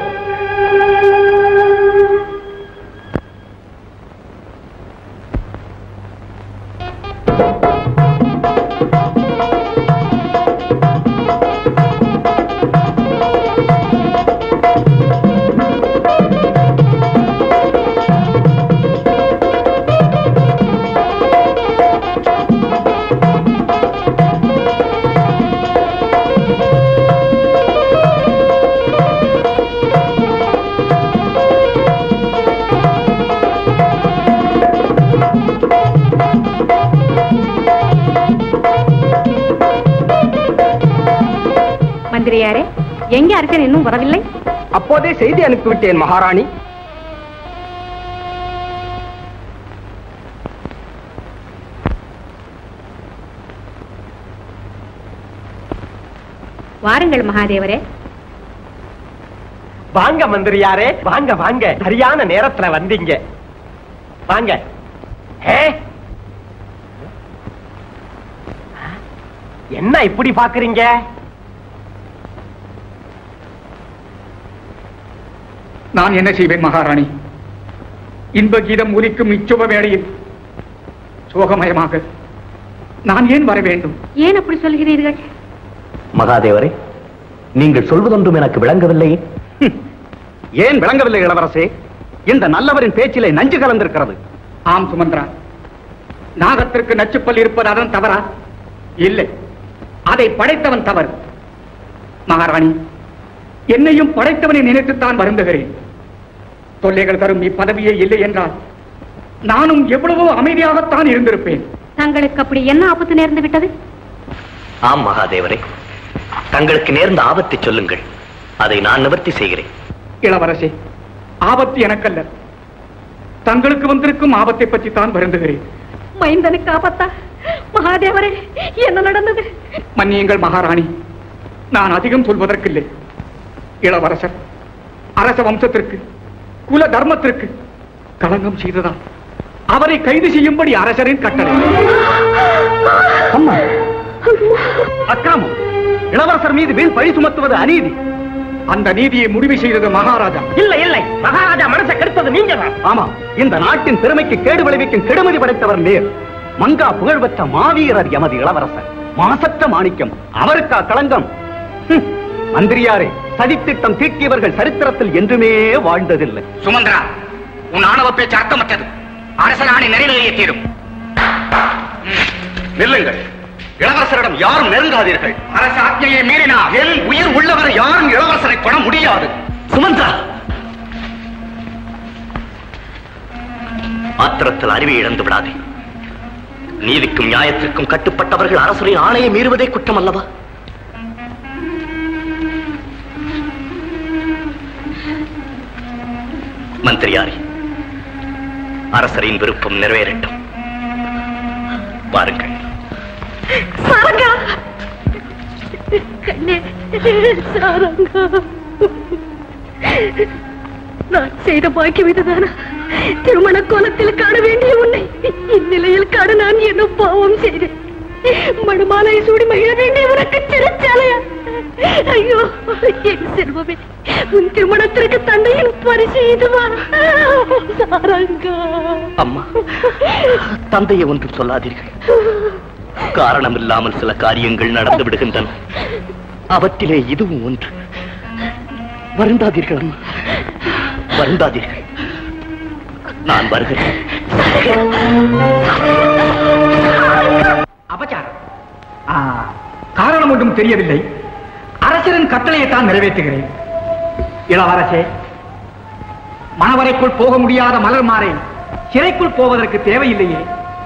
மந்திரியாரே எங்க அரசன் இன்னும் வரவில்லை அப்போதே செய்தி அனுப்பிவிட்டேன் மகாராணி வாருங்கள் மகாதேவரே வாங்க மந்திரியாரே வாங்க வாங்க சரியான நேரத்துல வந்தீங்க வாங்க ஏ? என்ன இப்படி பாக்குறீங்க நான் என்ன செய்வேன் மகாராணி இன்ப கீதம் ஒலிக்கும் இச்சுப வேளையில் சோகமயமாக நான் ஏன் வர வேண்டும் ஏன் அப்படி சொல்கிறீர்கள் மகாதேவரே நீங்கள் சொல்வதொன்றும் எனக்கு விளங்கவில்லையே ஏன் விளங்கவில்லை இளவரசே இந்த நல்லவரின் பேச்சிலே நஞ்சு கலந்திருக்கிறது ஆம் சுமந்திரா நாகத்திற்கு நச்சுப்பல் இருப்பது அதன் தவறா இல்லை அதை படைத்தவன் தவறு மகாராணி என்னையும் படைத்தவனை நினைத்துத்தான் வருந்துகிறேன் தொல்லைகள் தரும் இப்பதவியே இல்லை என்றால் நானும் எவ்வளவோ அமைதியாகத்தான் இருந்திருப்பேன் தங்களுக்கு அப்படி என்ன ஆபத்து நேர்ந்து விட்டது ஆம் மகாதேவரே தங்களுக்கு நேர்ந்த ஆபத்தை சொல்லுங்கள் அதை நான் நிவர்த்தி செய்கிறேன் இளவரசே ஆபத்து எனக்கல்ல தங்களுக்கு வந்திருக்கும் ஆபத்தை பற்றி தான் வருந்துகிறேன் மைந்தனுக்கு ஆபத்தா மகாதேவரே என்ன நடந்தது மன்னியுங்கள் மகாராணி நான் அதிகம் சொல்வதற்கில்லை இளவரசர் அரச வம்சத்திற்கு குல தர்மத்திற்கு களங்கம் செய்ததால் அவரை கைது செய்யும்படி அரசரின் கட்டளை அம்மா அக்கிரமம் இளவரசர் மீது வீண் பழி சுமத்துவது அநீதி அந்த நீதியை முடிவு செய்தது மகாராஜா இல்லை இல்லை மகாராஜா மனசை கெடுத்தது நீங்க ஆமா இந்த நாட்டின் பெருமைக்கு கேடு விளைவிக்கும் கெடுமதி படைத்தவர் நேர் மங்கா புகழ்பெற்ற மாவீரர் எமது இளவரசர் மாசற்ற மாணிக்கம் அவருக்கா களங்கம் ஹம், மந்திரியாரே சதித்திட்டம் தீட்டியவர்கள் சரித்திரத்தில் என்றுமே வாழ்ந்ததில்லை சுமந்திரா உன் ஆணவ பேச்சு அர்த்தமற்றது அரசனாணி நிறைவேறிய தீரும் நில்லுங்கள் இளவரசரிடம் யாரும் நெருங்காதீர்கள் அரசு ஆజ్ఞையை மீறினால் என் உயிர் உள்ளவரை யாரும் இளவரசரை கொட முடியாது சுமந்திரா ஆத்திரத்தில் அறிவை இழந்து விடாதே நீதிக்கும் நியாயத்திற்கும் கட்டுப்பட்டவர்கள் அரசரின் ஆணையை மீறுவதே குற்றம் அல்லவா மந்திரியாரே அரசரின் விருப்பம் நிறைவேறட்டும் பாருங்கள் சாரங்கா கண்ணே சாரங்கா நான் செய்த பாக்கியம் இதுதானா திருமண கோலத்தில் காண வேண்டிய உன்னை இந்நிலையில் காண நான் என்ன பாவம் செய்தேன் மணமாலை சூடி மகிழ வேண்டிய உனக்கு சிறைச்சாலையா ஐயோ என் செல்வமே உன் திருமணத்திற்கு தந்தையின் பரிசு இதுவா சாரங்கா அம்மா தந்தையை ஒன்றும் சொல்லாதீர்கள் காரணம் இல்லாமல் சில காரியங்கள் நடந்து விடுகின்றன அவற்றிலே இதுவும் ஒன்று வருந்தாதீர்கள் அம்மா வருந்தாதீர்கள் நான் வருகிறேன் அபச்சாரம் ஆ, காரணம் ஒன்றும் தெரியவில்லை அரசரின் கட்டளையை தான் நிறைவேற்றுகிறேன் இளவரசே மணவரைக்குள் போக முடியாத மலர் மாறை சிறைக்குள் போவதற்கு தேவையில்லையே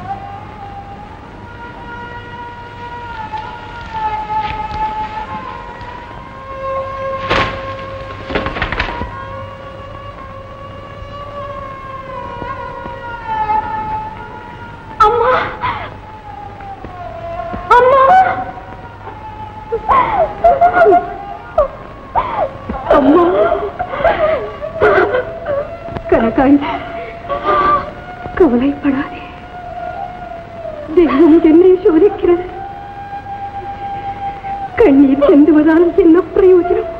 அம்மா அம்மா அம்மா கனகாய் கவலைப்படாதே தெய்வம் என்னை சோதிக்கிறது கண்ணீர் செந்துவதால் என்ன பிரயோஜனம்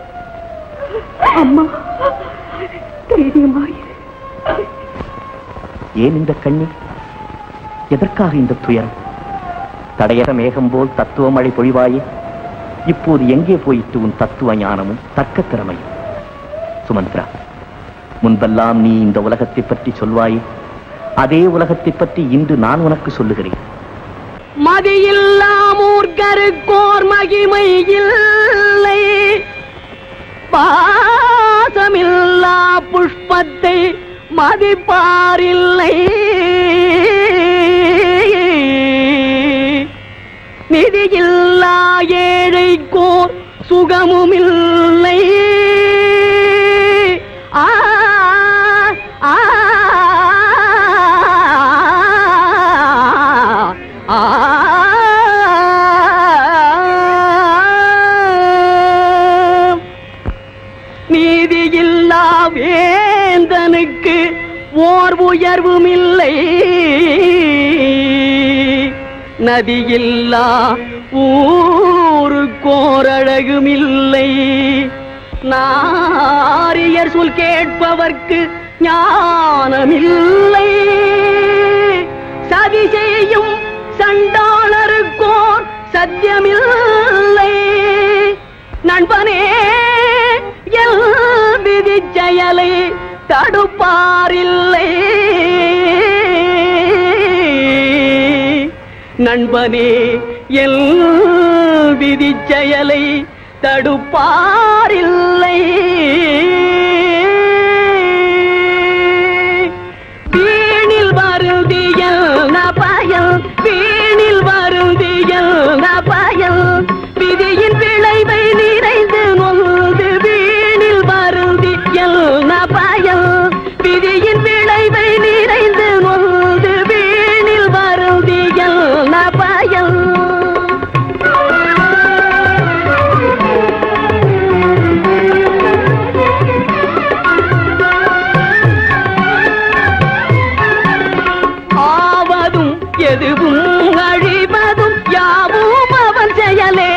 அம்மா தைரியமாயிரு ஏன் இந்த கண்ணீர் எதற்காக இந்த துயரம் தடையற மேகம் போல் தத்துவ மழை பொழிவாயே இப்போது எங்கே போயிட்டு உன் தத்துவ ஞானமும் தர்க்க திறமையும் சுமந்திரா முன்பெல்லாம் நீ இந்த உலகத்தை பற்றி சொல்வாயே அதே உலகத்தை பற்றி இன்று நான் உனக்கு சொல்லுகிறேன் மதியில்லா மூர்க்கருக்கோர் மகிமை இல்லை பாசமில்லா புஷ்பத்தை மதிப்பாரில்லை நிதியில்லா ஏழைக்கோர் சுகமுமில்லை ஆ ஆ ஆ நீதியில்லா வேந்தனுக்கு ஓர் உயர்வும் இல்லை நதியில்லா ஊருக்கோரழகும் இல்லை நாரியர் சொல் கேட்பவர்க்கு ஞானமில்லை சதி செய்யும் சண்டாளருக்கோர் சத்தியமில்லை நண்பனே எல் விதி செயலை தடுப்பாரில்லை நண்பனே எல் விதி செயலை தடுப்பாரில்லை வீணில் எதுவும் அழிவதும் யாவும் அவன் செயலே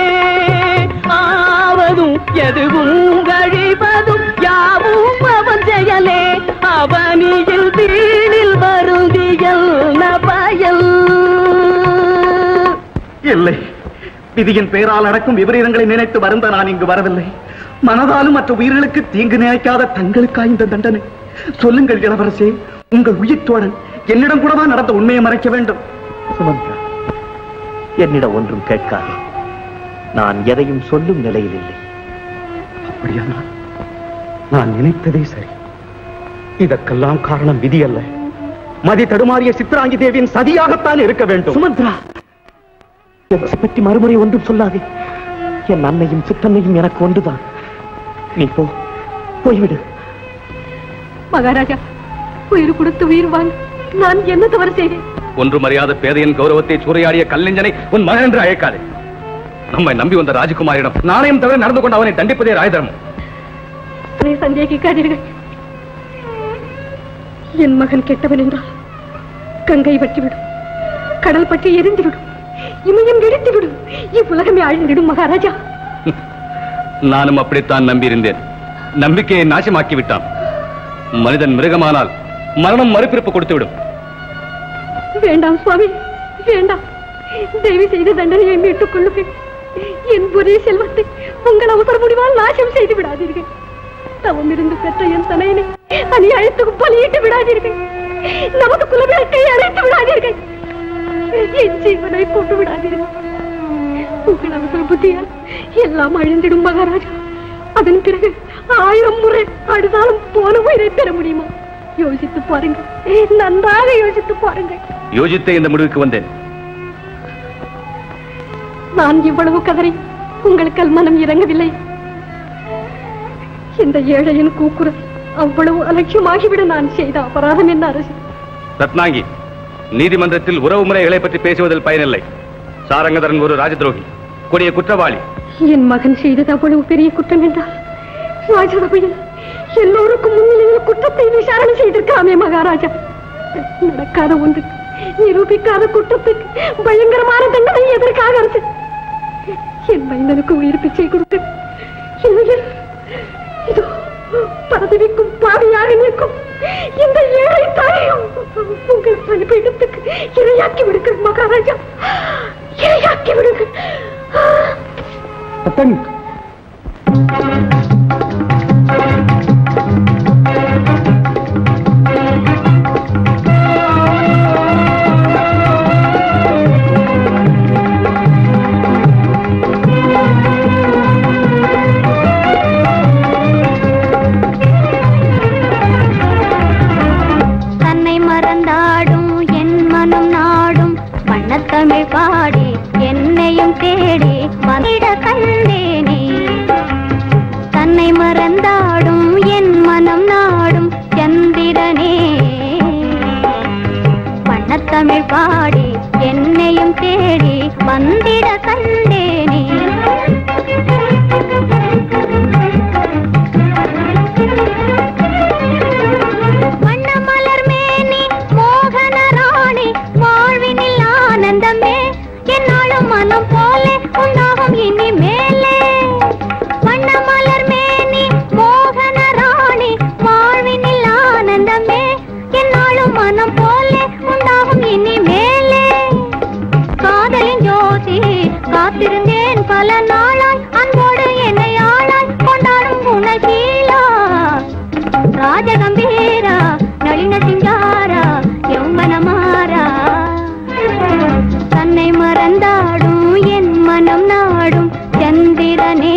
ஆவதும் எதுவும் அழிவதும் யாவும் அவன் செயலே அவனியில் வீணில் வருந்தியல் நபயல் இல்லை விதியின் பெயரால் நடக்கும் விபரீதங்களை நினைத்து வருந்த நான் இங்கு வரவில்லை மனதாலும் மற்ற உயிர்களுக்கு தீங்கு நினைக்காத தங்களுக்கா இந்த தண்டனை சொல்லுங்கள் இளவரசே உங்கள் உயிர் தோழன் என்னிடம் கூடவா நடந்த உண்மையை மறைக்க வேண்டும் சுமந்திரா என்னிடம் ஒன்றும் கேட்காதே நான் எதையும் சொல்லும் நிலையில் இல்லை அப்படியானால் நான் நினைத்ததே சரி இதற்கெல்லாம் காரணம் விதி அல்ல மதி தடுமாறிய சித்ராங்கி தேவியின் சதியாகத்தான் இருக்க வேண்டும் சுமந்திரா என்னை பற்றி மறுமுறை ஒன்றும் சொல்லாதே என் அன்னையும் சித்தன்னையும் எனக்கு ஒன்றுதான் நீ போ போய்விடு மகாராஜா உயிர் கொடுத்து உயிர் வாங்க நான் என்ன தவறு செய்தேன் ஒன்றும் அறியாத பேதையின் கௌரவத்தை சூறையாடிய கல்நெஞ்சனை உன் மகன் என்று அழைக்காதே நம்மை நம்பி வந்த ராஜகுமாரிடம் நாணயம் தவிர நடந்து கொண்டு அவனை தண்டிப்பதே ராயதர்மம் என்னை சந்தேகிக்காதீர்கள் என் மகன் கெட்டவன் என்றால் கங்கை பற்றிவிடும் கடல் பற்றி எரிந்துவிடும் இமயம் இடித்துவிடும் இவ்வுலகமே அழிந்திடும் மகாராஜா நானும் அப்படித்தான் நம்பியிருந்தேன் நம்பிக்கையை நாசமாக்கி விட்டான் மனிதன் மிருகமானால் மரணம் மறுபிறப்பு கொடுத்துவிடும் வேண்டாம் சுவாமி வேண்டாம் தயவு செய்து தண்டனையை மீட்டுக் கொள்ளுங்கள் என் ஒரே செல்வத்தை உங்கள் அவசர முடிவால் நாசம் செய்து விடாதீர்கள் தவம் இருந்து பெற்ற என் தனையனை அநியாயத்துக்கு பலியிட்டு விடாதீர்கள் நமது குலவிளக்கை அழைத்து விடாதீர்கள் என் ஜீவனை கொண்டு விடாதீர்கள் உங்கள் அவசர புத்தியால் எல்லாம் அழிந்திடும் மகாராஜா அதன் பிறகு ஆயிரம் முறை அடுத்தாலும் போன உயிரை பெற முடியுமா யோசித்து பாருங்கள் நன்றாக யோசித்து பாருங்கள் யோசித்தே இந்த முடிவுக்கு வந்தேன் நான் இவ்வளவு கதறி உங்களுக்கு மனம் இறங்கவில்லை இந்த ஏழையின் கூக்குரல் அவ்வளவு அலட்சியமாகிவிட நான் செய்த அபராதம் என்ன அரசு ரத்னாங்கி நீதிமன்றத்தில் உறவு முறைகளை பற்றி பேசுவதில் பயனில்லை சாரங்கதரன் ஒரு ராஜதுரோகி கொடிய குற்றவாளி என் மகன் செய்தது அவ்வளவு பெரிய குற்றம் என்றால் ராஜசபையில் எல்லோருக்கும் முன்னிலையில் குற்றத்தை விசாரணை செய்திருக்காமே மகாராஜா நடக்காத ஒன்று நிரூபிக்காத குற்றத்துக்கு பயங்கரமான தண்டனை எதற்காக அரசு என் மைந்தனுக்கு உயிர் பிச்சை கொடுத்து இல்லையே இதோ பதவிக்கும் பாவியாக நிற்கும் இந்த ஏழை தாயையும் உங்கள் பணிபீடத்துக்கு இரையாக்கி விடுங்கள் மகாராஜா இரையாக்கி விடுங்கள் தன்னை மறந்தாடும் என் மனம் நாடும் வண்ணத்தமிழ் பாடி என்னையும் தேடி வந்திட கண்டேனே தன்னை மறந்தாடும் என் மனம் நாடும் சந்திரனே வண்ணத்தமிழ் பாடி என்னையும் தேடி வந்திட கண்டேனே வண்ணமலர் மேனி மோகன ராணி வாழ்வினில் ஆனந்தமே என்னாலும் மனம் போலே உண்டாகும் இனி மேலே வண்ணமலர் மேனி மோகன ராணி வாழ்வினில் ஆனந்தமே என்னாலும் மனம் போலே உண்டாகும் இனி மேலே காதலின் ஜோதி காத்திருந்தேன் பல நாளாய் அன்போடு என்னை ஆளாய் கொண்டாடும் குணசீலா ராஜகம்பீரா நளின சிங்காரா யௌவனமாரா தன்னை மறந்தாடும் என் மனம் நாடும் சந்திரனே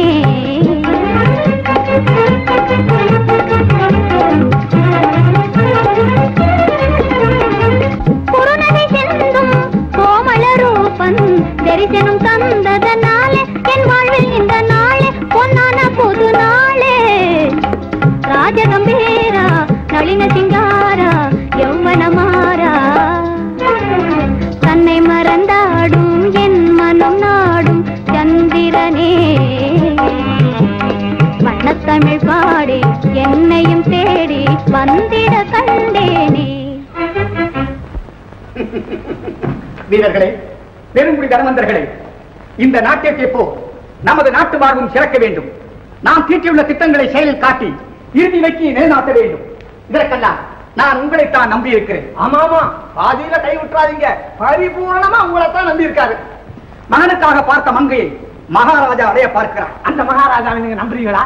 குறுநகை செந்தும் கோமள ரூபன் தரிசனம் தந்ததனாலே என் வாழ்வில் இந்த நாளே பொன்னான புது நாளே ராஜகம்பீரா நளின சிங்காரா யௌவனமாரா தன்னை மறந்தாடும் என் மனம் நாடும் சந்திரனே வண்ணத்தமிழ் பாடி என்னையும் தேடி வந்திட கண்டேனே வீரர்களே பெருங்குடி தர்மந்தர்களே இந்த நாட்டிற்கு போ நமது நாட்டு வாழ்வும் சிறக்க வேண்டும் நாம் தீட்டியுள்ள திட்டங்களை செயலில் காட்டி இறுதி இலக்கியை நிலைநாட்ட வேண்டும் இதற்கெல்லாம் நான் உங்களைத்தான் நம்பி இருக்கிறேன் ஆமா ஆமா பாதியில கை விட்டுறாதீங்க பரிபூர்ணமா உங்களைத்தான் நம்பி இருக்காரு மகனுக்காக பார்த்த மங்கையை மகாராஜா அடைய பார்க்கிறார் அந்த மகாராஜாவை நீங்க நம்புறீங்களா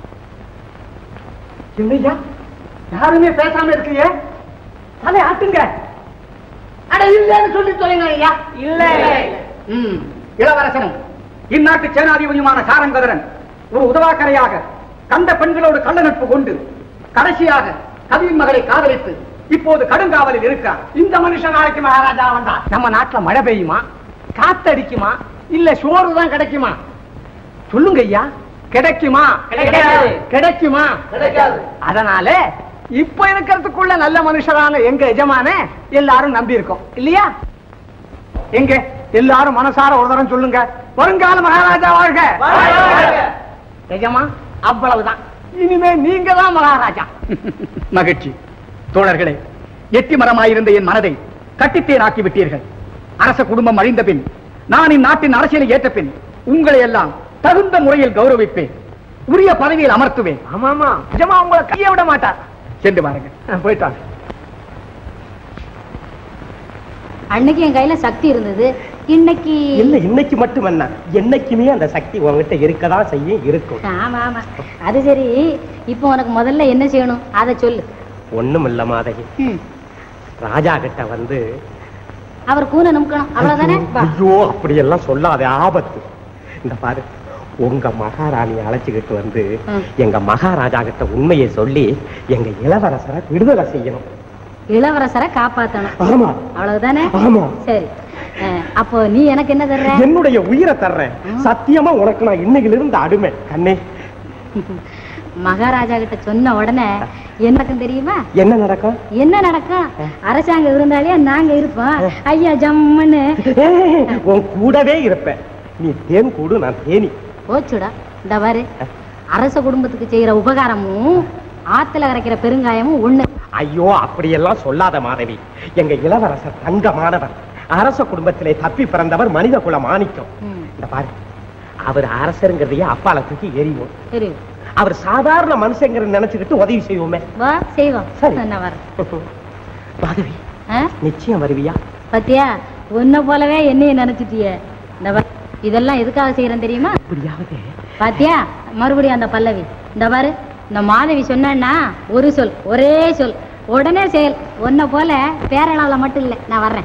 இல்லையா யாருமே பேசாம இருக்கீங்க தலை ஆட்டுங்க அட இல்லன்னு சொல்லி சொல்லுங்க ஐயா இல்ல ம், இளவரசனும் இந்நாட்டு சேனாதிபதியுமான சாரங்கதரன் ஒரு உதவாக்கரையாக கண்ட பெண்களோடு கள்ள நட்பு கொண்டு கடைசியாக கவியின் மகளை காதலித்து இப்போது கடுங்காவலில் இருக்கிறார் இந்த மனுஷன் நாளைக்கு மகாராஜா வந்தா நம்ம நாட்டுல மழை பெய்யுமா காத்தடிக்குமா இல்ல சோறு தான் கிடைக்குமா சொல்லுங்க ஐயா கிடைக்குமா கிடைக்காது. கிடைக்குமா கிடைக்காது. அதனால இப்ப இருக்கிறதுக்குள்ள நல்ல மனுஷரான எங்க எஜமான எல்லாரும் நம்பி இருக்கோம் இல்லையா எங்க எல்லாரும் மனசார ஒரு தரம் சொல்லுங்க வருங்கால மகாராஜா வாழ்க எஜமா அவ்வளவுதான் இனிமே நீங்க தான் மகாராஜா மகிழ்ச்சி தோழர்களே எட்டி மரமாயிருந்த என் மனதை கட்டித்தேனாக்கி விட்டீர்கள் அரச குடும்பம் அழிந்த பின் நான் இந்நாட்டின் அரசியலை ஏற்ற பின் உங்களை எல்லாம் தகுந்த முறையில் கௌரவிப்பேன் உரிய பதவியில் அமர்த்துவேன் ஆமா ஆமா நிஜமா உங்களை கைய விட மாட்டார் சென்று பாருங்க போயிட்டாங்க அன்னைக்கு என் கையில சக்தி இருந்தது இன்னைக்கு இல்ல இன்னைக்கு மட்டும் என்ன என்னைக்குமே அந்த சக்தி உங்ககிட்ட இருக்கதான் செய்யும் இருக்கும் ஆமா ஆமா அது சரி இப்போ உனக்கு முதல்ல என்ன செய்யணும் அதை சொல்லு ஒண்ணும் இல்ல மாதவி ராஜா கிட்ட வந்து அவர் கூன நுமுக்கணும் அவ்வளவுதானே வா. ஐயோ அப்படியெல்லாம் சொல்லாத ஆபத்து இந்த பாரு உங்க மகாராணியை அழைச்சுக்கிட்டு வந்து ம். எங்க மகாராஜா கிட்ட உண்மையை சொல்லி எங்க இளவரசரை விடுதலை செய்யணும் இளவரசரை காப்பாத்தணும் ஆமா அவ்வளவுதானே ஆமா சரி அஹ், அப்போ நீ எனக்கு என்ன தர்ற என்னுடைய உயிரை தர்றேன் சத்தியமா உனக்கு நான் இன்னையில இருந்து அடிமை கண்ணே மகாராஜா கிட்ட சொன்ன உடனே என்ன நடக்கும் தெரியுமா என்ன நடக்கும் என்ன நடக்கும் அரசாங்கம் இருந்தாலே நாங்க இருப்போம் ஐயா ஜம்முன்னு ஏய், உன் கூடவே இருப்பேன் நீ தேன் கூடு நான் தேனி போச்சுடா இந்த பாரு அரச குடும்பத்துக்கு செய்யற உபகாரமும் ஆத்துல கரைக்கிற பெருங்காயமும் ஒண்ணு ஐயோ அப்படியெல்லாம் சொல்லாத மாதவி எங்க இளவரசர் தங்கமானவர் அரச குடும்பத்திலே தப்பி பிறந்தவர் மனித குல மாணிக்கம் ம், இந்த பாரு அவர் அரசருங்கிறதையே அப்பால தூக்கி எறிவோம் சரி அவர் சாதாரண மனுஷங்கிற நினைச்சுக்கிட்டு உதவி செய்வோமே வா செய்வோம் சரி. நான் வரேன் மாதவி ஆ? நிச்சயம் வருவியா பாத்தியா உன்னை போலவே என்னைய நினைச்சிட்டியே இந்த பாரு, இதெல்லாம் எதுக்காக செய்யறேன் தெரியுமா இப்படியாவது பாத்தியா மறுபடியும் அந்த பல்லவி இந்த பாரு இந்த மாதவி சொன்னா ஒரு சொல் ஒரே சொல் உடனே செயல் உன்னை போல பேரளால மட்டும் இல்ல நான் வர்றேன்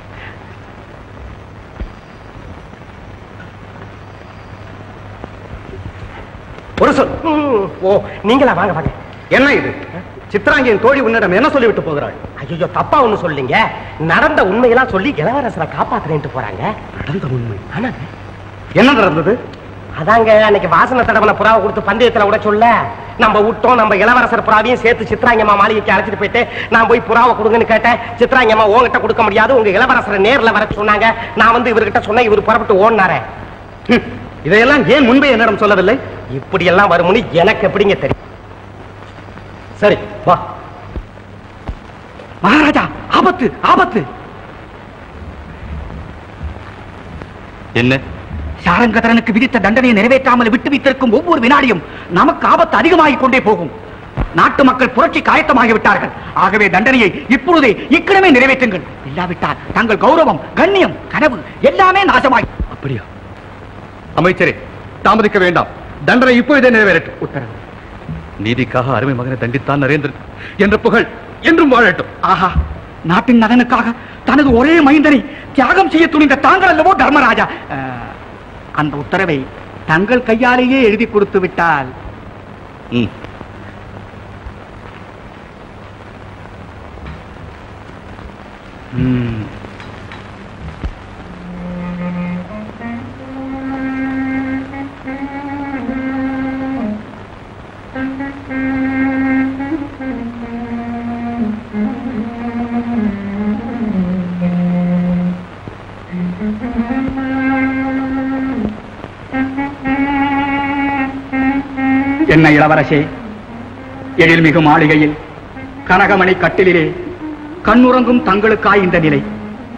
ஒரு சொல் ம், ஓ நீங்களா வாங்க வாங்க என்ன இது சித்ராங்கியின் தோழி உன்னிடம் என்ன சொல்லிவிட்டு போகிறாள் ஐயோ தப்பா ஒண்ணு சொல்லிங்க நடந்த உண்மையெல்லாம் சொல்லி இளவரசரை காப்பாத்துறேன்ட்டு போறாங்க நடந்த உண்மை ஆனாங்க என்ன நடந்தது அதாங்க அன்னைக்கு வாசனை தடவன புறாவை கொடுத்து பந்தயத்துல விட சொல்ல நம்ம விட்டோம் நம்ம இளவரசர் புறாவையும் சேர்த்து சித்ராங்கம்மா மாளிகைக்கு அழைச்சிட்டு போயிட்டு நான் போய் புறாவை கொடுங்கன்னு கேட்டேன் சித்ராங்கம்மா உங்ககிட்ட கொடுக்க முடியாது உங்க இளவரசரை நேர்ல வர சொன்னாங்க நான் வந்து இவர்கிட்ட சொன்னேன் இவர் புறப்பட்டு ஓடினாரே ஹம், இதையெல்லாம் ஏன் முன்பே என்னிடம் சொல்லவில்லை இப்படி எல்லாம் வரும்னு எனக்கு எப்படிங்க தெரியும் சரி வா மகாராஜா ஆபத்து ஆபத்து என்ன சாரங்கதரனுக்கு விதித்த தண்டனையை நிறைவேற்றாமல் விட்டு வைத்திருக்கும் ஒவ்வொரு வினாடியும் நமக்கு ஆபத்து அதிகமாகிக் கொண்டே போகும் நாட்டு மக்கள் புரட்சிக்கு ஆயத்தமாகி விட்டார்கள் ஆகவே தண்டனையை இப்பொழுதே இக்கணமே நிறைவேற்றுங்கள் இல்லாவிட்டால் தங்கள் கௌரவம் கண்ணியம் கனவு எல்லாமே நாசமாகி அப்படியா அமைச்சரே தாமதிக்க வேண்டாம் தண்டனை இப்பொழுதே நிறைவேறட்டும் உத்தரவு நீதிக்காக அருமை மகனை தண்டித்தான் நரேந்திரன் என்ற புகழ் என்றும் வாழட்டும் ஆஹா நாட்டின் நலனுக்காக தனது ஒரே மைந்தனை தியாகம் செய்ய துணிந்த தாங்கள் அல்லவோ தர்மராஜா அஹ், அந்த உத்தரவை தங்கள் கையாலேயே எழுதி கொடுத்து விட்டால் ம். ம், என்ன இளவரசே எழில்மிகு மாளிகையில் கனகமணி கட்டிலிலே கண்ணுறங்கும் தங்களுக்காய் இந்த நிலை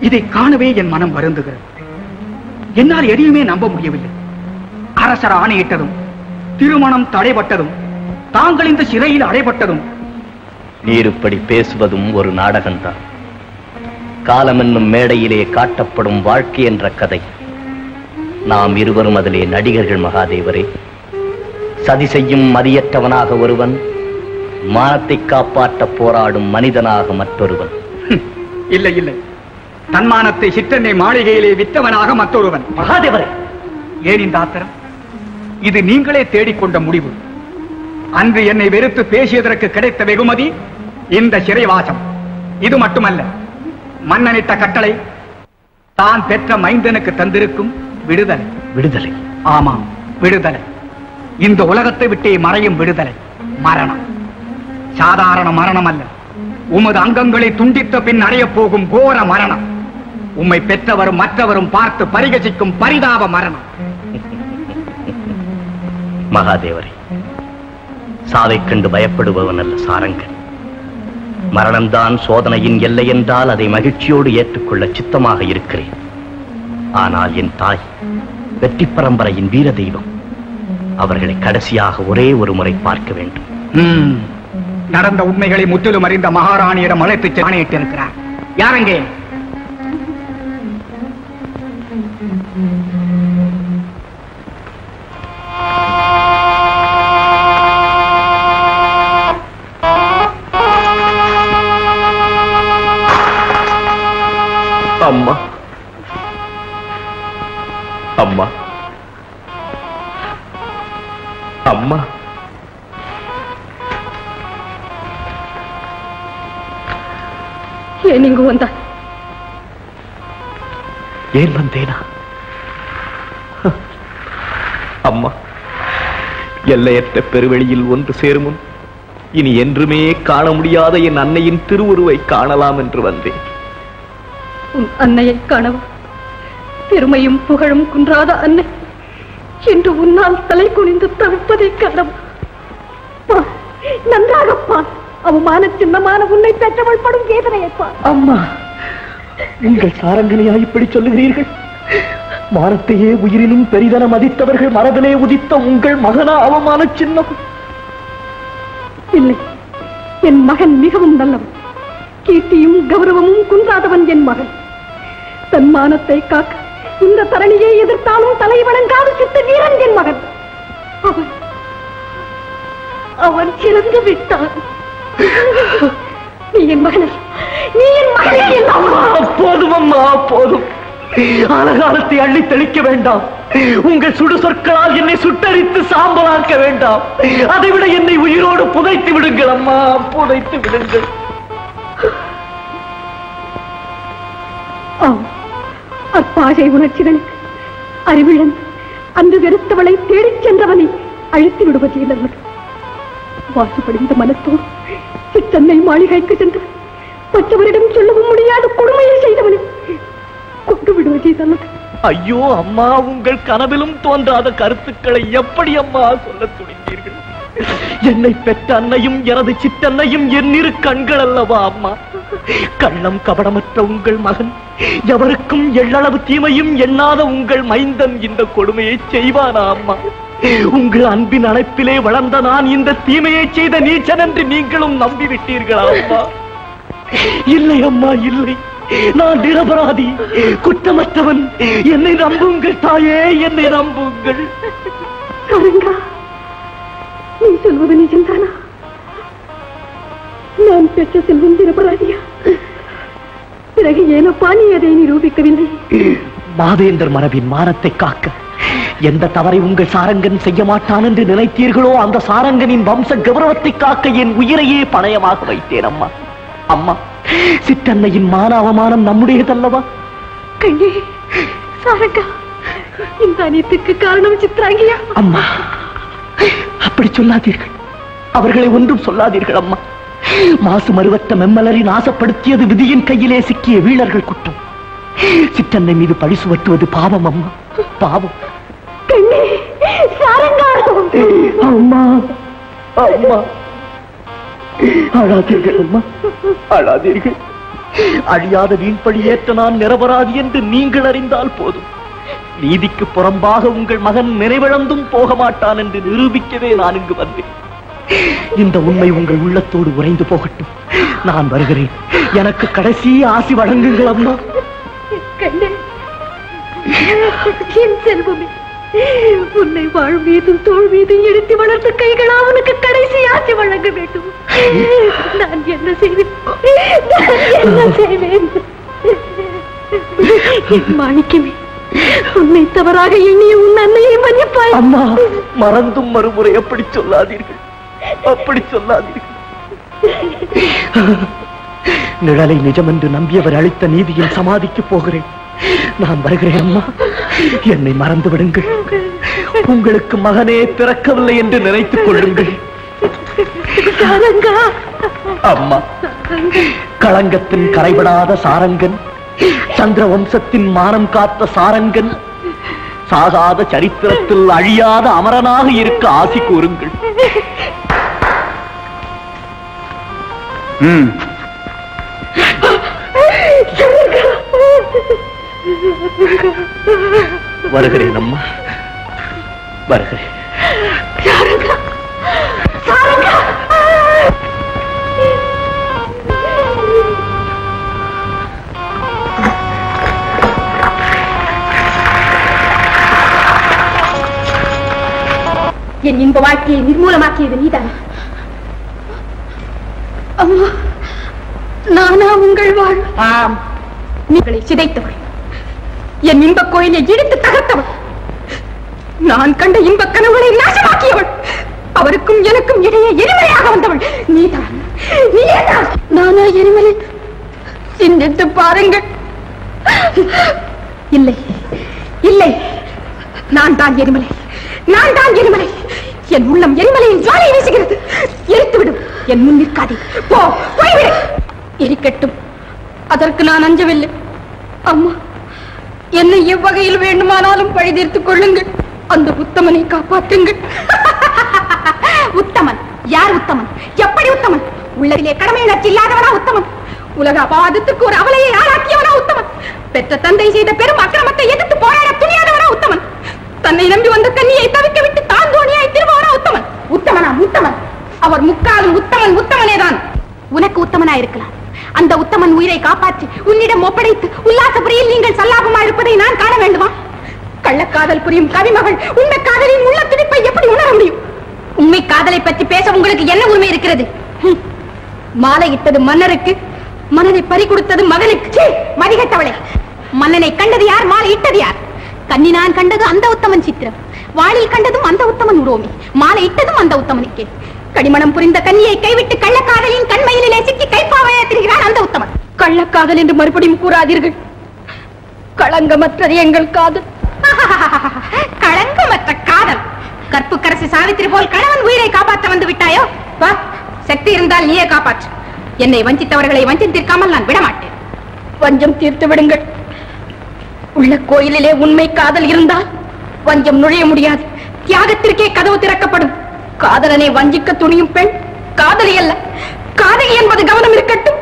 இதை காணவே என் மனம் வருந்துகிறது என்னால் எதையுமே நம்ப முடியவில்லை அரசர் ஆணையிட்டதும் திருமணம் தடைபட்டதும் தாங்கள் இந்த சிறையில் அடைபட்டதும் நீர் இப்படி பேசுவதும் ஒரு நாடகம்தான் காலம் என்னும் மேடையிலே காட்டப்படும் வாழ்க்கை என்ற கதை நாம் இருவரும் அதிலே நடிகர்கள் மகாதேவரே சதி செய்யும் மதியற்றவனாக ஒருவன் மானத்தை காப்பாற்ற போராடும் மனிதனாக மற்றொருவன் இல்லை இல்லை தன்மானத்தை சிற்றன்னை மாளிகையிலே வித்தவனாக மற்றொருவன் மகாதேவரே ஏன் இந்த ஆத்திரம் இது நீங்களே தேடிக்கொண்ட முடிவு அன்று என்னை வெறுத்து பேசியதற்கு கிடைத்த வெகுமதி இந்த சிறைவாசம் இது மட்டுமல்ல மன்னனிட்ட கட்டளை தான் பெற்ற மைந்தனுக்கு தந்திருக்கும் விடுதலை விடுதலை ஆமாம் விடுதலை இந்த உலகத்தை விட்டே மறையும் விடுதலை மரணம் சாதாரண மரணம் அல்ல உமது அங்கங்களை துண்டித்த பின் அடையப் போகும் கோர மரணம் உம்மை பெற்றவரும் மற்றவரும் பார்த்து பரிகசிக்கும் பரிதாப மரணம் மகாதேவரே சாவைக் கண்டு பயப்படுபவன் அல்ல சாரங்கன் மரணம்தான் சோதனையின் எல்லை என்றால் அதை மகிழ்ச்சியோடு ஏற்றுக்கொள்ள சித்தமாக இருக்கிறேன் ஆனால் என் தாய் வெற்றி பரம்பரையின் வீர தெய்வம் அவர்களை கடைசியாக ஒரே ஒரு முறை பார்க்க வேண்டும் ம், நடந்த உண்மைகளை முற்றிலும் அறிந்த மகாராணியிடம் அழைத்து ஆணையிட்டிருக்கிறார் யாரங்கே அம்மா அம்மா அம்மா ஏன் இங்கு வந்தாய் ஏன் வந்தேனா அம்மா எல்லையற்ற பெருவெளியில் ஒன்று சேரும் முன் இனி என்றுமே காண முடியாத என் அன்னையின் திருவுருவை காணலாம் என்று வந்தேன் உன் அன்னையை காணவா பெருமையும் புகழும் குன்றாத அன்னை என்று உன்னால் தலை குனிந்து தவிப்பதை காணவா பார், நன்றாக பார் அவமான சின்னமான உன்னை பெற்றவள் படும் வேதனையை பார் அம்மா உங்கள் சாரங்கனையா இப்படி சொல்லுகிறீர்கள் மானத்தையே உயிரினும் பெரிதன மதித்தவர்கள் மரபிலே உதித்த உங்கள் மகனா அவமான சின்னம் இல்லை என் மகன் மிகவும் நல்லவன் கீர்த்தியும் கௌரவமும் குன்றாதவன் என் மகன் தன் மானத்தை காக்க இந்த தரணியை எதிர்த்தாலும் தலை வணங்காத சித்த வீரன் என் மகன் அவன் அவன் சிறந்து விட்டான் நீ என் மகன் அல்ல. நீ என் மகனே என் அம்மா போதும் அம்மா போதும் அலகாலத்தை அள்ளி தெளிக்க வேண்டாம் உங்கள் சுடு சொற்களால் என்னை சுட்டரித்து சாம்பலாக்க வேண்டாம் அதைவிட என்னை உயிரோடு புதைத்து விடுங்கள் அம்மா புதைத்து விடுங்கள் ஆம் அப்பாகை உணர்ச்சிகளுக்கு அறிவிழந்து அன்று வெறுத்தவளை தேடிச் சென்றவனை அழித்து விடுவது நல்லது வாசுபடிந்த மனத்தோடு சிற்றன்னை மாளிகைக்கு சென்று மற்றவரிடம் சொல்லவும் முடியாத கொடுமையை செய்தவனை கொண்டு விடுவதே நல்லது ஐயோ அம்மா உங்கள் கனவிலும் தோன்றாத கருத்துக்களை எப்படி அம்மா சொல்ல துணிந்தீர்கள் என்னை பெற்ற அன்னையும் எனது சிற்றன்னையும் என் இரு கண்கள் அல்லவா அம்மா கள்ளம் கபடமற்ற உங்கள் மகன் எவருக்கும் எள்ளளவு தீமையும் எண்ணாத உங்கள் மைந்தன் இந்த கொடுமையை செய்வானா அம்மா உங்கள் அன்பின் அழைப்பிலே வளர்ந்த நான் இந்த தீமையை செய்த நீச்சன் என்று நீங்களும் நம்பிவிட்டீர்களா அம்மா இல்லை அம்மா இல்லை நான் நிரபராதி குற்றமற்றவன் என்னை நம்புங்கள் தாயே என்னை நம்புங்கள் அரங்கா நீ சொல்வது நிஜம்தானா நான் பெற்ற செல்வம் நிரபராதியா பிறகு ஏனப்பா நீ அதை நிரூபிக்கவில்லை மாதேந்தர் மரபின் மானத்தை காக்க எந்த தவறை உங்கள் சாரங்கன் செய்ய மாட்டான் என்று நினைத்தீர்களோ அந்த சாரங்கனின் வம்ச கௌரவத்தை காக்க என் உயிரையே பணயமாக வைத்தேன் அம்மா அம்மா சிற்றன்னையின் மான அவமானம் நம்முடையதல்லவா கண்ணே சாரங்கா இந்த அனைத்துக்கு காரணம் சித்ராங்கியா அம்மா அப்படி சொல்லாதீர்கள் அவர்களை ஒன்றும் சொல்லாதீர்கள் அம்மா மாசு மறுவற்ற மெம்மலரை நாசப்படுத்தியது விதியின் கையிலே சிக்கிய வீரர்கள் குற்றம் சிற்றன்னை மீது பழி சுமத்துவது பாவம் அம்மா பாவம் கண்ணே சாரங்கா அம்மா அம்மா அழாதீர்கள் அம்மா அழாதீர்கள் அழியாத வீண்பழி ஏற்ற நான் நிரபராதி என்று நீங்கள் அறிந்தால் போதும் நீதிக்கு புறம்பாக உங்கள் மகன் நினைவிழந்தும் போக மாட்டான் என்று நிரூபிக்கவே நான் இங்கு வந்தேன் இந்த உண்மை உங்கள் உள்ளத்தோடு உறைந்து போகட்டும் நான் வருகிறேன் எனக்கு கடைசி ஆசி வழங்குங்கள் அம்மா கண்ணே என் செல்வமே உன்னை வாழ் மீதும் தோல் மீதும் எடுத்து வளர்த்த கைகள் அவனுக்கு கடைசி ஆட்சி வழங்க வேண்டும் நான் என்ன செய்வேன் நான் என்ன செய்வேன் என் மாணிக்கமே உன்னை தவறாக எண்ணிய உன் அன்னையை மன்னிப்பாய் அம்மா மறந்தும் மறுமுறை அப்படி சொல்லாதீர்கள் அப்படி சொல்லாதீர்கள் நிழலை நிஜமென்று நம்பியவர் அளித்த நீதியின் சமாதிக்கு போகிறேன் நான் வருகிறேன் அம்மா என்னை மறந்து விடுங்கள் உங்களுக்கு மகனே பிறக்கவில்லை என்று நினைத்துக் கொள்ளுங்கள் சாரங்கா அம்மா களங்கத்தின் கரைபடாத சாரங்கன் சந்திர வம்சத்தின் மானம் காத்த சாரங்கன் சாகாத சரித்திரத்தில் அழியாத அமரனாக இருக்க ஆசி கூறுங்கள் ம் வருகிறேன் அம்மா வருகிறேன் சாரங்கா சாரங்கா என் இன்ப வாழ்க்கையை நிர்மூலமாக்கியது நீதான் அம்மா நானா உங்கள் வாழ் ஆம் நீங்களை சிதைத்தவள் என் இன்ப கோயிலை இடித்து தகர்த்தவள் நான் கண்ட இன்ப கனவுகளை நாசமாக்கியவள் அவருக்கும் எனக்கும் இடையே எரிமலையாக வந்தவள் நீதான் நீதான் நானா எரிமலை சிந்தித்து பாருங்கள் இல்லை இல்லை நான் தான் எரிமலை நான் தான் எரிமலை என் உள்ளம் எரிமலையின் ஜுவாலையை வீசுகிறது எரித்து விடும் என் முன் நிற்காதே போ போய்விடு எரிக்கட்டும் அதற்கு நான் அஞ்சவில்லை அம்மா என்னை எவ்வகையில் வேண்டுமானாலும் பழி தீர்த்துக் கொள்ளுங்கள் அந்த உத்தமனை காப்பாற்றுங்கள் உத்தமன் யார் உத்தமன் எப்படி உத்தமன் உள்ளதிலே கடமை உணர்ச்சி இல்லாதவனா உத்தமன் உலக அபாதத்துக்கு ஒரு அவலையை ஆளாக்கியவனா உத்தமன் பெற்ற தந்தை செய்த பெரும் அக்கிரமத்தை எதிர்த்து போராட துணியாதவனா உத்தமன் தன்னை நம்பி வந்த கன்னியை தவிக்க விட்டு தான் தோணியாய் திரும்பவனா உத்தமன் உத்தமனா உத்தமன் அவர் முக்காலும் உத்தமன் உத்தமனேதான் உனக்கு உத்தமனா இருக்கலாம் அந்த உத்தமன் உயிரை காப்பாற்றி உன்னிடம் ஒப்படைத்து உல்லாசபுரியில் நீங்கள் சல்லாபமா இருப்பதை நான் காண வேண்டுமா கள்ளக்காதல் புரியும் கவிமகள் உண்மை காதலின் உள்ள துடிப்பை எப்படி உணர முடியும் உண்மை காதலை பற்றி பேச உங்களுக்கு என்ன உரிமை இருக்கிறது ஹம். மாலை இட்டது மன்னருக்கு மன்னனை பறி கொடுத்தது மகனுக்கு சீ, மதிகட்டவளே மன்னனை கண்டது யார் மாலை இட்டது யார் கண்ணி நான் கண்டது அந்த உத்தமன் சித்திரம் வாளில் கண்டதும் அந்த உத்தமன் உரோமி மாலை இட்டதும் அந்த உத்தமனுக்கே கடிமணம் புரிந்த கன்னியை கைவிட்டு கள்ளக்காதலின் கண்மையிலே சிக்கி கைப்பாவையா திரிகிறான் அந்த உத்தமன் கள்ளக்காதல் என்று மறுபடியும் கூறாதீர்கள் களங்கமற்றது எங்கள் காதல் களங்கமற்ற காதல் கற்புக்கரசி சாவித்திரி போல் கணவன் உயிரை காப்பாற்ற வந்து விட்டாயோ வா சக்தி இருந்தால் நீயே காப்பாற்று என்னை வஞ்சித்தவர்களை வஞ்சம் தீர்க்காமல் நான் விடமாட்டேன் வஞ்சம் தீர்த்து விடுங்கள் உள்ள கோயிலிலே உண்மை காதல் இருந்தால் வஞ்சம் நுழைய முடியாது தியாகத்திற்கே கதவு திறக்கப்படும் காதலனை வஞ்சிக்க துணியும் பெண் காதலி அல்ல காதலி என்பது கவனம் இருக்கட்டும்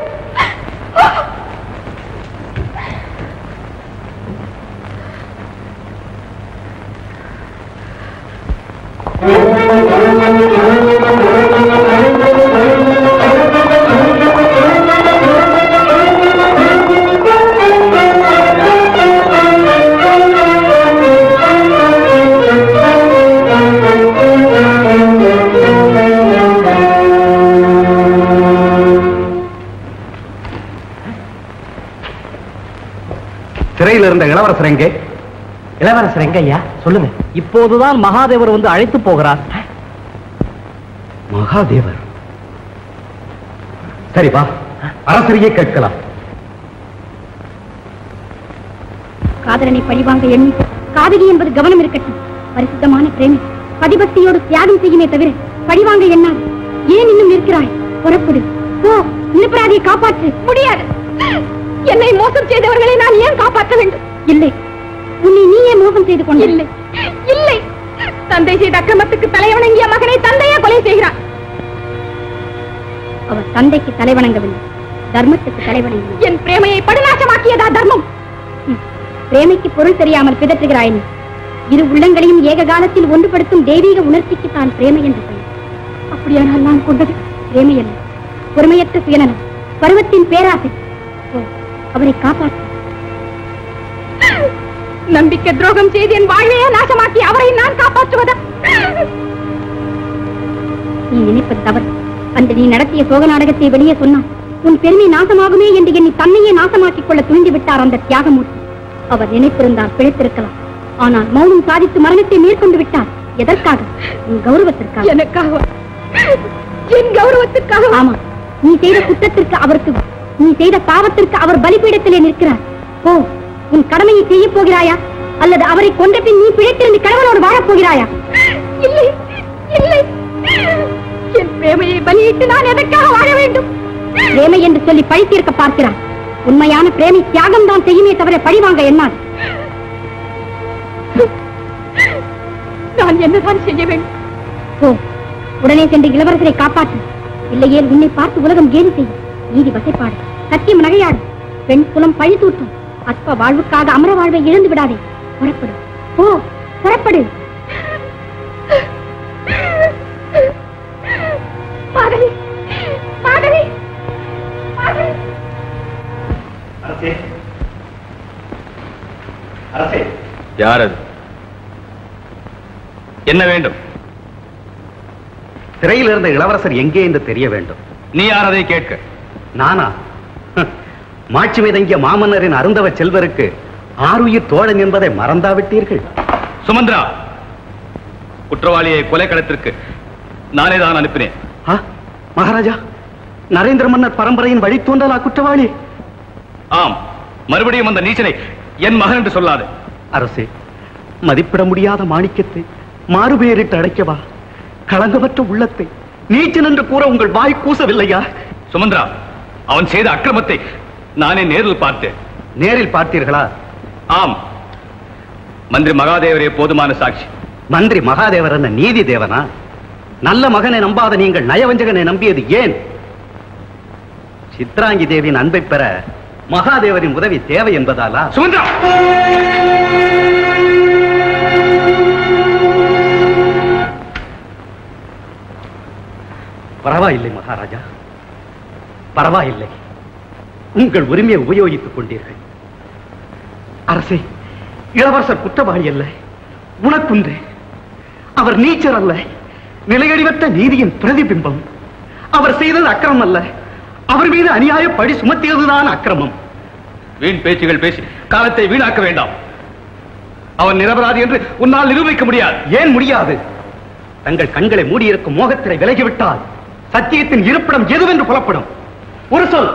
சிறையில் இருந்த இளவரசர் எங்கே இளவரசர் எங்கய்யா சொல்லுங்க இப்போதுதான் மகாதேவர் வந்து அழைத்து போகிறார் மகாதேவர் சரி வா அரசரையே கேட்கலாம் காதலனை பழிவாங்க எண்ணி காதலி என்பது கவனம் இருக்கட்டும் பரிசுத்தமான பிரேமி பதிபக்தியோடு தியாகம் செய்யுமே தவிர பழிவாங்க எண்ணாது ஏன் இன்னும் இருக்கிறாய் புறப்படு போ நிரபராதியை காப்பாற்று முடியாது என்னை மோசம் செய்தவர்களை நான் ஏன் காப்பாற்ற வேண்டும் இல்லை உன்னை நீயே மோசம் செய்து கொண்டு இல்லை இல்லை தந்தை செய்த அக்கிரமத்துக்கு தலைவணங்கிய மகனை தந்தையே கொலை செய்கிறான் அவர் தந்தைக்கு தலைவணங்கவில்லை தர்மத்துக்கு தலைவனை என் பிரேமையை படுநாசமாக்கியதா தர்மம் பிரேமைக்கு பொருள் தெரியாமல் பிதற்றுகிறாய் நீ இரு உள்ளங்களையும் ஏக காலத்தில் ஒன்றுபடுத்தும் தெய்வீக உணர்ச்சிக்கு தான் பிரேமை என்று பெயர் அப்படியானால் நான் கொண்டது பிரேமை அல்ல பொறுமையற்ற சுயநலம் பருவத்தின் பேராசை ஓ, அவரை காப்பாற்று நம்பிக்கை துரோகம் செய்து என் வாழ்வையே நாசமாக்கி அவரை நான் காப்பாற்றுவதா நீ நினைப்பது தவறு அந்த நீ நடத்திய சோக நாடகத்தை வெளியே சொன்னான் உன் பெருமை நாசமாகுமே என்று எண்ணி தன்னையே நாசமாக்கிக் கொள்ள துணிந்து விட்டார் அந்த தியாகமூர்த்தி அவர் நினைத்திருந்தால் பிழைத்திருக்கலாம் ஆனால் மௌனம் சாதித்து மரணத்தை மேற்கொண்டு விட்டார் எதற்காக உன் கௌரவத்திற்காக எனக்காக என் கௌரவத்துக்காக ஆமா நீ செய்த குற்றத்திற்கு அவருக்கு நீ செய்த பாவத்திற்கு அவர் பலிபீடத்திலே நிற்கிறார் ஓ உன் கடமையை செய்ய போகிறாயா அல்லது அவரை கொன்ற பின் நீ பிழைத்திருந்து கணவனோடு வாழப் போகிறாயா இல்லை இல்லை என் பிரேமையை பலியிட்டு நான் எதற்காக வாழ வேண்டும் பிரேமை என்று சொல்லி பழி தீர்க்க பார்க்கிறான் உண்மையான பிரேமை தியாகம் தான் செய்யுமே தவிர பழி வாங்க என்னால் நான் என்னதான் செய்ய வேண்டும் ஓ உடனே சென்று இளவரசரை காப்பாற்று இல்லையே உன்னை பார்த்து உலகம் கேலி செய்யும் நீதி வசைப்பாடு சத்தியம் நகையாடு பெண் குலம் பழி தூட்டும் அற்ப வாழ்வுக்காக அமர வாழ்வை இழந்து விடாதே புறப்படு ஓ புறப்படு மாதவி மாதவி மாதவி அரசே அரசே யார் அது என்ன வேண்டும் சிறையில் இருந்த இளவரசர் எங்கே என்று தெரிய வேண்டும் நீ யார் அதை கேட்க நானா ஹம், மாட்சிமை தங்கிய மாமன்னரின் அருந்தவ செல்வருக்கு ஆருயிர் தோழன் என்பதை மறந்தாவிட்டீர்கள் சுமந்திரா குற்றவாளியை கொலைக்களத்திற்கு நானே தான் அனுப்பினேன் ஆ, மகாராஜா நரேந்திர மன்னர் பரம்பரையின் வழித்தோன்றலா குற்றவாளி ஆம் மறுபடியும் அந்த நீச்சனை என் மகன் என்று சொல்லாது அரசே மதிப்பிட முடியாத மாணிக்கத்தை மாறுபேறிட்டு அடைக்கவா களங்கமற்ற உள்ளத்தை நீச்சன் என்று கூற உங்கள் வாய் கூசவில்லையா சுமந்திரா அவன் செய்த அக்கிரமத்தை நானே நேரில் பார்த்தேன் நேரில் பார்த்தீர்களா ஆம் மந்திரி மகாதேவரே போதுமான சாட்சி மந்திரி மகாதேவர் என்ன நீதி தேவனா நல்ல மகனை நம்பாத நீங்கள் நயவஞ்சகனை நம்பியது ஏன் சித்ராங்கி தேவியின் அன்பை பெற மகாதேவரின் உதவி தேவை என்பதாலா சுமந்திரா பரவாயில்லை மகாராஜா பரவாயில்லை உங்கள் உரிமையை உபயோகித்துக் கொண்டீர்கள் அரசே இளவரசர் குற்றவாளி அல்ல உனக்குண்டு அவர் நீச்சர் அல்ல நிலையடிவற்ற நீதியின் பிரதிபிம்பம் அவர் செய்தது அக்கிரமம் அல்ல அவர் மீது அநியாய பழி சுமத்தியதுதான் அக்கிரமம் வீண் பேச்சுகள் பேசி காலத்தை வீணாக்க வேண்டாம் அவன் நிரபராதி என்று உன்னால் நிரூபிக்க முடியாது ஏன் முடியாது தங்கள் கண்களை மூடியிருக்கும் மோகத்திரை விலகிவிட்டால் சத்தியத்தின் இருப்பிடம் எதுவென்று புலப்படும் ஒரு சொல்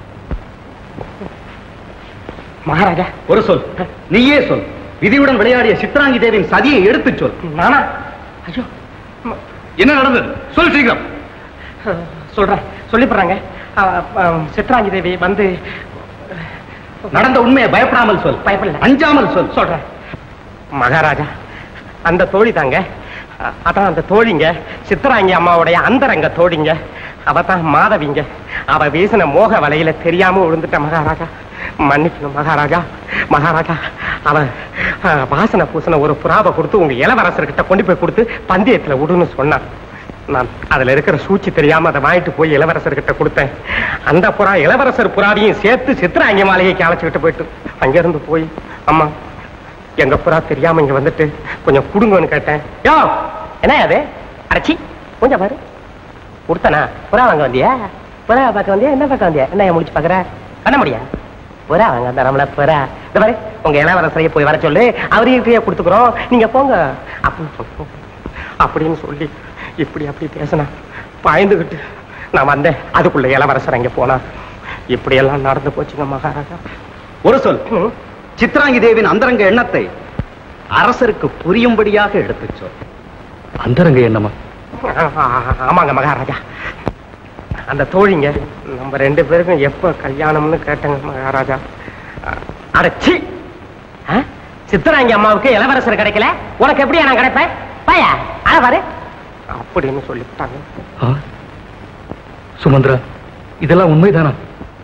மகாராஜா ஒரு சொல் நீயே சொல் விதியுடன் விளையாடிய சித்ராங்கி தேவியின் சதியை எடுத்துச் சொல் நானா ஐயோ என்ன நடந்தது சொல் சீக்கிரம் சொல்றேன் சொல்லிப்படுறாங்க சித்ராங்கி தேவி வந்து நடந்த உண்மையை பயப்படாமல் சொல் பயப்படல. அஞ்சாமல் சொல் சொல்றேன் மகாராஜா அந்த தோழி தாங்க அ- அதான் அந்த தோழிங்க சித்தராங்கி அம்மாவுடைய அந்தரங்க தோழிங்க அவ தான் மாதவிங்க அவ வீசின மோக வலையில தெரியாம விழுந்துட்ட மகாராஜா மன்னிக்கணும் மகாராஜா மகாராஜா அவ அ, வாசனை பூசன ஒரு புறாவை கொடுத்து உங்க இளவரசர்கிட்ட கொண்டு போய் கொடுத்து பந்தயத்துல விடுன்னு சொன்னான் நான் அதுல இருக்கிற சூழ்ச்சி தெரியாம அதை வாங்கிட்டு போய் இளவரசர்கிட்ட கொடுத்தேன் அந்த புறா இளவரசர் புறாவையும் சேர்த்து சித்திராங்கி மாளிகைக்கு அழைச்சுக்கிட்டு போயிட்டு அங்கிருந்து போய் அம்மா எங்க புறா தெரியாம இங்க வந்துட்டு கொஞ்சம் குடுங்கன்னு கேட்டேன் யோ என்ன அது அடைச்சி கொஞ்சம் பாரு கொடுத்தனா புறா வாங்க வந்தியா புறா பார்க்க வந்தியா என்ன பார்க்க வந்தியா என்ன முடிச்சு பாக்குற பண்ண முடியா புறா வாங்க அந்த நம்மள புறா இந்த பாரு உங்க இளவரசரையே போய் வர சொல்லு அவரையே கொடுத்துக்கிறோம் நீங்க போங்க அப்படின்னு சொல்லு. அப்படின்னு சொல்லி இப்படி அப்படி பேசினா பாய்ந்துகிட்டு நான் வந்தேன் அதுக்குள்ள இளவரசர் அங்க போனா இப்படி எல்லாம் நடந்து போச்சுங்க மகாராஜா ஒரு சொல் ம். சித்ராங்கி தேவியின் அந்தரங்க எண்ணத்தை அரசருக்கு புரியும்படியாக எடுத்துச் சொல் அந்தரங்க எண்ணமா ஆ- ஆமாங்க மகாராஜா அந்த தோழிங்க நம்ம ரெண்டு பேருக்கும் எப்ப கல்யாணம்னு கேட்டங்க மகாராஜா அடச்சி சித்தராங்கி அம்மாவுக்கு இளவரசர் கிடைக்கல உனக்கு எப்படியா நான் கிடைப்பேன் பாயா அழ பாரு அப்படின்னு சொல்லிவிட்டாங்க சுமந்திரா இதெல்லாம் உண்மைதானா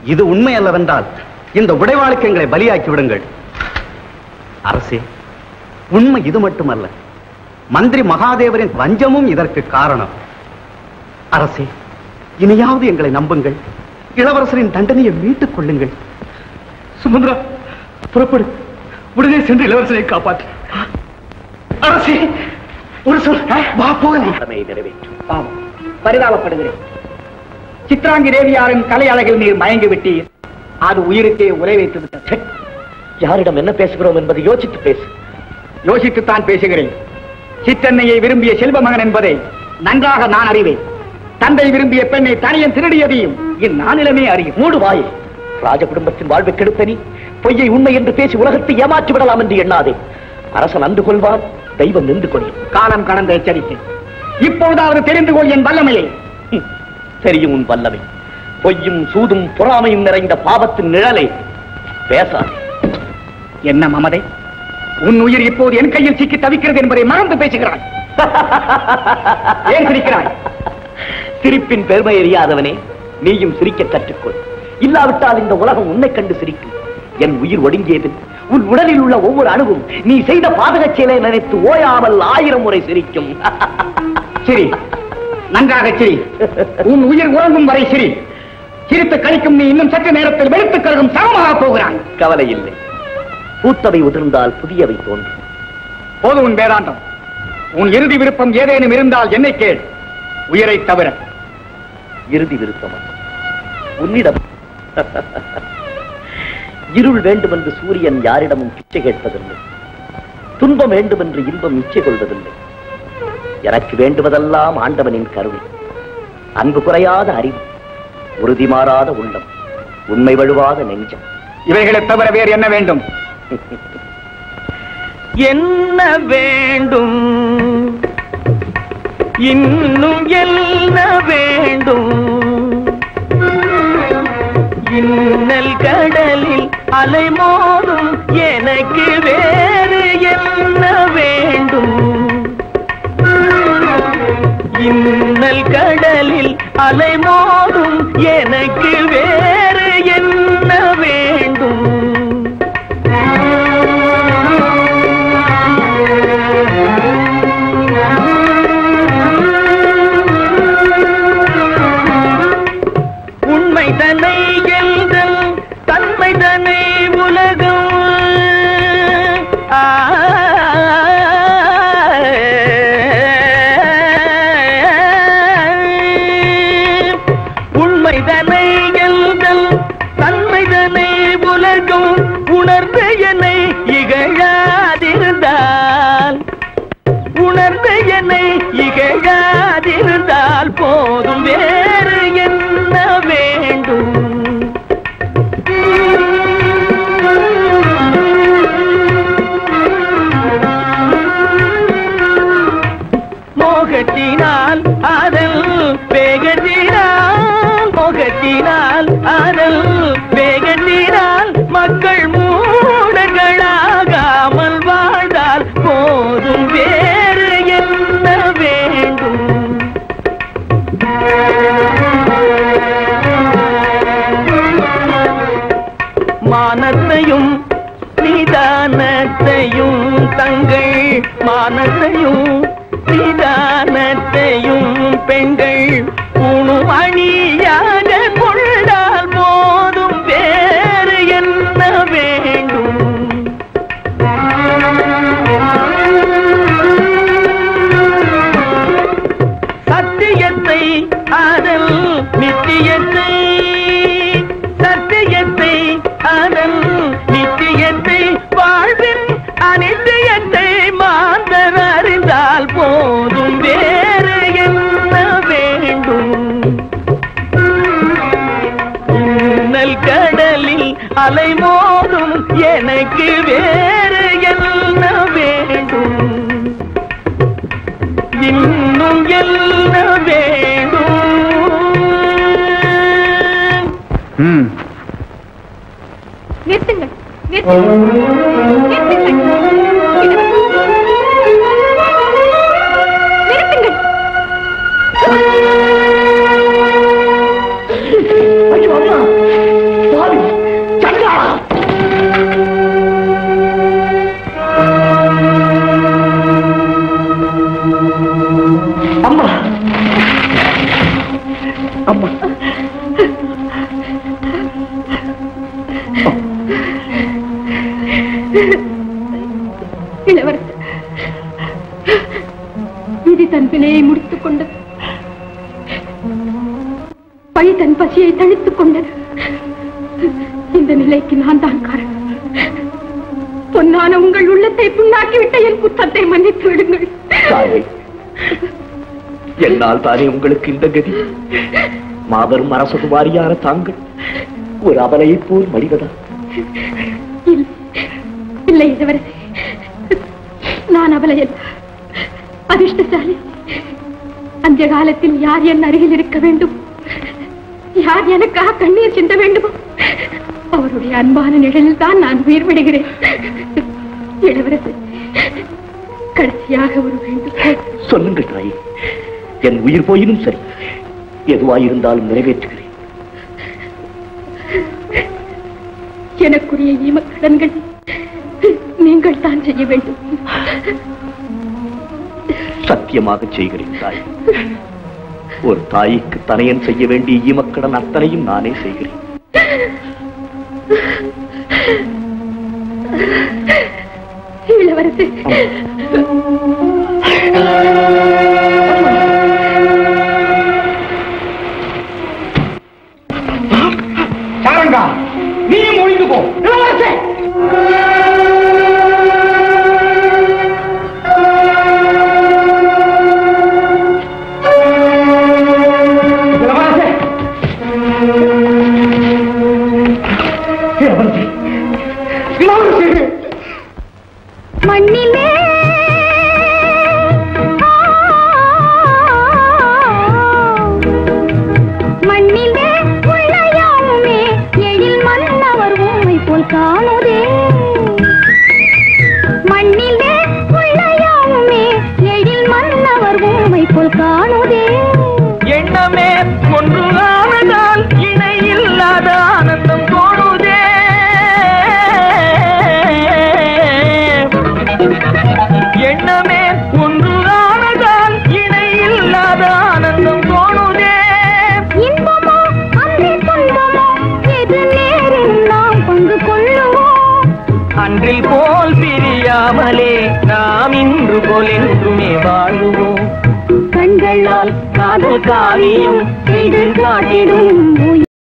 இது உண்மை அல்லவென்றால் இந்த உடைவாளுக்கு எங்களை பலியாக்கி விடுங்கள் அரசே உண்மை இது மட்டுமல்ல மந்திரி மகாதேவரின் வஞ்சமும் இதற்கு காரணம் அரசே இனியாவது எங்களை நம்புங்கள் இளவரசரின் தண்டனையை மீட்டுக் கொள்ளுங்கள் சுமந்திரா புறப்படு உடனே சென்று இளவரசரை காப்பாற்று அரசே ஒரு சொல் வா போகலாம் நிறைவேற்றும் பாவம் பரிதாபப்படுகிறேன் சித்ராங்கி தேவியாரின் கலை அழகில் நீர் மயங்கி விட்டீர் அது உயிருக்கே உரை வைத்து விட்டது யாரிடம் என்ன பேசுகிறோம் என்பதை யோசித்து பேசு யோசித்துத்தான் பேசுகிறேன் சிற்றன்னையை விரும்பிய செல்வ மகன் என்பதை நன்றாக நான் அறிவேன் தந்தை விரும்பிய பெண்ணை தனியன் திருடியதையும் இந்நானிலமே அறியும் மூடு வாயே ராஜ குடும்பத்தின் வாழ்வை கெடுத்த நீ பொய்யை உண்மை என்று பேசி உலகத்தை ஏமாற்றி விடலாம் என்று எண்ணாதே அரசன் அன்று கொள்வார் தெய்வம் நின்று கொள்ளும் காலம் கடந்த எச்சரிக்கை இப்பொழுதாவது தெரிந்து கொள் என் வல்லமையை ஹம், தெரியும் உன் வல்லமை பொய்யும் சூதும் பொறாமையும் நிறைந்த பாவத்தின் நிழலை பேசாதே என்ன மமதை உன் உயிர் இப்போது என் கையில் சிக்கி தவிக்கிறது என்பதை மறந்து பேசுகிறாய் ஏன் சிரிக்கிறாய் சிரிப்பின் பெருமை அறியாதவனே நீயும் சிரிக்க கற்றுக்கொள் இல்லாவிட்டால் இந்த உலகம் உன்னை கண்டு சிரிக்கும் என் உயிர் ஒடுங்கியதில் உன் உடலில் உள்ள ஒவ்வொரு அணுவும் நீ செய்த பாதகச் செயலை நினைத்து ஓயாமல் ஆயிரம் முறை சிரிக்கும் சிரி நன்றாக சிரி உன் உயிர் உறங்கும் வரை சிரி சிரித்து கழிக்கும் நீ இன்னும் சற்று நேரத்தில் வெளுத்து கருகும் சமமாக போகிறான் கவலை இல்லை பூத்தவை உதிர்ந்தால் புதியவை தோன்றும் போது உன் வேதாந்தம் உன் இறுதி விருப்பம் ஏதேனும் இருந்தால் என்னை கேள் உயிரை தவிர இறுதி விருப்பமா உன்னிடம் இருள் வேண்டுமென்று சூரியன் யாரிடமும் பிச்சை கேட்பதில்லை துன்பம் வேண்டுமென்று இன்பம் இச்சை கொள்வதில்லை எனக்கு வேண்டுவதெல்லாம் ஆண்டவனின் கருணை அன்பு குறையாத அறிவு உறுதி மாறாத உள்ளம் உண்மை வழுவாத நெஞ்சம் இவைகளை தவிர வேறு என்ன வேண்டும் என்ன வேண்டும் இன்னும் என்ன வேண்டும் இன்னல் கடலில் அலைமோதும் எனக்கு வேறு என்ன வேண்டும் இன்னல் கடலில் அலைமோதும் எனக்கு வேறு என்ன வேண்டும் உண்மை தன்னை எல்தல் தன்மை தன்னை உலகம் ஆ, உண்மை தன்னை எல்தல் தன்மை தன்னை உலகம் உணர்ந்து என்னை இகழாதிருந்தால் உணர்ந்து என்னை இகழாதிருந்தால் போதும் வேறு என்ன வேண்டும் மோகத்தினால் அதல் வேகத்தினால் மோகத்தினால் அதல் வேகத்தினால் மக்கள் மூடர்களாகாமல் வாழ்ந்தால் போதும் வேறு என்ன வேண்டும் மானத்தையும் நிதானத்தையும் தங்கள் மானத்தையும் நிதானத்தையும் பெண்கள் உணும் அணியாக கொண்டால் போதும் வேறு என்ன வேண்டும் சத்தியத்தை அதல் நித்தியத்தை சத்தியத்தை அதல் நித்தியத்தை வாழ்வின் அனித்தியத்தை மாந்தர் அறிந்தால் போதும் வேறு என்ன வேண்டும் இன்னல் கடலில் அலைமோதும் எனக்கு வேறு என்ன வேண்டும் இன்னும் என்ன வேண்டும் நிறுத்துங்கள் நிறுத்துங்கள் நிறுத்துங்கள் நிறுத்துங்கள் ஐயோ, அம்மா! இளவரசர் விதி தன் வினையை முடித்துக் கொண்டது பழி தன் பசியை தணித்துக் கொண்டது இந்த நிலைக்கு நான் தான் காரணம் பொன்னான உங்கள் உள்ளத்தை புண்ணாக்கிவிட்ட என் குத்தத்தை மன்னித்து விடுங்கள் தாயே என்னால் தானே உங்களுக்கு இந்த கதி மாபெரும் அரசு வாரியான தாங்கள் ஒரு அபலையைப் போல் மடிவதா இல்லை, இல்லை இளவரசி நான் அவளையல் அதிர்ஷ்டசாலி அந்த காலத்தில் யார் என் அருகில் இருக்க வேண்டும் யார் எனக்காக கண்ணீர் சிந்த வேண்டுமோ அவருடைய அன்பான நிழலில் தான் நான் உயிர் விடுகிறேன் இளவரசி கடைசியாக ஒரு வேண்டுகோள் சொல்லுங்கள் தாயே என் உயிர் போயினும் சரி எதுவாயிருந்தாலும் நிறைவேற்றுகிறேன் எனக்குரிய ஈமக்கடன்கள் நீங்கள் தான் செய்ய வேண்டும் சத்தியமாக செய்கிறேன் தாய் ஒரு தாய்க்கு தனையன் செய்ய வேண்டிய ஈமக்கடன் அத்தனையும் நானே செய்கிறேன் இளவரசி சாரங்கா நீயும் ஒழிந்து போ இளவரசே இளவரசே இளவரசே இளவரசே மண்ணிலே மண்ணிலே உள்ளயாவுமே எழில் மன்னவர் உண்மை போல் காணுதே மண்ணிலே உள்ளயாவுமே எழில் மன்னவர் உண்மை போல் காணுதே எண்ணமே ஒன்று ஆனதால் இணை இல்லாத ஆனந்தம் தோணுதே எண்ணமே ஒன்று ஆனதால் இணை இல்லாத ஆனந்தம் தோணுதே இன்பமோ அன்றே துன்பமோ எது நேரில் நாம் பங்கு கொள்ளுவோம் அன்றில் போல் பிரியாமலே நாம் இன்று போல் என்றுமே வாழுவோம் கண்களால் காதல் காவியம் செய்து காட்டிடும் உயிர்